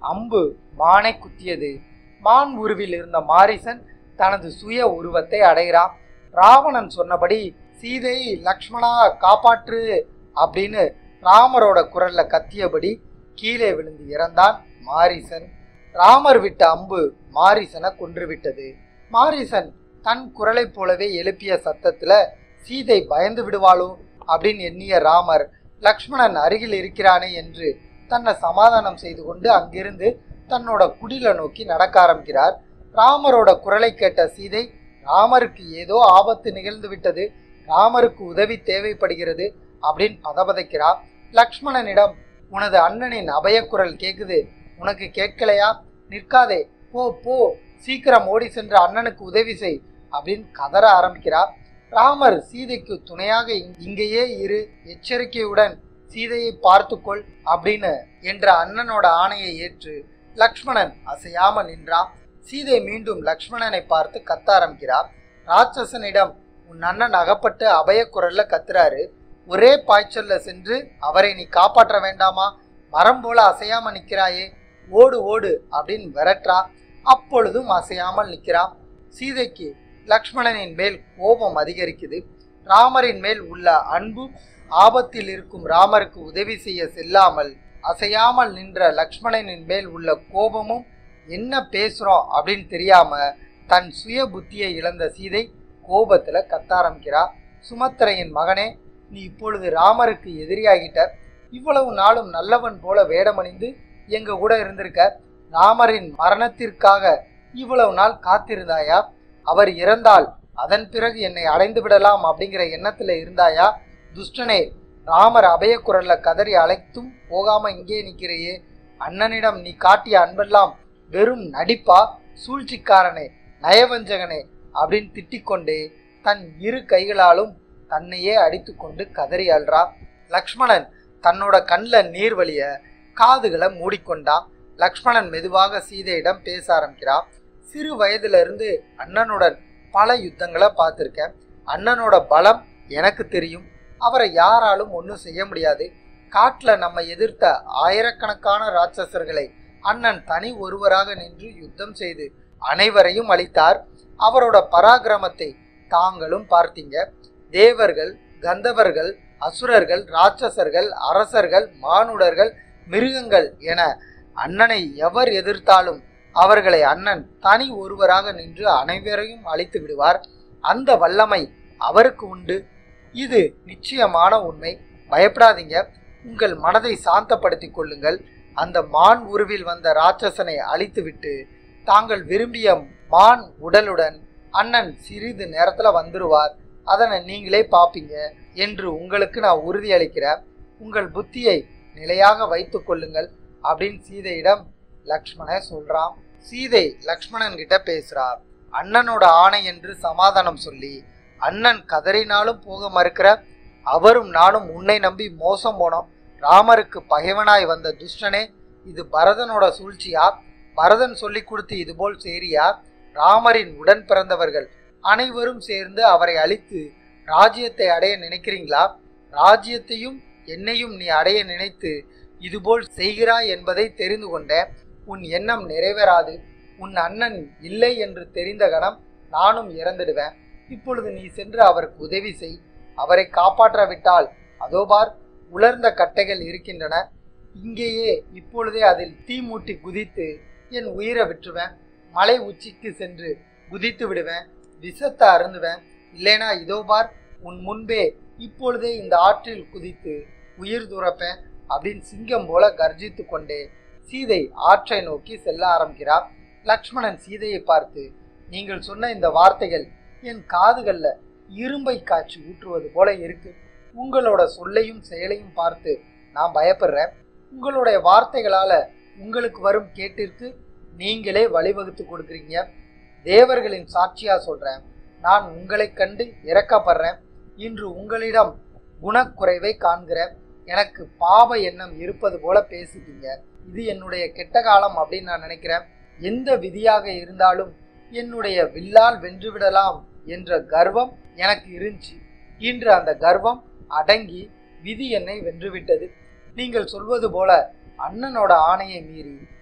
அம்பு மானை குத்தியது மான் உருவில் இருந்த மாரிசன் தனது சுய உருவத்தை அடைகிறான் ராவணன் சொன்னபடி சீதை லக்ஷ்மணா காப்பாற்று அப்படின்னு ராமரோட குரல்ல கத்தியபடி கீழே விழுந்து இறந்தான் மாரிசன் ராமர் விட்ட அம்பு மாரிசனை கொன்றுவிட்டது மாரிசன் தன் குரலைப் போலவே எழுப்பிய சத்தத்துல சீதை பயந்து விடுவாளோ அப்படின்னு எண்ணிய ராமர் லக்ஷ்மணன் அருகில் இருக்கிறானே என்று தன்னை சமாதானம் செய்து கொண்டு அங்கிருந்து தன்னோட குடில நோக்கி நடக்க ஆரம்பிக்கிறார் ராமரோட குரலை கேட்ட சீதை ராமருக்கு ஏதோ ஆபத்து நிகழ்ந்து விட்டது ராமருக்கு உதவி தேவைப்படுகிறது அப்படின்னு பதபதைக்கிறார் லக்ஷ்மணனிடம் உனது அண்ணனின் அபயக்குரல் கேக்குது உனக்கு கேட்கலையா நிற்காதே போ போ சீக்கிரம் ஓடி சென்று அண்ணனுக்கு உதவி செய் அப்படின்னு கதற ஆரம்பிக்கிறார் ராமர் சீதைக்கு துணையாக இங்- இங்கேயே இரு எச்சரிக்கையுடன் சீதையை பார்த்துக்கொள் அப்படின்னு என்ற அண்ணனோட ஆணையை ஏற்று லக்ஷ்மணன் அசையாம நின்றான் சீதை மீண்டும் லக்ஷ்மணனை பார்த்து கத்த ஆரம்பிக்கிறார் ராட்சசனிடம் உன் அண்ணன் அகப்பட்டு அபயக்குரல்ல கத்துறாரு ஒரே பாய்ச்சல்ல சென்று அவரை நீ காப்பாற்ற வேண்டாமா மரம் போல அசையாம நிக்கிறாயே ஓடு ஓடு அப்படின்னு விரட்டுறா அப்பொழுதும் அசையாமல் நிற்கிறான் சீதைக்கு லக்ஷ்மணனின் மேல் கோபம் அதிகரிக்குது ராமரின் மேல் உள்ள அன்பு ஆபத்தில் இருக்கும் ராமருக்கு உதவி செய்ய செல்லாமல் அசையாமல் நின்ற லக்ஷ்மணனின் மேல் உள்ள கோபமும் என்ன பேசுறோம் அப்படின்னு தெரியாம தன் சுய புத்தியை இழந்த சீதை கோபத்துல கத்த ஆரம்பிக்கிறா சுமத்திரையின் மகனே நீ இப்பொழுது ராமருக்கு எதிரியாகிட்ட இவ்வளவு நாளும் நல்லவன் போல வேடமணிந்து எங்க கூட இருந்திருக்க ராமரின் மரணத்திற்காக இவ்வளவு நாள் காத்திருந்தாயா அவர் இறந்தால் அதன் பிறகு என்னை அடைந்து விடலாம் அப்படிங்கிற எண்ணத்துல இருந்தாயா துஷ்டனே ராமர் அபயக்குரல்ல கதறி அழைத்தும் போகாம இங்கே நிக்கிறையே அண்ணனிடம் நீ காட்டிய அன்பெல்லாம் வெறும் நடிப்பா சூழ்ச்சிக்காரனே நயவஞ்சகனே அப்படின்னு திட்டிக்கொண்டே தன் இரு கைகளாலும் தன்னையே அடித்துக்கொண்டு கதறி அழ்றா லக்ஷ்மணன் தன்னோட கண்ணில் நீர் வழிய காதுகளை மூடிக்கொண்டான் லக்ஷ்மணன் மெதுவாக சீதையிடம் பேச ஆரம்பிக்கிறான் சிறு வயதுல இருந்து அண்ணனுடன் பல யுத்தங்களை பார்த்துருக்கேன் அண்ணனோட பலம் எனக்கு தெரியும் அவரை யாராலும் ஒன்றும் செய்ய முடியாது காட்டில் நம்ம எதிர்த்த ஆயிரக்கணக்கான ராட்சசர்களை அண்ணன் தனி ஒருவராக நின்று யுத்தம் செய்து அனைவரையும் அளித்தார் அவரோட பராக்கிரமத்தை தாங்களும் பார்த்தீங்க தேவர்கள் கந்தவர்கள் அசுரர்கள் ராட்சசர்கள் அரசர்கள் மானுடர்கள் மிருகங்கள் என அண்ணனை எவர் எதிர்த்தாலும் அவர்களை அண்ணன் தனி ஒருவராக நின்று அனைவரையும் அழித்து விடுவார் அந்த வல்லமை அவருக்கு உண்டு இது நிச்சயமான உண்மை பயப்படாதீங்க உங்கள் மனதை சாந்தப்படுத்திக் கொள்ளுங்கள் அந்த மான் உருவில் வந்த ராட்சசனை அழித்துவிட்டு தாங்கள் விரும்பிய மான் உடலுடன் அண்ணன் சிறிது நேரத்துல வந்துருவார் அதனை நீங்களே பார்ப்பீங்க என்று உங்களுக்கு நான் உறுதியளிக்கிறேன் உங்கள் புத்தியை நிலையாக வைத்துக் கொள்ளுங்கள் அப்படின்னு சீதையிடம் லக்ஷ்மணன் சொல்றான் சீதை லக்ஷ்மணன் கிட்ட பேசுறார் அண்ணனோட ஆணை என்று சமாதானம் சொல்லி அண்ணன் கதறினாலும் போக மறுக்கிற அவரும் நானும் உன்னை நம்பி மோசம் போனோம் ராமருக்கு பகைவனாய் வந்த துஷ்டனே இது பரதனோட சூழ்ச்சியா பரதன் சொல்லி கொடுத்து இதுபோல் சேரியா ராமரின் உடன் பிறந்தவர்கள் அனைவரும் சேர்ந்து அவரை அழித்து ராஜ்யத்தை அடைய நினைக்கிறீங்களா ராஜ்யத்தையும் என்னையும் நீ அடைய நினைத்து இதுபோல் செய்கிறாய் என்பதை தெரிந்து கொண்டேன் உன் எண்ணம் நிறைவேறாது உன் அண்ணன் இல்லை என்று தெரிந்த கணம் நானும் இறந்துடுவேன் இப்பொழுது நீ சென்று அவருக்கு உதவி செய் அவரை காப்பாற்றாவிட்டால் அதோ பார் உலர்ந்த கட்டைகள் இருக்கின்றன இங்கேயே இப்பொழுதே அதில் தீ மூட்டி குதித்து என் உயிரை விட்டுருவேன் மலை உச்சிக்கு சென்று குதித்து விடுவேன் விஷத்தை அருந்துவேன் இல்லைனா இதோ பார் உன் முன்பே இப்பொழுதே இந்த ஆற்றில் குதித்து உயிர் துறப்பேன் அப்படின்னு சிங்கம் போல கர்ஜித்து கொண்டே சீதை ஆற்றை நோக்கி செல்ல ஆரம்பிக்கிறார் லக்ஷ்மணன் சீதையை பார்த்து நீங்கள் சொன்ன இந்த வார்த்தைகள் என் காதுகள்ல இரும்பை காய்ச்சி ஊற்றுவது போல இருக்கு உங்களோட சொல்லையும் செயலையும் பார்த்து நான் பயப்படுறேன் உங்களுடைய வார்த்தைகளால உங்களுக்கு வரும் கேட்டிற்கு நீங்களே வழிவகுத்து கொடுக்குறீங்க தேவர்களின் சாட்சியா சொல்றேன் நான் உங்களை கண்டு இறக்கப்படுறேன் இன்று உங்களிடம் குணக்குறைவை காண்கிறேன் எனக்கு பாவ எண்ணம் இருப்பது போல பேசிட்டீங்க இது என்னுடைய கெட்ட காலம் அப்படின்னு நான் நினைக்கிறேன் எந்த விதியாக இருந்தாலும் என்னுடைய வில்லால் வென்றுவிடலாம் என்ற கர்வம் எனக்கு இருந்துச்சு இன்று அந்த கர்வம் அடங்கி விதி என்னை வென்றுவிட்டது நீங்கள் சொல்வது போல அண்ணனோட ஆணையை மீறி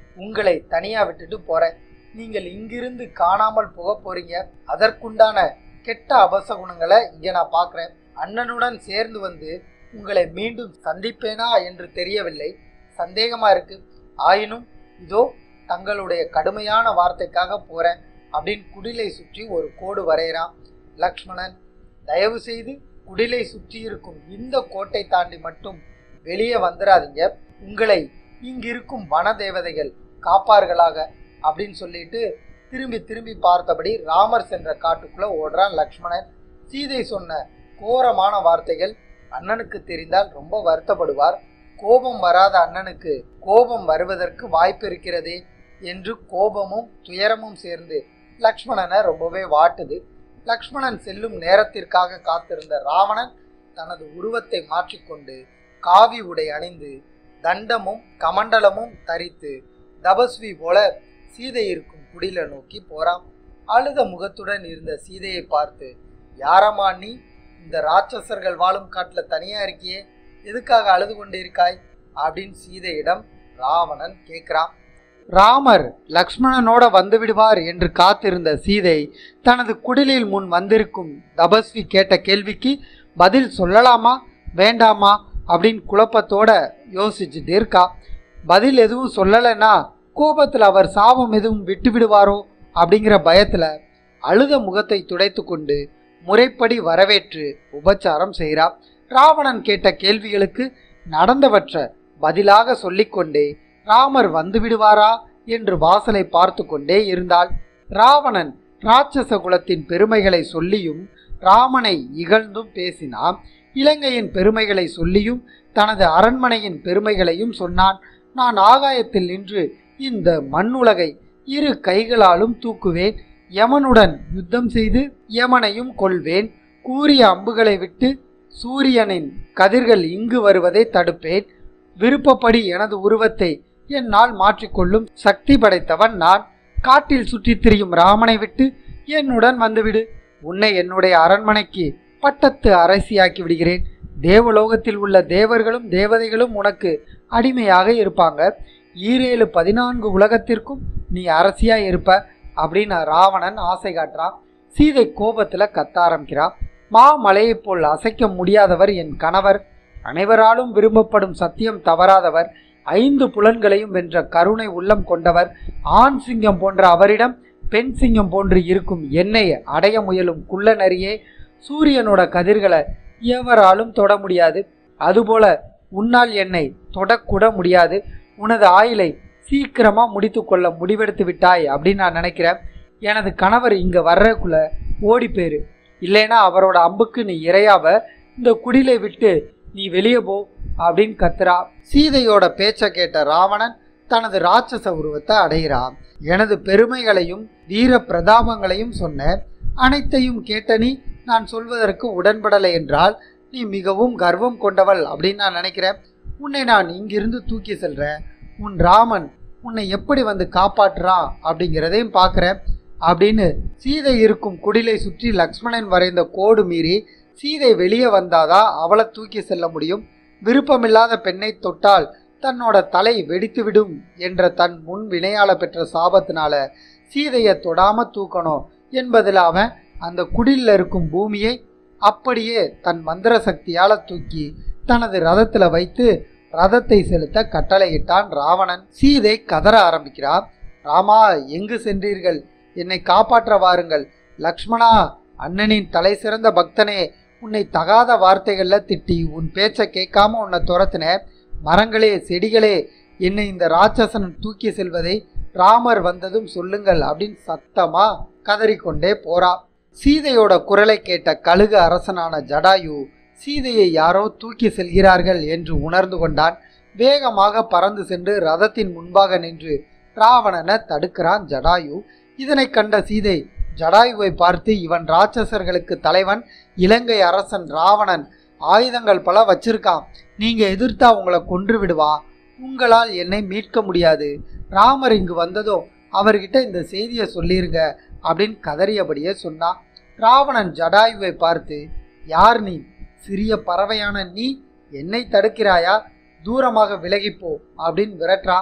உங்களை தனியா விட்டுட்டு போறேன் நீங்கள் இங்கிருந்து காணாமல் போக போறீங்க அதற்குண்டான கெட்ட அபசகுணங்களை இங்க நான் பார்க்கிறேன் அண்ணனுடன் சேர்ந்து வந்து உங்களை மீண்டும் சந்திப்பேனா என்று தெரியவில்லை சந்தேகமா இருக்கு ஆயினும் இதோ தங்களுடைய கடுமையான வார்த்தைக்காக போறேன் அப்படின்னு குடிலை சுற்றி ஒரு கோடு வரைகிறான் லக்ஷ்மணன் தயவு செய்து குடிலை சுற்றி இருக்கும் இந்த கோட்டை தாண்டி மட்டும் வெளியே வந்துடாதீங்க உங்களை இங்கிருக்கும் வன தேவதைகள் காப்பார்களாக அப்படின்னு சொல்லிட்டு திரும்பி திரும்பி பார்த்தபடி ராமர் சென்ற காட்டுக்குள்ள ஓடுறான் லக்ஷ்மணன் சீதை சொன்ன கோரமான வார்த்தைகள் அண்ணனுக்கு தெரிந்தால் ரொம்ப வருத்தப்படுவார் கோபம் வராத அண்ணனுக்கு கோபம் வருவதற்கு வாய்ப்பு இருக்கிறதே என்று கோபமும் துயரமும் சேர்ந்து லக்ஷ்மணனை ரொம்பவே வாட்டுது லக்ஷ்மணன் செல்லும் நேரத்திற்காக காத்திருந்த ராவணன் தனது உருவத்தை மாற்றிக்கொண்டு காவி உடை அணிந்து தண்டமும் கமண்டலமும் தரித்து தபஸ்வி போல சீதை இருக்கும் குடில நோக்கி போறான் அழுத முகத்துடன் இருந்த சீதையை பார்த்து யாரம்மா நீ இந்த ராட்சசர்கள் வாழும் காட்டுல தனியா இருக்கியே எதுக்காக அழுது கொண்டு இருக்காய் அப்படின்னு சீதையிடம் ராவணன் கேட்கிறான் ராமர் லக்ஷ்மணனோட வந்து விடுவார் என்று காத்திருந்த சீதை தனது குடிலில் முன் வந்திருக்கும் தபஸ்வி கேட்ட கேள்விக்கு பதில் சொல்லலாமா வேண்டாமா அப்படின்னு குழப்பத்தோட யோசிச்சுட்டு இருக்கா பதில் எதுவும் சொல்லலைன்னா கோபத்தில் அவர் சாபம் எதுவும் விட்டு விடுவாரோ அப்படிங்கிற பயத்தில் அழுத முகத்தை துடைத்து கொண்டு முறைப்படி வரவேற்று உபச்சாரம் செய்கிறார் ராவணன் கேட்ட கேள்விகளுக்கு நடந்தவற்றை பதிலாக சொல்லிக்கொண்டே ராமர் வந்து விடுவாரா என்று வாசலை பார்த்து கொண்டே இருந்தாள் ராவணன் ராட்சச குலத்தின் பெருமைகளை சொல்லியும் ராமனை இகழ்ந்தும் பேசினான் இலங்கையின் பெருமைகளை சொல்லியும் தனது அரண்மனையின் பெருமைகளையும் சொன்னான் நான் ஆகாயத்தில் நின்று இந்த மண்ணுலகை இரு கைகளாலும் தூக்குவேன் யமனுடன் யுத்தம் செய்து யமனையும் கொள்வேன் கூறிய அம்புகளை விட்டு சூரியனின் கதிர்கள் இங்கு வருவதை தடுப்பேன் விருப்பப்படி எனது உருவத்தை என்னால் மாற்றிக்கொள்ளும் சக்தி படைத்தவன் நான் காட்டில் சுற்றித் திரியும் ராமனை விட்டு என்னுடன் வந்துவிடு உன்னை என்னுடைய அரண்மனைக்கு பட்டத்து அரசியாக்கி விடுகிறேன் தேவலோகத்தில் உள்ள தேவர்களும் தேவதைகளும் உனக்கு அடிமையாக இருப்பாங்க ஈரேழு பதினான்கு உலகத்திற்கும் நீ அரசியா இருப்ப அப்படின்னு ராவணன் ஆசை காட்டுறான் சீதை கோபத்துல கத்த ஆரம்பிக்கிறான் மாமலையைப் போல் அசைக்க முடியாதவர் என் கணவர் அனைவராலும் விரும்பப்படும் சத்தியம் தவறாதவர் ஐந்து புலன்களையும் வென்ற கருணை உள்ளம் கொண்டவர் ஆண் சிங்கம் போன்ற அவரிடம் பெண் சிங்கம் போன்று இருக்கும் என்னை அடைய முயலும் குள்ள நரியே சூரியனோட கதிர்களை எவராலும் தொட முடியாது அதுபோல உன்னால் என்னை தொடக்கூட முடியாது உனது ஆயுளை சீக்கிரமா முடித்து கொள்ள முடிவெடுத்து விட்டாய் அப்படின்னு நான் நினைக்கிறேன் எனது கணவர் இங்க வர்றதுக்குள்ள ஓடி போயிரு இல்லைன்னா அவரோட அம்புக்கு நீ இரையாவ இந்த குடிலை விட்டு நீ வெளியே போ அப்படின்னு கத்துறா சீதையோட பேச்சை கேட்ட ராவணன் தனது ராட்சச உருவத்தை அடைகிறான் எனது பெருமைகளையும் வீர பிரதாபங்களையும் சொன்ன அனைத்தையும் கேட்ட நீ நான் சொல்வதற்கு உடன்படலை என்றால் நீ மிகவும் கர்வம் கொண்டவள் அப்படின்னு நான் நினைக்கிறேன் உன்னை நான் இங்கிருந்து தூக்கி செல்றேன் உன் ராமன் உன்னை எப்படி வந்து காப்பாற்றுறான் அப்படிங்கிறதையும் பார்க்குறேன் அப்படின்னு சீதை இருக்கும் குடிலை சுற்றி லக்ஷ்மணன் வரைந்த கோடு மீறி சீதை வெளியே வந்தாதான் அவளை தூக்கி செல்ல முடியும் விருப்பமில்லாத பெண்ணை தொட்டால் தன்னோட தலை வெடித்துவிடும் என்ற தன் முன் வினையால பெற்ற சாபத்தினால சீதையை தொடாம தூக்கணும் என்பதில் அவன் அந்த குடிலில் இருக்கும் பூமியை அப்படியே தன் மந்திர சக்தியால தூக்கி தனது ரதத்துல வைத்து ரதத்தை செலுத்த கட்டளையிட்டான் ராவணன் சீதை கதற ஆரம்பிக்கிறார் ராமா எங்கு சென்றீர்கள் என்னை காப்பாற்ற வாருங்கள் லக்ஷ்மணா அண்ணனின் தலை சிறந்த பக்தனே உன்னை தகாத வார்த்தைகள்ல திட்டி உன் பேச்சை கேட்காம உன்னை துரத்தின மரங்களே செடிகளே என்னை இந்த ராட்சசன் தூக்கி செல்வதை ராமர் வந்ததும் சொல்லுங்கள் அப்படின்னு சத்தமா கதறிக்கொண்டே போறா சீதையோட குரலை கேட்ட கழுகு அரசனான ஜடாயு சீதையை யாரோ தூக்கி செல்கிறார்கள் என்று உணர்ந்து கொண்டான் வேகமாக பறந்து சென்று ரதத்தின் முன்பாக நின்று ராவணனை தடுக்கிறான் ஜடாயு இதனை கண்ட சீதை ஜடாயுவை பார்த்து இவன் ராட்சசர்களுக்கு தலைவன் இலங்கை அரசன் ராவணன் ஆயுதங்கள் பல வச்சிருக்கான் நீங்க எதிர்த்தா உங்களை கொன்று விடுவா உங்களால் என்னை மீட்க முடியாது ராமர் இங்கு வந்ததும் அவர்கிட்ட இந்த செய்தியை சொல்லிருங்க அப்படின்னு கதறியபடியே சொன்னான் ராவணன் ஜடாயுவை பார்த்து யார் நீ சிறிய பறவையான நீ என்னை தடுக்கிறாயா தூரமாக விலகிப்போ அப்படின்னு விரட்டுறான்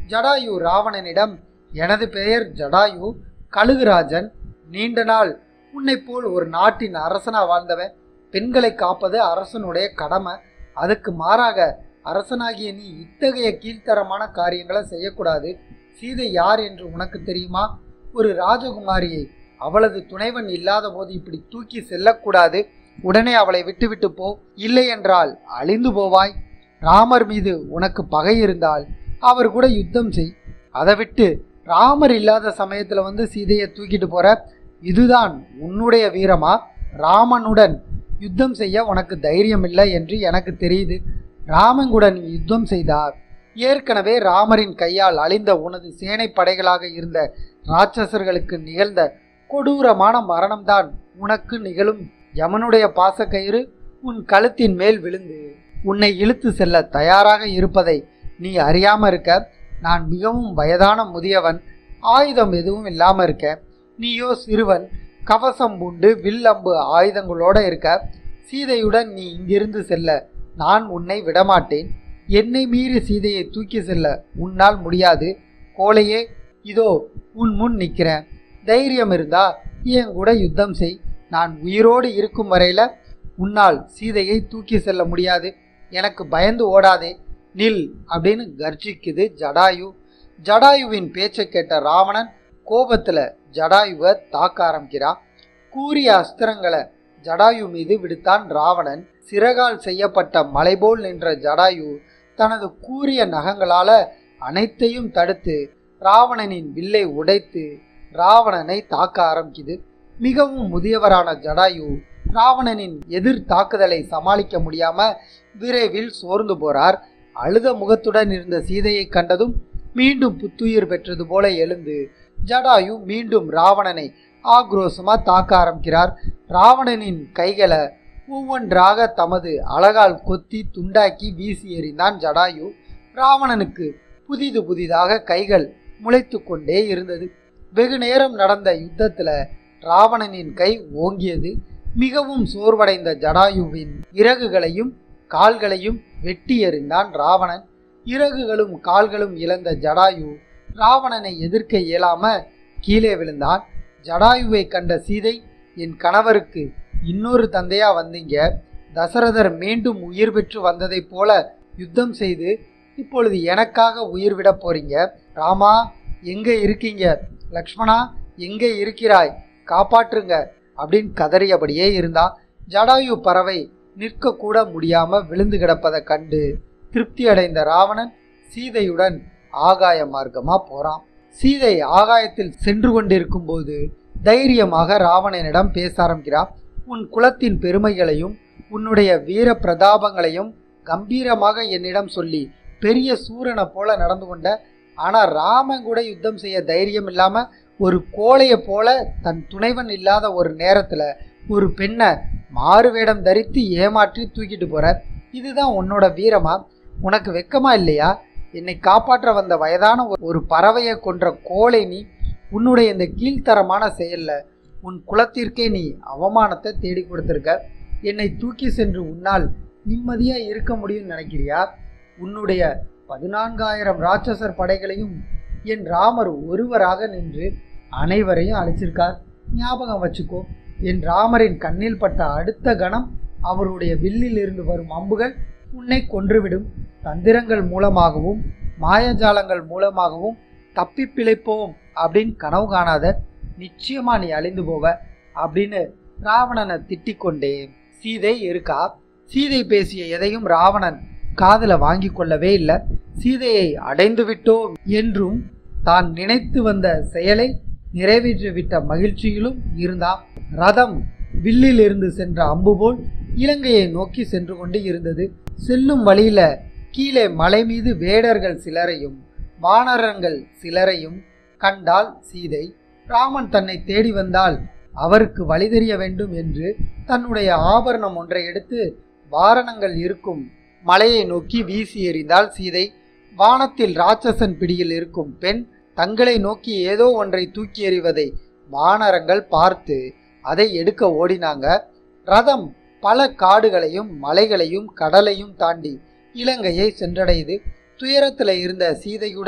ஜடாயு ராவணனிடம் எனது பெயர் ஜடாயு கழுகுராஜன் நீண்ட நாள் உன்னை போல் ஒரு நாட்டின் அரசனா வாழ்ந்தவன் பெண்களை காப்பது அரசனுடைய கடமை அதுக்கு மாறாக அரசனாகிய நீ இத்தகைய கீழ்த்தரமான காரியங்களை செய்யக்கூடாது சீதை யார் என்று உனக்கு தெரியுமா ஒரு ராஜகுமாரியை அவளது துணைவன் இல்லாத போது இப்படி தூக்கி செல்லக்கூடாது உடனே அவளை விட்டுவிட்டு போ இல்லை என்றால் அழிந்து போவாய் ராமர் மீது உனக்கு பகை இருந்தால் அவர் கூட யுத்தம் செய் அதை விட்டு ராமர் இல்லாத சமயத்துல வந்து சீதையை தூக்கிட்டு போற இதுதான் உன்னுடைய வீரமா ராமனுடன் யுத்தம் செய்ய உனக்கு தைரியம் இல்லை என்று எனக்கு தெரியுது ராமன் கூட நீ யுத்தம் செய்தார் ஏற்கனவே ராமரின் கையால் அழிந்த உனது சேனை படைகளாக இருந்த ராட்சசர்களுக்கு நிகழ்ந்த கொடூரமான மரணம்தான் உனக்கு நிகழும் யமனுடைய பாசக்கயிறு உன் கழுத்தின் மேல் விழுந்து உன்னை இழுத்து செல்ல தயாராக இருப்பதை நீ அறியாம இருக்க நான் மிகவும் வயதான முதியவன் ஆயுதம் எதுவும் இல்லாம இருக்க நீயோ சிறுவன் கவசம் பூண்டு வில்லம்பு ஆயுதங்களோட இருக்க சீதையுடன் நீ இங்கிருந்து செல்ல நான் உன்னை விடமாட்டேன் என்னை மீறி சீதையை தூக்கி செல்ல உன்னால் முடியாது கோழையே இதோ உன் முன் நிற்கிறேன் தைரியம் இருந்தா என் கூட யுத்தம் செய் நான் உயிரோடு இருக்கும் வரையில உன்னால் சீதையை தூக்கி செல்ல முடியாது எனக்கு பயந்து ஓடாதே நில் அப்படின்னு கர்ஜிக்குது ஜடாயு ஜடாயுவின் பேச்சை கேட்ட ராவணன் கோபத்துல ஜடாயுவை தாக்க ஆரம்பிக்கிறான் கூறிய அஸ்திரங்களை ஜடாயு மீது விடுத்தான் ராவணன் சிறகால் செய்யப்பட்ட மலை போல் நின்ற ஜடாயு தனது கூரிய நகங்களால அனைத்தையும் தடுத்து ராவணனின் வில்லை உடைத்து ராவணனை தாக்க ஆரம்பிக்குது மிகவும் முதியவரான ஜடாயு ராவணனின் எதிர் தாக்குதலை சமாளிக்க முடியாம விரைவில் சோர்ந்து போறார் அழுத முகத்துடன் இருந்த சீதையை கண்டதும் மீண்டும் புத்துயிர் பெற்றது போல எழுந்து ஜடாயு மீண்டும் ராவணனை ஆக்ரோஷமா தாக்க ஆரம்பிக்கிறார் ராவணனின் கைகளை ஒவ்வொன்றாக தமது அழகால் கொத்தி துண்டாக்கி வீசி எறிந்தான் ஜடாயு ராவணனுக்கு புதிது புதிதாக கைகள் முளைத்து கொண்டே இருந்தது வெகு நேரம் நடந்த யுத்தத்துல ராவணனின் கை ஓங்கியது மிகவும் சோர்வடைந்த ஜடாயுவின் இறகுகளையும் கால்களையும் வெட்டி எறிந்தான் ராவணன் இறகுகளும் கால்களும் இழந்த ஜடாயு ராவணனை எதிர்க்க இயலாம கீழே விழுந்தான் ஜடாயுவை கண்ட சீதை என் கணவருக்கு இன்னொரு தந்தையா வந்தீங்க தசரதர் மீண்டும் உயிர் பெற்று வந்ததைப் போல யுத்தம் செய்து இப்பொழுது எனக்காக உயிர் விட போறீங்க ராமா எங்க இருக்கீங்க லக்ஷ்மணா எங்க இருக்கிறாய் காப்பாற்றுங்க அப்படின்னு கதறியபடியே இருந்தா ஜடாயு பறவை நிற்க கூட முடியாம விழுந்து கிடப்பதை கண்டு திருப்தி அடைந்த ராவணன் சீதையுடன் ஆகாய மார்க்கமா போறான் சீதை ஆகாயத்தில் சென்று கொண்டிருக்கும் போது தைரியமாக ராவணனிடம் பேச ஆரம்பிக்கிறான் உன் குலத்தின் பெருமைகளையும் உன்னுடைய வீர பிரதாபங்களையும் கம்பீரமாக என்னிடம் சொல்லி பெரிய சூரனை போல நடந்து கொண்ட ஆனா ராமன் கூட யுத்தம் செய்ய தைரியம் இல்லாம ஒரு கோழையை போல தன் துணைவன் இல்லாத ஒரு நேரத்துல ஒரு பெண்ணை மாறு வேடம் தரித்து ஏமாற்றி தூக்கிட்டு போற இதுதான் உன்னோட வீரமா உனக்கு வெக்கமா இல்லையா என்னை காப்பாற்ற வந்த வயதான ஒரு- ஒரு பறவையை கொன்ற கோழை நீ உன்னுடைய இந்த கீழ்த்தரமான செயல்ல உன் குலத்திற்கே நீ அவமானத்தை தேடி கொடுத்திருக்க என்னை தூக்கி சென்று உன்னால் நிம்மதியா இருக்க முடியும்னு நினைக்கிறியா உன்னுடைய பதினான்காயிரம் ராட்சசர் படைகளையும் என் ராமர் ஒருவராக நின்று அனைவரையும் அழிச்சிருக்கார் ஞாபகம் வச்சுக்கோ என் ராமரின் கண்ணில் பட்ட அடுத்த கணம் அவருடைய வில்லில் இருந்து வரும் அம்புகள் உன்னை கொன்றுவிடும் தந்திரங்கள் மூலமாகவும் மாயஜாலங்கள் மூலமாகவும் தப்பி பிழைப்போம் அப்படின்னு கனவு காணாத நிச்சயமா நீ அழிந்து போவ அப்படின்னு ராவணனை திட்டிக் கொண்டே சீதை இருக்கா சீதை பேசிய எதையும் ராவணன் காதுல வாங்கி கொள்ளவே இல்லை சீதையை அடைந்து விட்டோம் என்றும் தான் நினைத்து வந்த செயலை நிறைவேற்றிவிட்ட மகிழ்ச்சியிலும் இருந்தான் ரதம் வில்லில் இருந்து சென்ற அம்பு போல் இலங்கையை நோக்கி சென்று கொண்டு இருந்தது செல்லும் வழியில கீழே மலை மீது வேடர்கள் சிலரையும் வானரங்கள் சிலரையும் கண்டால் சீதை ராமன் தன்னை தேடி வந்தால் அவருக்கு வழி தெரிய வேண்டும் என்று தன்னுடைய ஆபரணம் ஒன்றை எடுத்து வாரணங்கள் இருக்கும் மலையை நோக்கி வீசி எறிந்தாள் சீதை வானத்தில் ராட்சசன் பிடியில் இருக்கும் பெண் தங்களை நோக்கி ஏதோ ஒன்றை தூக்கி எறிவதை வானரங்கள் பார்த்து அதை எடுக்க ஓடினாங்க ரதம் பல காடுகளையும் மலைகளையும் கடலையும் தாண்டி இலங்கையை சென்றடையுது துயரத்தில் இருந்த சீதையுடன்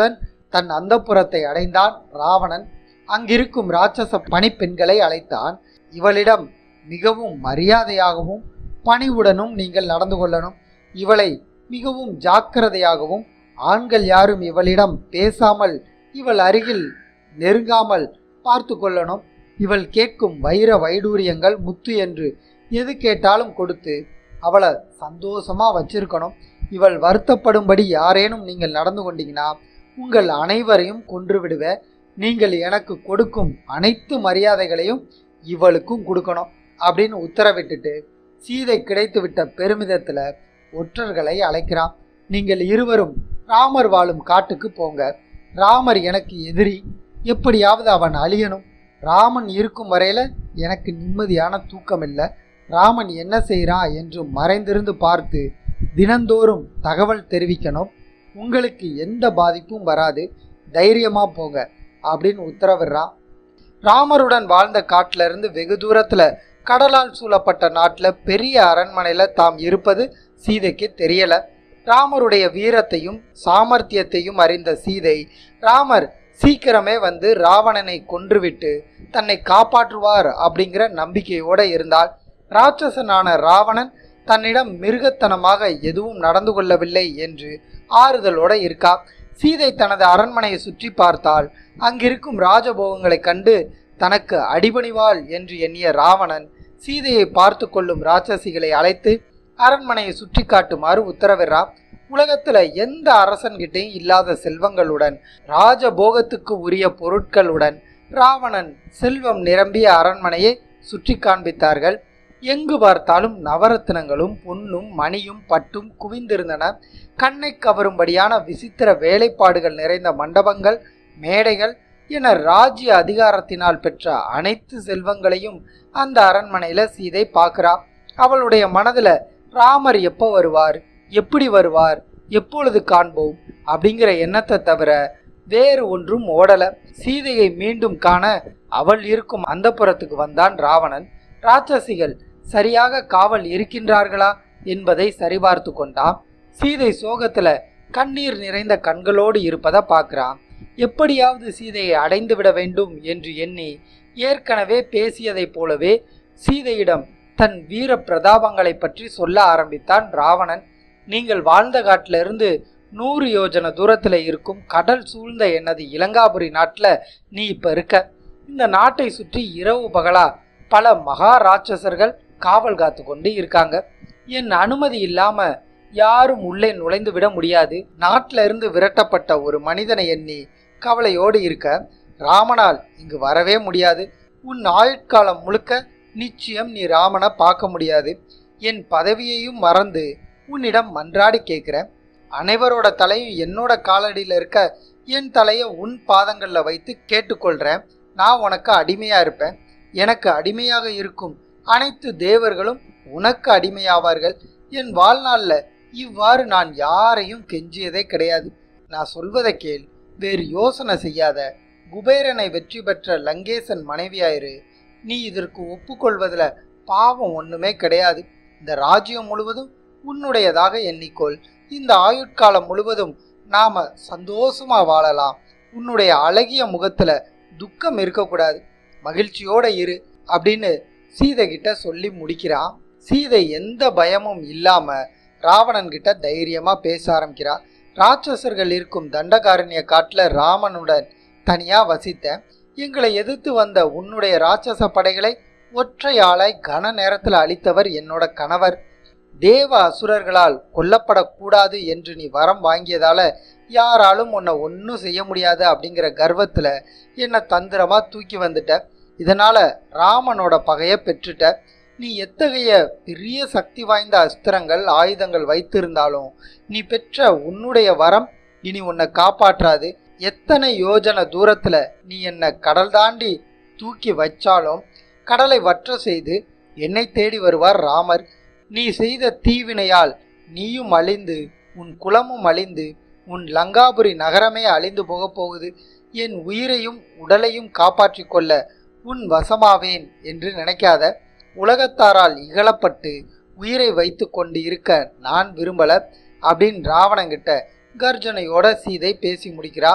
தன் அந்தப்புறத்தை அடைந்தான் ராவணன் அங்கிருக்கும் ராட்சச பணிப்பெண்களை அழைத்தான் இவளிடம் மிகவும் மரியாதையாகவும் பணிவுடனும் நீங்கள் நடந்து கொள்ளணும் இவளை மிகவும் ஜாக்கிரதையாகவும் ஆண்கள் யாரும் இவளிடம் பேசாமல் இவள் அருகில் நெருங்காமல் பார்த்து கொள்ளணும் இவள் கேட்கும் வைர வைடூரியங்கள் முத்து என்று எது கேட்டாலும் கொடுத்து அவளை சந்தோஷமா வச்சிருக்கணும் இவள் வருத்தப்படும்படி யாரேனும் நீங்கள் நடந்து கொண்டீங்கன்னா உங்கள் அனைவரையும் கொன்று விடுவேன் நீங்கள் எனக்கு கொடுக்கும் அனைத்து மரியாதைகளையும் இவளுக்கும் கொடுக்கணும் அப்படின்னு உத்தரவிட்டுட்டு சீதை கிடைத்து விட்ட பெருமிதத்தில் ஒற்றர்களை அழைக்கிறான் நீங்கள் இருவரும் ராமர் வாழும் காட்டுக்கு போங்க ராமர் எனக்கு எதிரி எப்படியாவது அவன் அழியணும் ராமன் இருக்கும் வரையில எனக்கு நிம்மதியான தூக்கம் இல்லை ராமன் என்ன செய்கிறான் என்று மறைந்திருந்து பார்த்து தினந்தோறும் தகவல் தெரிவிக்கணும் உங்களுக்கு எந்த பாதிப்பும் வராது தைரியமா போங்க அப்படின்னு உத்தரவிடுறான் ராமருடன் வாழ்ந்த காட்டுல இருந்து வெகு தூரத்துல கடலால் சூழப்பட்ட நாட்டுல பெரிய அரண்மனையில தாம் இருப்பது சீதைக்கு தெரியல ராமருடைய வீரத்தையும் சாமர்த்தியத்தையும் அறிந்த சீதை ராமர் சீக்கிரமே வந்து ராவணனை கொன்றுவிட்டு தன்னை காப்பாற்றுவார் அப்படிங்கிற நம்பிக்கையோட இருந்தால் ராட்சசனான ராவணன் தன்னிடம் மிருகத்தனமாக எதுவும் நடந்து கொள்ளவில்லை என்று ஆறுதலோட இருக்கா சீதை தனது அரண்மனையை சுற்றி பார்த்தால் அங்கிருக்கும் ராஜபோகங்களை கண்டு தனக்கு அடிபணிவாள் என்று எண்ணிய ராவணன் சீதையை பார்த்து கொள்ளும் ராட்சசிகளை அழைத்து அரண்மனையை சுற்றி காட்டுமாறு உத்தரவிடுறான் உலகத்துல எந்த அரசன்கிட்டையும் இல்லாத செல்வங்களுடன் ராஜபோகத்துக்கு உரிய பொருட்களுடன் ராவணன் செல்வம் நிரம்பிய அரண்மனையை சுற்றி காண்பித்தார்கள் எங்கு பார்த்தாலும் நவரத்தினங்களும் பொன்னும் மணியும் பட்டும் குவிந்திருந்தன கண்ணை கவரும்படியான விசித்திர வேலைப்பாடுகள் நிறைந்த மண்டபங்கள் மேடைகள் என ராஜ்ய அதிகாரத்தினால் பெற்ற அனைத்து செல்வங்களையும் அந்த அரண்மனையில சீதை பார்க்கிறா அவளுடைய மனதுல ராமர் எப்போ வருவார் எப்படி வருவார் எப்பொழுது காண்போம் அப்படிங்கிற எண்ணத்தை தவிர வேறு ஒன்றும் ஓடல சீதையை மீண்டும் காண அவள் இருக்கும் அந்த புறத்துக்கு வந்தான் ராவணன் ராட்சசிகள் சரியாக காவல் இருக்கின்றார்களா என்பதை சரிபார்த்து கொண்டான் சீதை சோகத்துல கண்ணீர் நிறைந்த கண்களோடு இருப்பதை பார்க்கிறான் எப்படியாவது சீதையை அடைந்து விட வேண்டும் என்று எண்ணி ஏற்கனவே பேசியதைப் போலவே சீதையிடம் தன் வீர பிரதாபங்களை பற்றி சொல்ல ஆரம்பித்தான் ராவணன் நீங்கள் வாழ்ந்த காட்டிலிருந்து நூறு யோஜன தூரத்தில் இருக்கும் கடல் சூழ்ந்த எனது இலங்காபுரி நாட்டில் நீ இப்போ இருக்க இந்த நாட்டை சுற்றி இரவு பகலா பல மகா ராட்சசர்கள் காவல் காத்து கொண்டு இருக்காங்க என் அனுமதி இல்லாம யாரும் உள்ளே நுழைந்து விட முடியாது நாட்டில இருந்து விரட்டப்பட்ட ஒரு மனிதனை எண்ணி கவலையோடு இருக்க ராமனால் இங்கு வரவே முடியாது உன் ஆயுட்காலம் முழுக்க நிச்சயம் நீ ராமனை பார்க்க முடியாது என் பதவியையும் மறந்து உன்னிடம் மன்றாடி கேட்குறேன் அனைவரோட தலையும் என்னோட காலடியில் இருக்க என் தலையை உன் பாதங்களில் வைத்து கேட்டுக்கொள்கிறேன் நான் உனக்கு அடிமையா இருப்பேன் எனக்கு அடிமையாக இருக்கும் அனைத்து தேவர்களும் உனக்கு அடிமையாவார்கள் என் வாழ்நாளில் இவ்வாறு நான் யாரையும் கெஞ்சியதே கிடையாது நான் சொல்வதை கேள் வேறு யோசனை செய்யாத குபேரனை வெற்றி பெற்ற லங்கேசன் மனைவியாயிரு நீ இதற்கு ஒப்புக்கொள்வதில் பாவம் ஒண்ணுமே கிடையாது இந்த ராஜ்யம் முழுவதும் உன்னுடையதாக எண்ணிக்கொள் இந்த ஆயுட்காலம் முழுவதும் நாம சந்தோஷமா வாழலாம் உன்னுடைய அழகிய முகத்துல துக்கம் இருக்கக்கூடாது மகிழ்ச்சியோட இரு அப்படின்னு சீதை கிட்ட சொல்லி முடிக்கிறான் சீதை எந்த பயமும் இல்லாம ராவணன் கிட்ட தைரியமா பேச ஆரம்பிக்கிறா ராட்சசர்கள் இருக்கும் தண்டகாரண்ய காட்டுல ராமனுடன் தனியா வசித்தேன் எங்களை எதிர்த்து வந்த உன்னுடைய ராட்சச படைகளை ஒற்றையாளாய் கன நேரத்தில் அழித்தவர் என்னோட கணவர் தேவ அசுரர்களால் கொல்லப்படக்கூடாது என்று நீ வரம் வாங்கியதால யாராலும் உன்னை ஒன்றும் செய்ய முடியாது அப்படிங்கிற கர்வத்துல என்னை தந்திரமா தூக்கி வந்துட்ட இதனால ராமனோட பகையை பெற்றுட்ட நீ எத்தகைய பெரிய சக்தி வாய்ந்த அஸ்திரங்கள் ஆயுதங்கள் வைத்திருந்தாலும் நீ பெற்ற உன்னுடைய வரம் இனி உன்னை காப்பாற்றாது எத்தனை யோஜன தூரத்துல நீ என்னை கடல் தாண்டி தூக்கி வச்சாலும் கடலை வற்ற செய்து என்னை தேடி வருவார் ராமர் நீ செய்த தீவினையால் நீயும் அழிந்து உன் குலமும் அழிந்து உன் லங்காபுரி நகரமே அழிந்து போகப் போகுது என் உயிரையும் உடலையும் காப்பாற்றிக் கொள்ள உன் வசமாவேன் என்று நினைக்காத உலகத்தாரால் இகழப்பட்டு உயிரை வைத்து கொண்டு இருக்க நான் விரும்பல அப்படின்னு ராவணங்கிட்ட கர்ஜனையோட சீதை பேசி முடிக்கிறா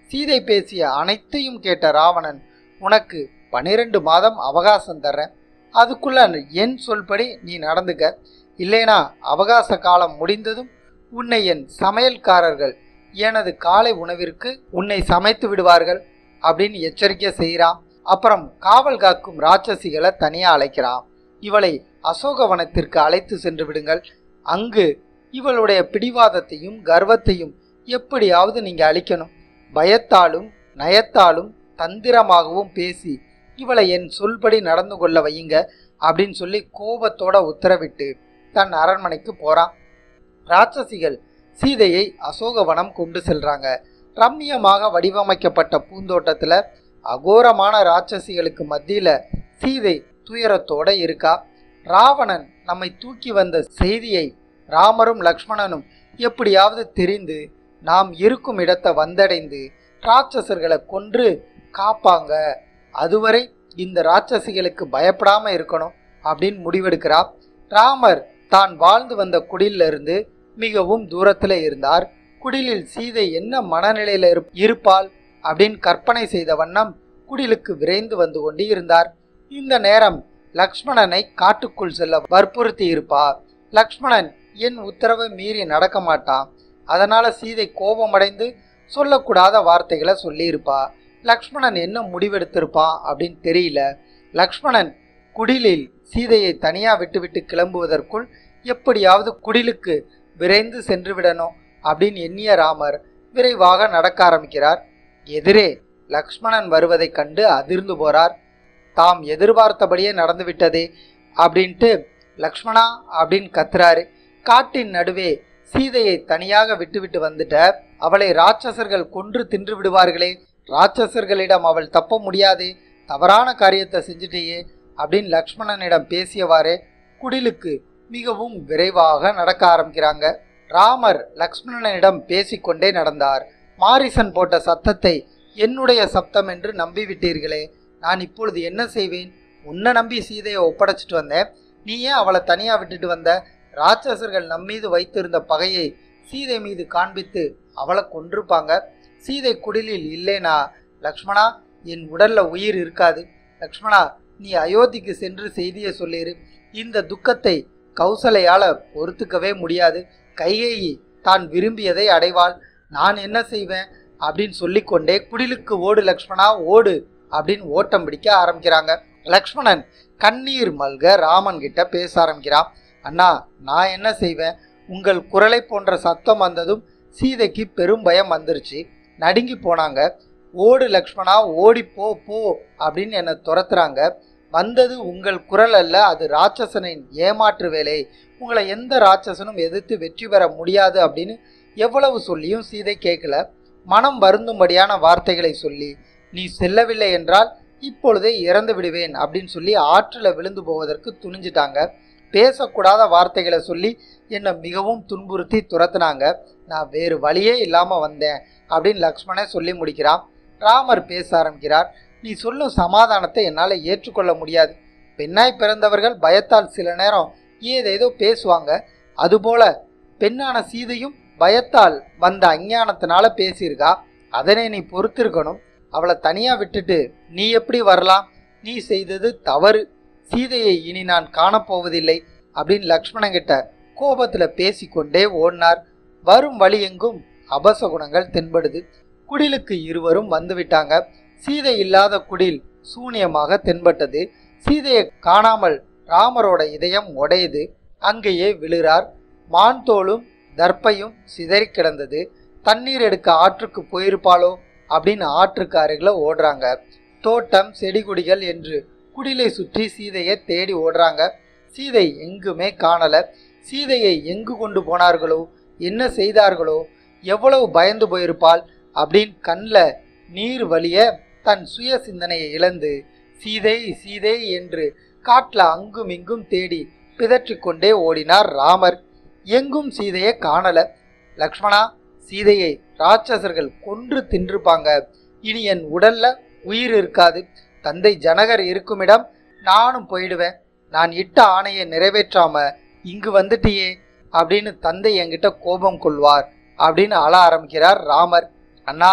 சீதை பேசிய அனைத்தையும் கேட்ட ராவணன் உனக்கு பனிரெண்டு மாதம் அவகாசம் தர்றேன் அதுக்குள்ள என் சொல்படி நீ நடந்துக்க இல்லைனா அவகாச காலம் முடிந்ததும் உன்னை என் சமையல்காரர்கள் எனது காலை உணவிற்கு உன்னை சமைத்து விடுவார்கள் அப்படின்னு எச்சரிக்கை செய்கிறான் அப்புறம் காவல் காக்கும் ராட்சசிகளை தனியா அழைக்கிறான் இவளை அசோகவனத்திற்கு அழைத்து சென்று விடுங்கள் அங்கு இவளுடைய பிடிவாதத்தையும் கர்வத்தையும் எப்படியாவது நீங்க அழிக்கணும் பயத்தாலும் நயத்தாலும் தந்திரமாகவும் பேசி இவளை என் சொல்படி நடந்து கொள்ள வையுங்க அப்படின்னு சொல்லி கோபத்தோட உத்தரவிட்டு தன் அரண்மனைக்கு போறான் ராட்சசிகள் சீதையை அசோகவனம் கொண்டு செல்றாங்க ரம்மியமாக வடிவமைக்கப்பட்ட பூந்தோட்டத்துல அகோரமான ராட்சசிகளுக்கு மத்தியில சீதை துயரத்தோட இருக்கா ராவணன் நம்மை தூக்கி வந்த செய்தியை ராமரும் லக்ஷ்மணனும் எப்படியாவது தெரிந்து நாம் இருக்கும் இடத்தை வந்தடைந்து ராட்சசர்களை கொன்று காப்பாங்க அதுவரை இந்த ராட்சசிகளுக்கு பயப்படாம இருக்கணும் அப்படின்னு முடிவெடுக்கிறா ராமர் தான் வாழ்ந்து வந்த குடில்ல இருந்து மிகவும் தூரத்துல இருந்தார் குடிலில் சீதை என்ன மனநிலையில இருப்- இருப்பாள் அப்படின்னு கற்பனை செய்த வண்ணம் குடிலுக்கு விரைந்து வந்து கொண்டு இருந்தார் இந்த நேரம் லக்ஷ்மணனை காட்டுக்குள் செல்ல வற்புறுத்தி இருப்பார் லக்ஷ்மணன் என் உத்தரவை மீறி நடக்க மாட்டான் அதனால சீதை கோபமடைந்து சொல்லக்கூடாத வார்த்தைகளை சொல்லியிருப்பா லக்ஷ்மணன் என்ன முடிவெடுத்திருப்பான் அப்படின்னு தெரியல லக்ஷ்மணன் குடிலில் சீதையை தனியா விட்டுவிட்டு கிளம்புவதற்குள் எப்படியாவது குடிலுக்கு விரைந்து சென்று விடணும் அப்படின்னு எண்ணிய ராமர் விரைவாக நடக்க ஆரம்பிக்கிறார் எதிரே லக்ஷ்மணன் வருவதைக் கண்டு அதிர்ந்து போறார் தாம் எதிர்பார்த்தபடியே நடந்து விட்டதே அப்படின்ட்டு லக்ஷ்மணா அப்படின்னு கத்துறாரு காட்டின் நடுவே சீதையை தனியாக விட்டுவிட்டு வந்துட்ட அவளை ராட்சசர்கள் கொன்று தின்று விடுவார்களே ராட்சசர்களிடம் அவள் தப்ப முடியாதே தவறான காரியத்தை செஞ்சுட்டேயே அப்படின்னு லக்ஷ்மணனிடம் பேசியவாறே குடிலுக்கு மிகவும் விரைவாக நடக்க ஆரம்பிக்கிறாங்க ராமர் லக்ஷ்மணனிடம் பேசிக்கொண்டே நடந்தார் மாரிசன் போட்ட சத்தத்தை என்னுடைய சப்தம் என்று நம்பிவிட்டீர்களே நான் இப்பொழுது என்ன செய்வேன் உன்னை நம்பி சீதையை ஒப்படைச்சிட்டு வந்தேன் நீ ஏன் அவளை தனியா விட்டுட்டு வந்த ராட்சசர்கள் நம்மீது வைத்திருந்த பகையை சீதை மீது காண்பித்து அவளை கொன்றுப்பாங்க சீதை குடிலில் இல்லைனா லக்ஷ்மணா என் உடல்ல உயிர் இருக்காது லக்ஷ்மணா நீ அயோத்திக்கு சென்று செய்தியை சொல்லிரு இந்த துக்கத்தை கௌசலையால பொறுத்துக்கவே முடியாது கைகேயி தான் விரும்பியதை அடைவாள் நான் என்ன செய்வேன் அப்படின்னு சொல்லிக்கொண்டே குடிலுக்கு ஓடு லக்ஷ்மணா ஓடு அப்படின்னு ஓட்டம் பிடிக்க ஆரம்பிக்கிறாங்க லக்ஷ்மணன் கண்ணீர் மல்க ராமன் கிட்ட பேச ஆரம்பிக்கிறான் அண்ணா நான் என்ன செய்வேன் உங்கள் குரலை போன்ற சத்தம் வந்ததும் சீதைக்கு பெரும் பயம் வந்துருச்சு நடுங்கி போனாங்க ஓடு லக்ஷ்மணா ஓடி போ போ அப்படின்னு என்னை துரத்துறாங்க வந்தது உங்கள் குரல் அல்ல அது ராட்சசனின் ஏமாற்று வேலை உங்களை எந்த ராட்சசனும் எதிர்த்து வெற்றி பெற முடியாது அப்படின்னு எவ்வளவு சொல்லியும் சீதை கேட்கல மனம் வருந்தும்படியான வார்த்தைகளை சொல்லி நீ செல்லவில்லை என்றால் இப்பொழுதே இறந்து விடுவேன் அப்படின்னு சொல்லி ஆற்றில் விழுந்து போவதற்கு துணிஞ்சிட்டாங்க பேசக்கூடாத வார்த்தைகளை சொல்லி என்னை மிகவும் துன்புறுத்தி துரத்துனாங்க நான் வேறு வழியே இல்லாமல் வந்தேன் அப்படின்னு லக்ஷ்மணன் சொல்லி முடிக்கிறான் ராமர் பேச ஆரம்பிக்கிறார் நீ சொல்லும் சமாதானத்தை என்னால் ஏற்றுக்கொள்ள முடியாது பெண்ணாய் பிறந்தவர்கள் பயத்தால் சில நேரம் ஏதேதோ பேசுவாங்க அதுபோல பெண்ணான சீதையும் பயத்தால் வந்த அஞ்ஞானத்தினால பேசியிருக்கா அதனை நீ பொறுத்திருக்கணும் அவளை தனியா விட்டுட்டு நீ எப்படி வரலாம் நீ செய்தது தவறு சீதையை இனி நான் காணப்போவதில்லை அப்படின்னு லக்ஷ்மணன் கிட்ட கோபத்துல பேசிக்கொண்டே ஓடினார் வரும் வழி எங்கும் அபசகுணங்கள் தென்படுது குடிலுக்கு இருவரும் வந்துவிட்டாங்க சீதை இல்லாத குடில் சூனியமாக தென்பட்டது சீதையை காணாமல் ராமரோட இதயம் உடையுது அங்கேயே விழுறார் மான் தோலும் தர்ப்பையும் சிதறி கிடந்தது தண்ணீர் எடுக்க ஆற்றுக்கு போயிருப்பாளோ அப்படின்னு ஆற்றுக்கு அருகில் ஓடுறாங்க தோட்டம் செடி கொடிகள் என்று குடிலை சுற்றி சீதையை தேடி ஓடுறாங்க சீதை எங்குமே காணல சீதையை எங்கு கொண்டு போனார்களோ என்ன செய்தார்களோ எவ்வளவு பயந்து போயிருப்பாள் அப்படின்னு கண்ணில் நீர் வலிய தன் சுய சிந்தனையை இழந்து சீதை சீதை என்று காட்டில் அங்கும் இங்கும் தேடி பிதற்றிக் கொண்டே ஓடினார் ராமர் எங்கும் சீதையை காணல லக்ஷ்மணா சீதையை ராட்சசர்கள் கொன்று தின்றுப்பாங்க இனி என் உடல்ல உயிர் இருக்காது தந்தை ஜனகர் இருக்குமிடம் நானும் போயிடுவேன் நான் இட்ட ஆணையை நிறைவேற்றாம இங்கு வந்துட்டியே அப்படின்னு தந்தை என்கிட்ட கோபம் கொள்வார் அப்படின்னு அழ ஆரம்பிக்கிறார் ராமர் அண்ணா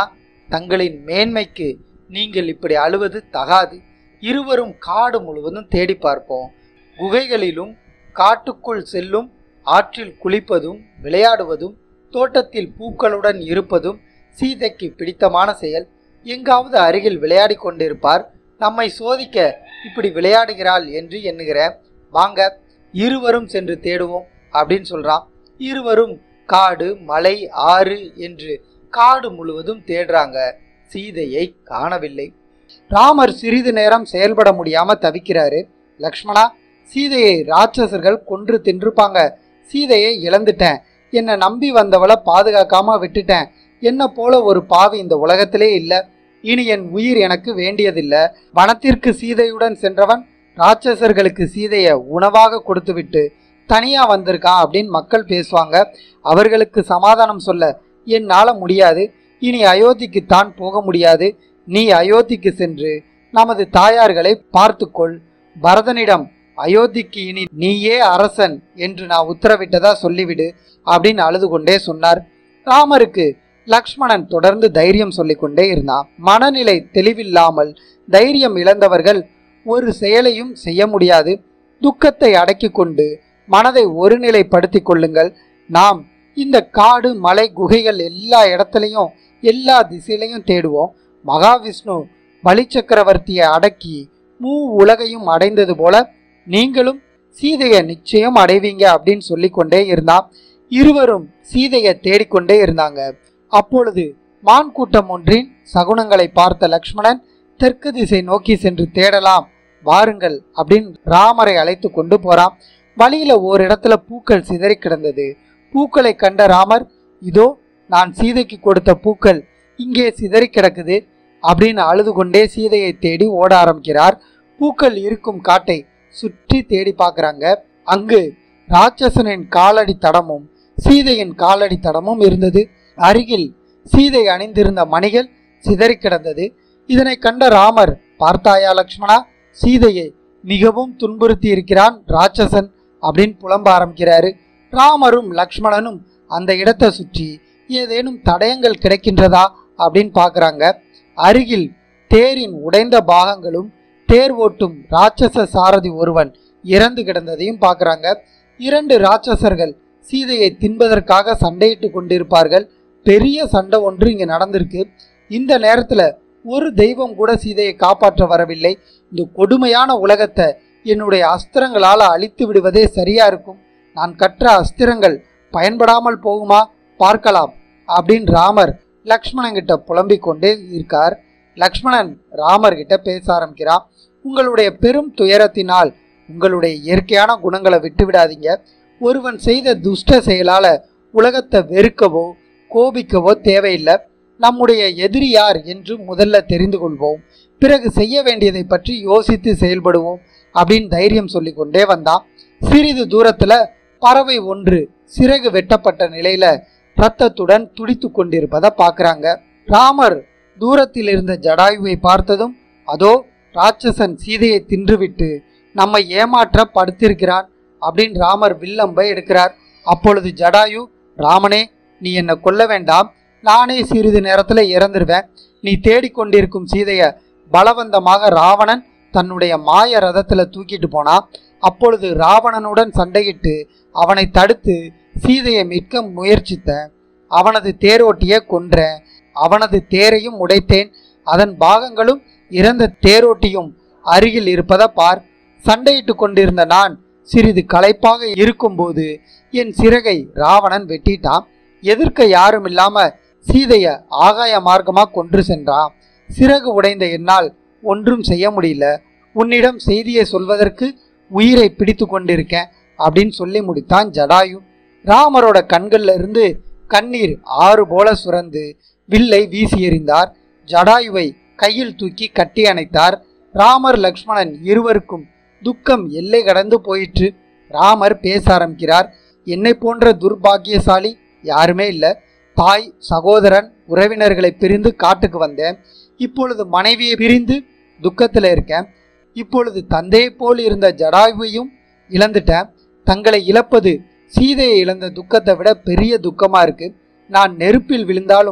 தங்களின் மேன்மைக்கு நீங்கள் இப்படி அழுவது தகாது இருவரும் காடு முழுவதும் தேடி பார்ப்போம் குகைகளிலும் காட்டுக்குள் செல்லும் ஆற்றில் குளிப்பதும் விளையாடுவதும் தோட்டத்தில் பூக்களுடன் இருப்பதும் சீதைக்கு பிடித்தமான செயல் எங்காவது அருகில் விளையாடி கொண்டிருப்பார் நம்மை சோதிக்க இப்படி விளையாடுகிறாள் என்று எண்ணுகிறேன் வாங்க இருவரும் சென்று தேடுவோம் அப்படின்னு சொல்றான் இருவரும் காடு மலை ஆறு என்று காடு முழுவதும் தேடுறாங்க சீதையை காணவில்லை ராமர் சிறிது நேரம் செயல்பட முடியாம தவிக்கிறாரு லக்ஷ்மணா சீதையை ராட்சசர்கள் கொன்று தின்றுப்பாங்க சீதையை இழந்துட்டேன் என்னை நம்பி வந்தவளை பாதுகாக்காம விட்டுட்டேன் என்ன போல ஒரு பாவி இந்த உலகத்திலே இல்லை இனி என் உயிர் எனக்கு வேண்டியதில்லை வனத்திற்கு சீதையுடன் சென்றவன் ராட்சசர்களுக்கு சீதையை உணவாக கொடுத்துவிட்டு தனியா வந்திருக்கான் அப்படின்னு மக்கள் பேசுவாங்க அவர்களுக்கு சமாதானம் சொல்ல என்னால் முடியாது இனி அயோத்திக்கு தான் போக முடியாது நீ அயோத்திக்கு சென்று நமது தாயார்களை பார்த்துக்கொள் பரதனிடம் அயோத்திக்கு இனி நீயே அரசன் என்று நான் உத்தரவிட்டதா சொல்லிவிடு அப்படின்னு அழுது கொண்டே சொன்னார் ராமருக்கு லக்ஷ்மணன் தொடர்ந்து தைரியம் சொல்லிக் கொண்டே இருந்தான் மனநிலை தெளிவில்லாமல் தைரியம் இழந்தவர்கள் ஒரு செயலையும் செய்ய முடியாது துக்கத்தை அடக்கி கொண்டு மனதை ஒருநிலைப்படுத்திக் கொள்ளுங்கள் நாம் இந்த காடு மலை குகைகள் எல்லா இடத்துலையும் எல்லா திசையிலையும் தேடுவோம் மகாவிஷ்ணு பலி சக்கரவர்த்தியை அடக்கி மூ உலகையும் அடைந்தது போல நீங்களும் சீதையை நிச்சயம் அடைவீங்க அப்படின்னு சொல்லிக்கொண்டே இருந்தான் இருவரும் சீதையை தேடிக்கொண்டே இருந்தாங்க அப்பொழுது மான் கூட்டம் ஒன்றின் சகுனங்களை பார்த்த லக்ஷ்மணன் தெற்கு திசை நோக்கி சென்று தேடலாம் வாருங்கள் அப்படின்னு ராமரை அழைத்து கொண்டு போறான் வழியில ஓரிடத்துல பூக்கள் சிதறி கிடந்தது பூக்களை கண்ட ராமர் இதோ நான் சீதைக்கு கொடுத்த பூக்கள் இங்கே சிதறி கிடக்குது அப்படின்னு அழுது கொண்டே சீதையை தேடி ஓட ஆரம்பிக்கிறார் பூக்கள் இருக்கும் காட்டை சுற்றி தேடி பார்க்கறாங்க அங்கு ராட்சசனின் காலடி தடமும் சீதையின் காலடி தடமும் இருந்தது அருகில் சீதை அணிந்திருந்த மணிகள் சிதறி கிடந்தது இதனை கண்ட ராமர் பார்த்தாயா லக்ஷ்மணா சீதையை மிகவும் துன்புறுத்தி இருக்கிறான் ராட்சசன் அப்படின்னு புலம்ப ஆரம்பிக்கிறாரு ராமரும் லக்ஷ்மணனும் அந்த இடத்தை சுற்றி ஏதேனும் தடயங்கள் கிடைக்கின்றதா அப்படின்னு பார்க்கறாங்க அருகில் தேரின் உடைந்த பாகங்களும் தேர் ஓட்டும் ராட்சச சாரதி ஒருவன் இறந்து கிடந்ததையும் பார்க்கறாங்க இரண்டு ராட்சசர்கள் சீதையை தின்பதற்காக சண்டையிட்டு கொண்டிருப்பார்கள் பெரிய சண்டை ஒன்று இங்க நடந்திருக்கு இந்த நேரத்துல ஒரு தெய்வம் கூட சீதையை காப்பாற்ற வரவில்லை இந்த கொடுமையான உலகத்தை என்னுடைய அஸ்திரங்களால அழித்து விடுவதே சரியா இருக்கும் நான் கற்ற அஸ்திரங்கள் பயன்படாமல் போகுமா பார்க்கலாம் அப்படின்னு ராமர் லக்ஷ்மணன் கிட்ட புலம்பிக் கொண்டே இருக்கார் லக்ஷ்மணன் ராமர் கிட்ட பேச ஆரம்பிக்கிறான் உங்களுடைய பெரும் துயரத்தினால் உங்களுடைய இயற்கையான குணங்களை விட்டு விடாதீங்க ஒருவன் செய்த துஷ்ட செயலால உலகத்தை வெறுக்கவோ கோபிக்கவோ தேவையில்லை நம்முடைய எதிரி யார் என்று முதல்ல தெரிந்து கொள்வோம் பிறகு செய்ய வேண்டியதை பற்றி யோசித்து செயல்படுவோம் அப்படின்னு தைரியம் சொல்லிக் கொண்டே வந்தான் சிறிது தூரத்துல பறவை ஒன்று சிறகு வெட்டப்பட்ட நிலையில ரத்தத்துடன் துடித்து கொண்டிருப்பதை பார்க்கறாங்க ராமர் தூரத்தில் இருந்த ஜடாயுவை பார்த்ததும் அதோ ராட்சசன் சீதையை தின்றுவிட்டு நம்மை ஏமாற்ற படுத்திருக்கிறான் அப்படின்னு ராமர் வில்லம்பை எடுக்கிறார் அப்பொழுது ஜடாயு ராமனே நீ என்னை கொல்ல வேண்டாம் நானே சிறிது நேரத்துல இறந்துருவேன் நீ தேடிக்கொண்டிருக்கும் சீதைய பலவந்தமாக ராவணன் தன்னுடைய மாய ரதத்துல தூக்கிட்டு போனான் அப்பொழுது ராவணனுடன் சண்டையிட்டு அவனை தடுத்து சீதையை மீட்க முயற்சித்தேன் அவனது தேரோட்டியை கொன்றேன் அவனது தேரையும் உடைத்தேன் அதன் பாகங்களும் இறந்த தேரோட்டியும் அருகில் இருப்பதை பார் சண்டையிட்டு கொண்டிருந்த நான் சிறிது களைப்பாக இருக்கும்போது என் சிறகை ராவணன் வெட்டிட்டான் எதிர்க்க யாரும் இல்லாம சீதைய ஆகாய மார்க்கமா கொன்று சென்றான் சிறகு உடைந்த என்னால் ஒன்றும் செய்ய முடியல உன்னிடம் செய்தியை சொல்வதற்கு உயிரை பிடித்து கொண்டிருக்கேன் அப்படின்னு சொல்லி முடித்தான் ஜடாயு ராமரோட கண்கள்ல இருந்து கண்ணீர் ஆறு போல சுரந்து வில்லை வீசி எறிந்தார் ஜடாயுவை கையில் தூக்கி கட்டி அணைத்தார் ராமர் லக்ஷ்மணன் இருவருக்கும் துக்கம் எல்லை கடந்து போயிற்று ராமர் பேச ஆரம்பிக்கிறார் என்னை போன்ற துர்பாக்கியசாலி யாருமே இல்லை தாய் சகோதரன் உறவினர்களை பிரிந்து காட்டுக்கு வந்தேன் இப்பொழுது மனைவியை பிரிந்து துக்கத்தில் இருக்கேன் இப்பொழுது தந்தையை போல் இருந்த ஜடாயுவையும் இழந்துட்டேன் தங்களை இழப்பது சீதையை இழந்த துக்கத்தை விட பெரிய துக்கமா இருக்கு நான் நெருப்பில் விழுந்தாலும்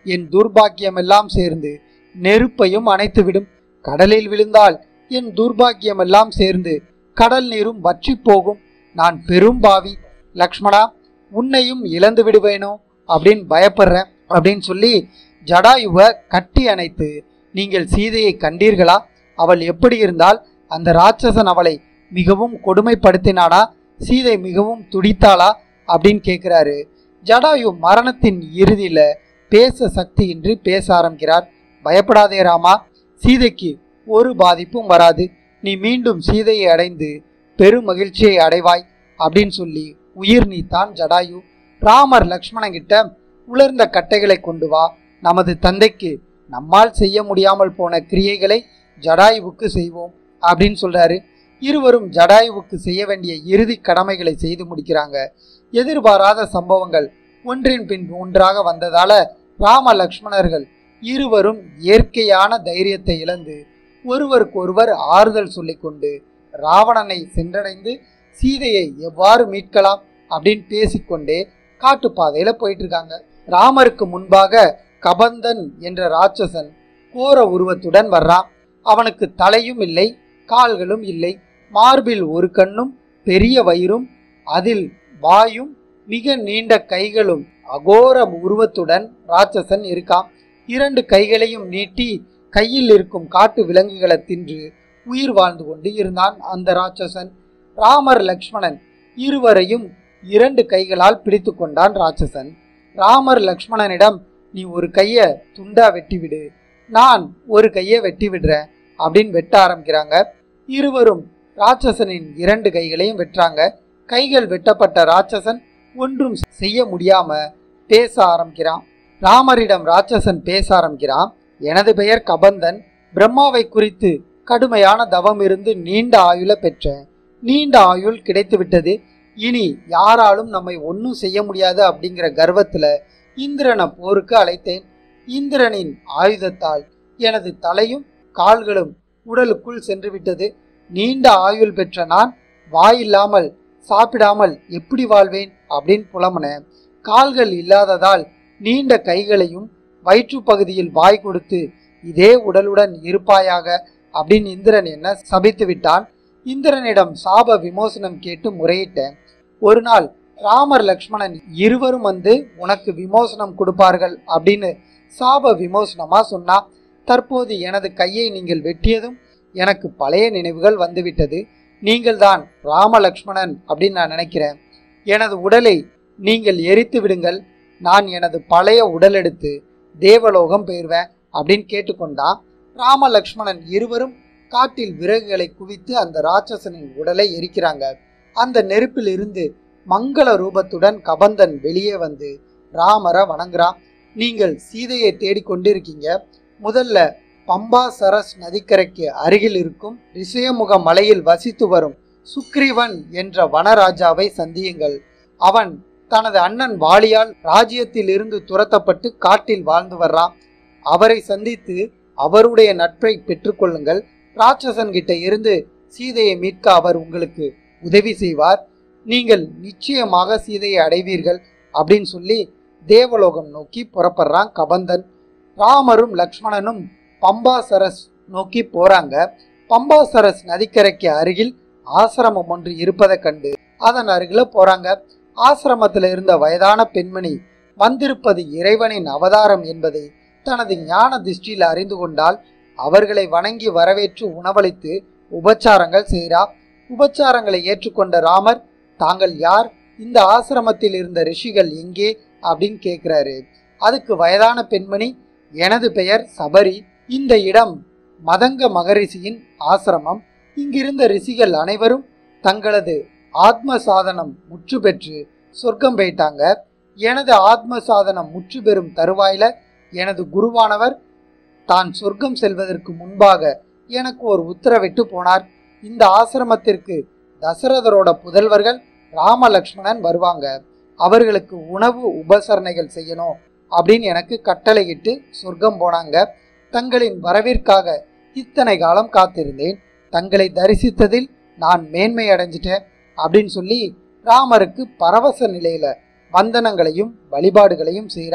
என் துர்பாக்கியமெல்லாம் சேர்ந்து நெருப்பையும் அணைத்துவிடும் கடலில் விழுந்தால் என் துர்பாக்கியமெல்லாம் சேர்ந்து கடல் நீரும் வற்றி போகும் நான் பெரும் பாவி லக்ஷ்மணா உன்னையும் இழந்து விடுவேனோ அப்படின்னு பயப்படுறேன் அப்படின்னு சொல்லி ஜடாயுவை கட்டி அணைத்து நீங்கள் சீதையை கண்டீர்களா அவள் எப்படி இருந்தால் அந்த ராட்சசன் அவளை மிகவும் கொடுமைப்படுத்தினானா சீதை மிகவும் துடித்தாளா அப்படின்னு கேட்குறாரு ஜடாயு மரணத்தின் இறுதியில பேச சக்தியின்றி பேச ஆரம்பிக்கிறார் பயப்படாதே ராமா சீதைக்கு ஒரு பாதிப்பும் வராது நீ மீண்டும் சீதையை அடைந்து பெரும் மகிழ்ச்சியை அடைவாய் அப்படின்னு சொல்லி உயிர் நீத்தான் ஜடாயு ராமர் லக்ஷ்மணன் கிட்ட உலர்ந்த கட்டைகளை கொண்டு வா நமது தந்தைக்கு நம்மால் செய்ய முடியாமல் போன கிரியைகளை ஜடாயுவுக்கு செய்வோம் அப்படின்னு சொல்றாரு இருவரும் ஜடாயுவுக்கு செய்ய வேண்டிய இறுதி கடமைகளை செய்து முடிக்கிறாங்க எதிர்பாராத சம்பவங்கள் ஒன்றின் பின் ஒன்றாக வந்ததால ராம லக்ஷ்மணர்கள் இருவரும் இயற்கையான தைரியத்தை இழந்து ஒருவருக்கொருவர் ஆறுதல் சொல்லிக்கொண்டு ராவணனை சென்றடைந்து சீதையை எவ்வாறு மீட்கலாம் அப்படின்னு பேசிக்கொண்டே காட்டுப்பாதையில போயிட்டு இருக்காங்க ராமருக்கு முன்பாக கபந்தன் என்ற ராட்சசன் கோர உருவத்துடன் வர்றான் அவனுக்கு தலையும் இல்லை கால்களும் இல்லை மார்பில் ஒரு கண்ணும் பெரிய வயிறும் அதில் வாயும் மிக நீண்ட கைகளும் அகோர உருவத்துடன் ராட்சசன் இருக்கான் இரண்டு கைகளையும் நீட்டி கையில் இருக்கும் காட்டு விலங்குகளை தின்று உயிர் வாழ்ந்து கொண்டு இருந்தான் அந்த ராட்சசன் ராமர் லக்ஷ்மணன் இருவரையும் இரண்டு கைகளால் பிடித்து கொண்டான் ராட்சசன் ராமர் லக்ஷ்மணனிடம் நீ ஒரு கைய துண்டா வெட்டிவிடு நான் ஒரு கையை வெட்டி விடுறேன் அப்படின்னு வெட்ட ஆரம்பிக்கிறாங்க இருவரும் ராட்சசனின் இரண்டு கைகளையும் வெட்டுறாங்க கைகள் வெட்டப்பட்ட ராட்சசன் ஒன்றும் செய்ய முடியாம பேச ஆரம்பிக்கிறான் ராமரிடம் ராட்சசன் பேச ஆரம்பிக்கிறான் எனது பெயர் கபந்தன் பிரம்மாவை குறித்து கடுமையான தவம் இருந்து நீண்ட ஆயுள பெற்றேன் நீண்ட ஆயுள் கிடைத்து விட்டது இனி யாராலும் நம்மை ஒன்றும் செய்ய முடியாது அப்படிங்கிற கர்வத்துல இந்திரனை போருக்கு அழைத்தேன் இந்திரனின் ஆயுதத்தால் எனது தலையும் கால்களும் உடலுக்குள் சென்று விட்டது நீண்ட ஆயுள் பெற்ற நான் வாயில்லாமல் சாப்பிடாமல் எப்படி வாழ்வேன் அப்படின்னு புலம்புனேன் கால்கள் இல்லாததால் நீண்ட கைகளையும் வயிற்று பகுதியில் வாய் கொடுத்து இதே உடலுடன் இருப்பாயாக அப்படின்னு இந்திரன் என்ன சபித்து விட்டான் இந்திரனிடம் சாப விமோசனம் கேட்டு முறையிட்டேன் ஒரு நாள் ராமர் லக்ஷ்மணன் இருவரும் வந்து உனக்கு விமோசனம் கொடுப்பார்கள் அப்படின்னு சாப விமோசனமா சொன்னா தற்போது எனது கையை நீங்கள் வெட்டியதும் எனக்கு பழைய நினைவுகள் வந்துவிட்டது நீங்கள் தான் ராம லக்ஷ்மணன் அப்படின்னு நான் நினைக்கிறேன் எனது உடலை நீங்கள் எரித்து விடுங்கள் நான் எனது பழைய உடல் எடுத்து தேவலோகம் போயிருவேன் அப்படின்னு கேட்டுக்கொண்டான் ராம லக்ஷ்மணன் இருவரும் காட்டில் விறகுகளை குவித்து அந்த ராட்சசனின் உடலை எரிக்கிறாங்க அந்த நெருப்பில் இருந்து மங்கள ரூபத்துடன் கபந்தன் வெளியே வந்து ராமரை வணங்குறான் நீங்கள் சீதையை தேடிக்கொண்டிருக்கீங்க முதல்ல பம்பா சரஸ் நதிக்கரைக்கு அருகில் இருக்கும் ரிஷயமுக மலையில் வசித்து வரும் சுக்ரீவன் என்ற வனராஜாவை சந்தியுங்கள் அவன் தனது அண்ணன் வாலியால் ராஜ்யத்தில் இருந்து துரத்தப்பட்டு காட்டில் வாழ்ந்து வர்றான் அவரை சந்தித்து அவருடைய நட்பை பெற்றுக்கொள்ளுங்கள் ராட்சசன் கிட்ட இருந்து சீதையை மீட்க அவர் உங்களுக்கு உதவி செய்வார் நீங்கள் நிச்சயமாக சீதையை அடைவீர்கள் அப்படின்னு சொல்லி தேவலோகம் நோக்கி புறப்படுறான் கபந்தன் ராமரும் லக்ஷ்மணனும் பம்பாசரஸ் நோக்கி போறாங்க பம்பாசரஸ் நதிக்கரைக்கு அருகில் ஆசிரமம் ஒன்று இருப்பதை கண்டு அதன் அருகில போறாங்க ஆசிரமத்தில் இருந்த வயதான பெண்மணி வந்திருப்பது இறைவனின் அவதாரம் என்பதை தனது ஞான திருஷ்டியில் அறிந்து கொண்டால் அவர்களை வணங்கி வரவேற்று உணவளித்து உபச்சாரங்கள் செய்கிறா உபச்சாரங்களை ஏற்றுக்கொண்ட ராமர் தாங்கள் யார் இந்த ஆசிரமத்தில் இருந்த ரிஷிகள் எங்கே அப்படின்னு கேட்கிறாரு அதுக்கு வயதான பெண்மணி எனது பெயர் சபரி இந்த இடம் மதங்க மகரிஷியின் ஆசிரமம் இங்கிருந்த ரிஷிகள் அனைவரும் தங்களது ஆத்ம சாதனம் முற்று பெற்று சொர்க்கம் போயிட்டாங்க எனது ஆத்ம சாதனம் முற்று பெறும் தருவாயில எனது குருவானவர் தான் சொர்க்கம் செல்வதற்கு முன்பாக எனக்கு ஒரு உத்தரவிட்டு போனார் இந்த ஆசிரமத்திற்கு தசரதரோட புதல்வர்கள் ராம லக்ஷ்மணன் வருவாங்க அவர்களுக்கு உணவு உபசரணைகள் செய்யணும் அப்படின்னு எனக்கு கட்டளையிட்டு சொர்க்கம் போனாங்க தங்களின் வரவிற்காக இத்தனை காலம் காத்திருந்தேன் தங்களை தரிசித்ததில் நான் மேன்மை அடைஞ்சிட்டேன் அப்படின்னு சொல்லி ராமருக்கு பரவச நிலையில வந்தனங்களையும் வழிபாடுகளையும் செய்கிறா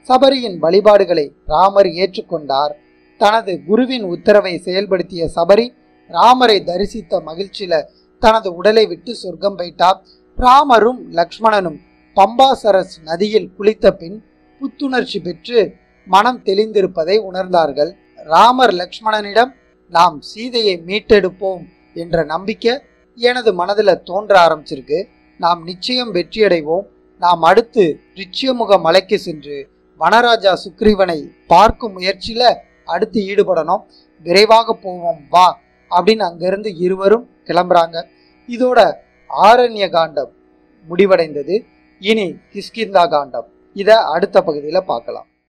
சபரியின் வழிபாடுகளை ராமர் ஏற்றுக்கொண்டார் தனது குருவின் உத்தரவை செயல்படுத்திய சபரி ராமரை தரிசித்த மகிழ்ச்சியில தனது உடலை விட்டு சொர்க்கம் போயிட்டார் ராமரும் லக்ஷ்மணனும் பம்பாசரஸ் நதியில் குளித்த பின் புத்துணர்ச்சி பெற்று மனம் தெளிந்திருப்பதை உணர்ந்தார்கள் ராமர் லக்ஷ்மணனிடம் நாம் சீதையை மீட்டெடுப்போம் என்ற நம்பிக்கை எனது மனதில் தோன்ற ஆரம்பிச்சிருக்கு நாம் நிச்சயம் வெற்றியடைவோம் நாம் அடுத்து ரிச்சியமுக மலைக்கு சென்று வனராஜா சுக்ரீவனை பார்க்கும் முயற்சியில அடுத்து ஈடுபடணும் விரைவாக போவோம் வா அப்படின்னு அங்கிருந்து இருவரும் கிளம்புறாங்க இதோட ஆரண்ய காண்டம் முடிவடைந்தது இனி கிஷ்கிந்தா காண்டம் இதை அடுத்த பகுதியில் பார்க்கலாம்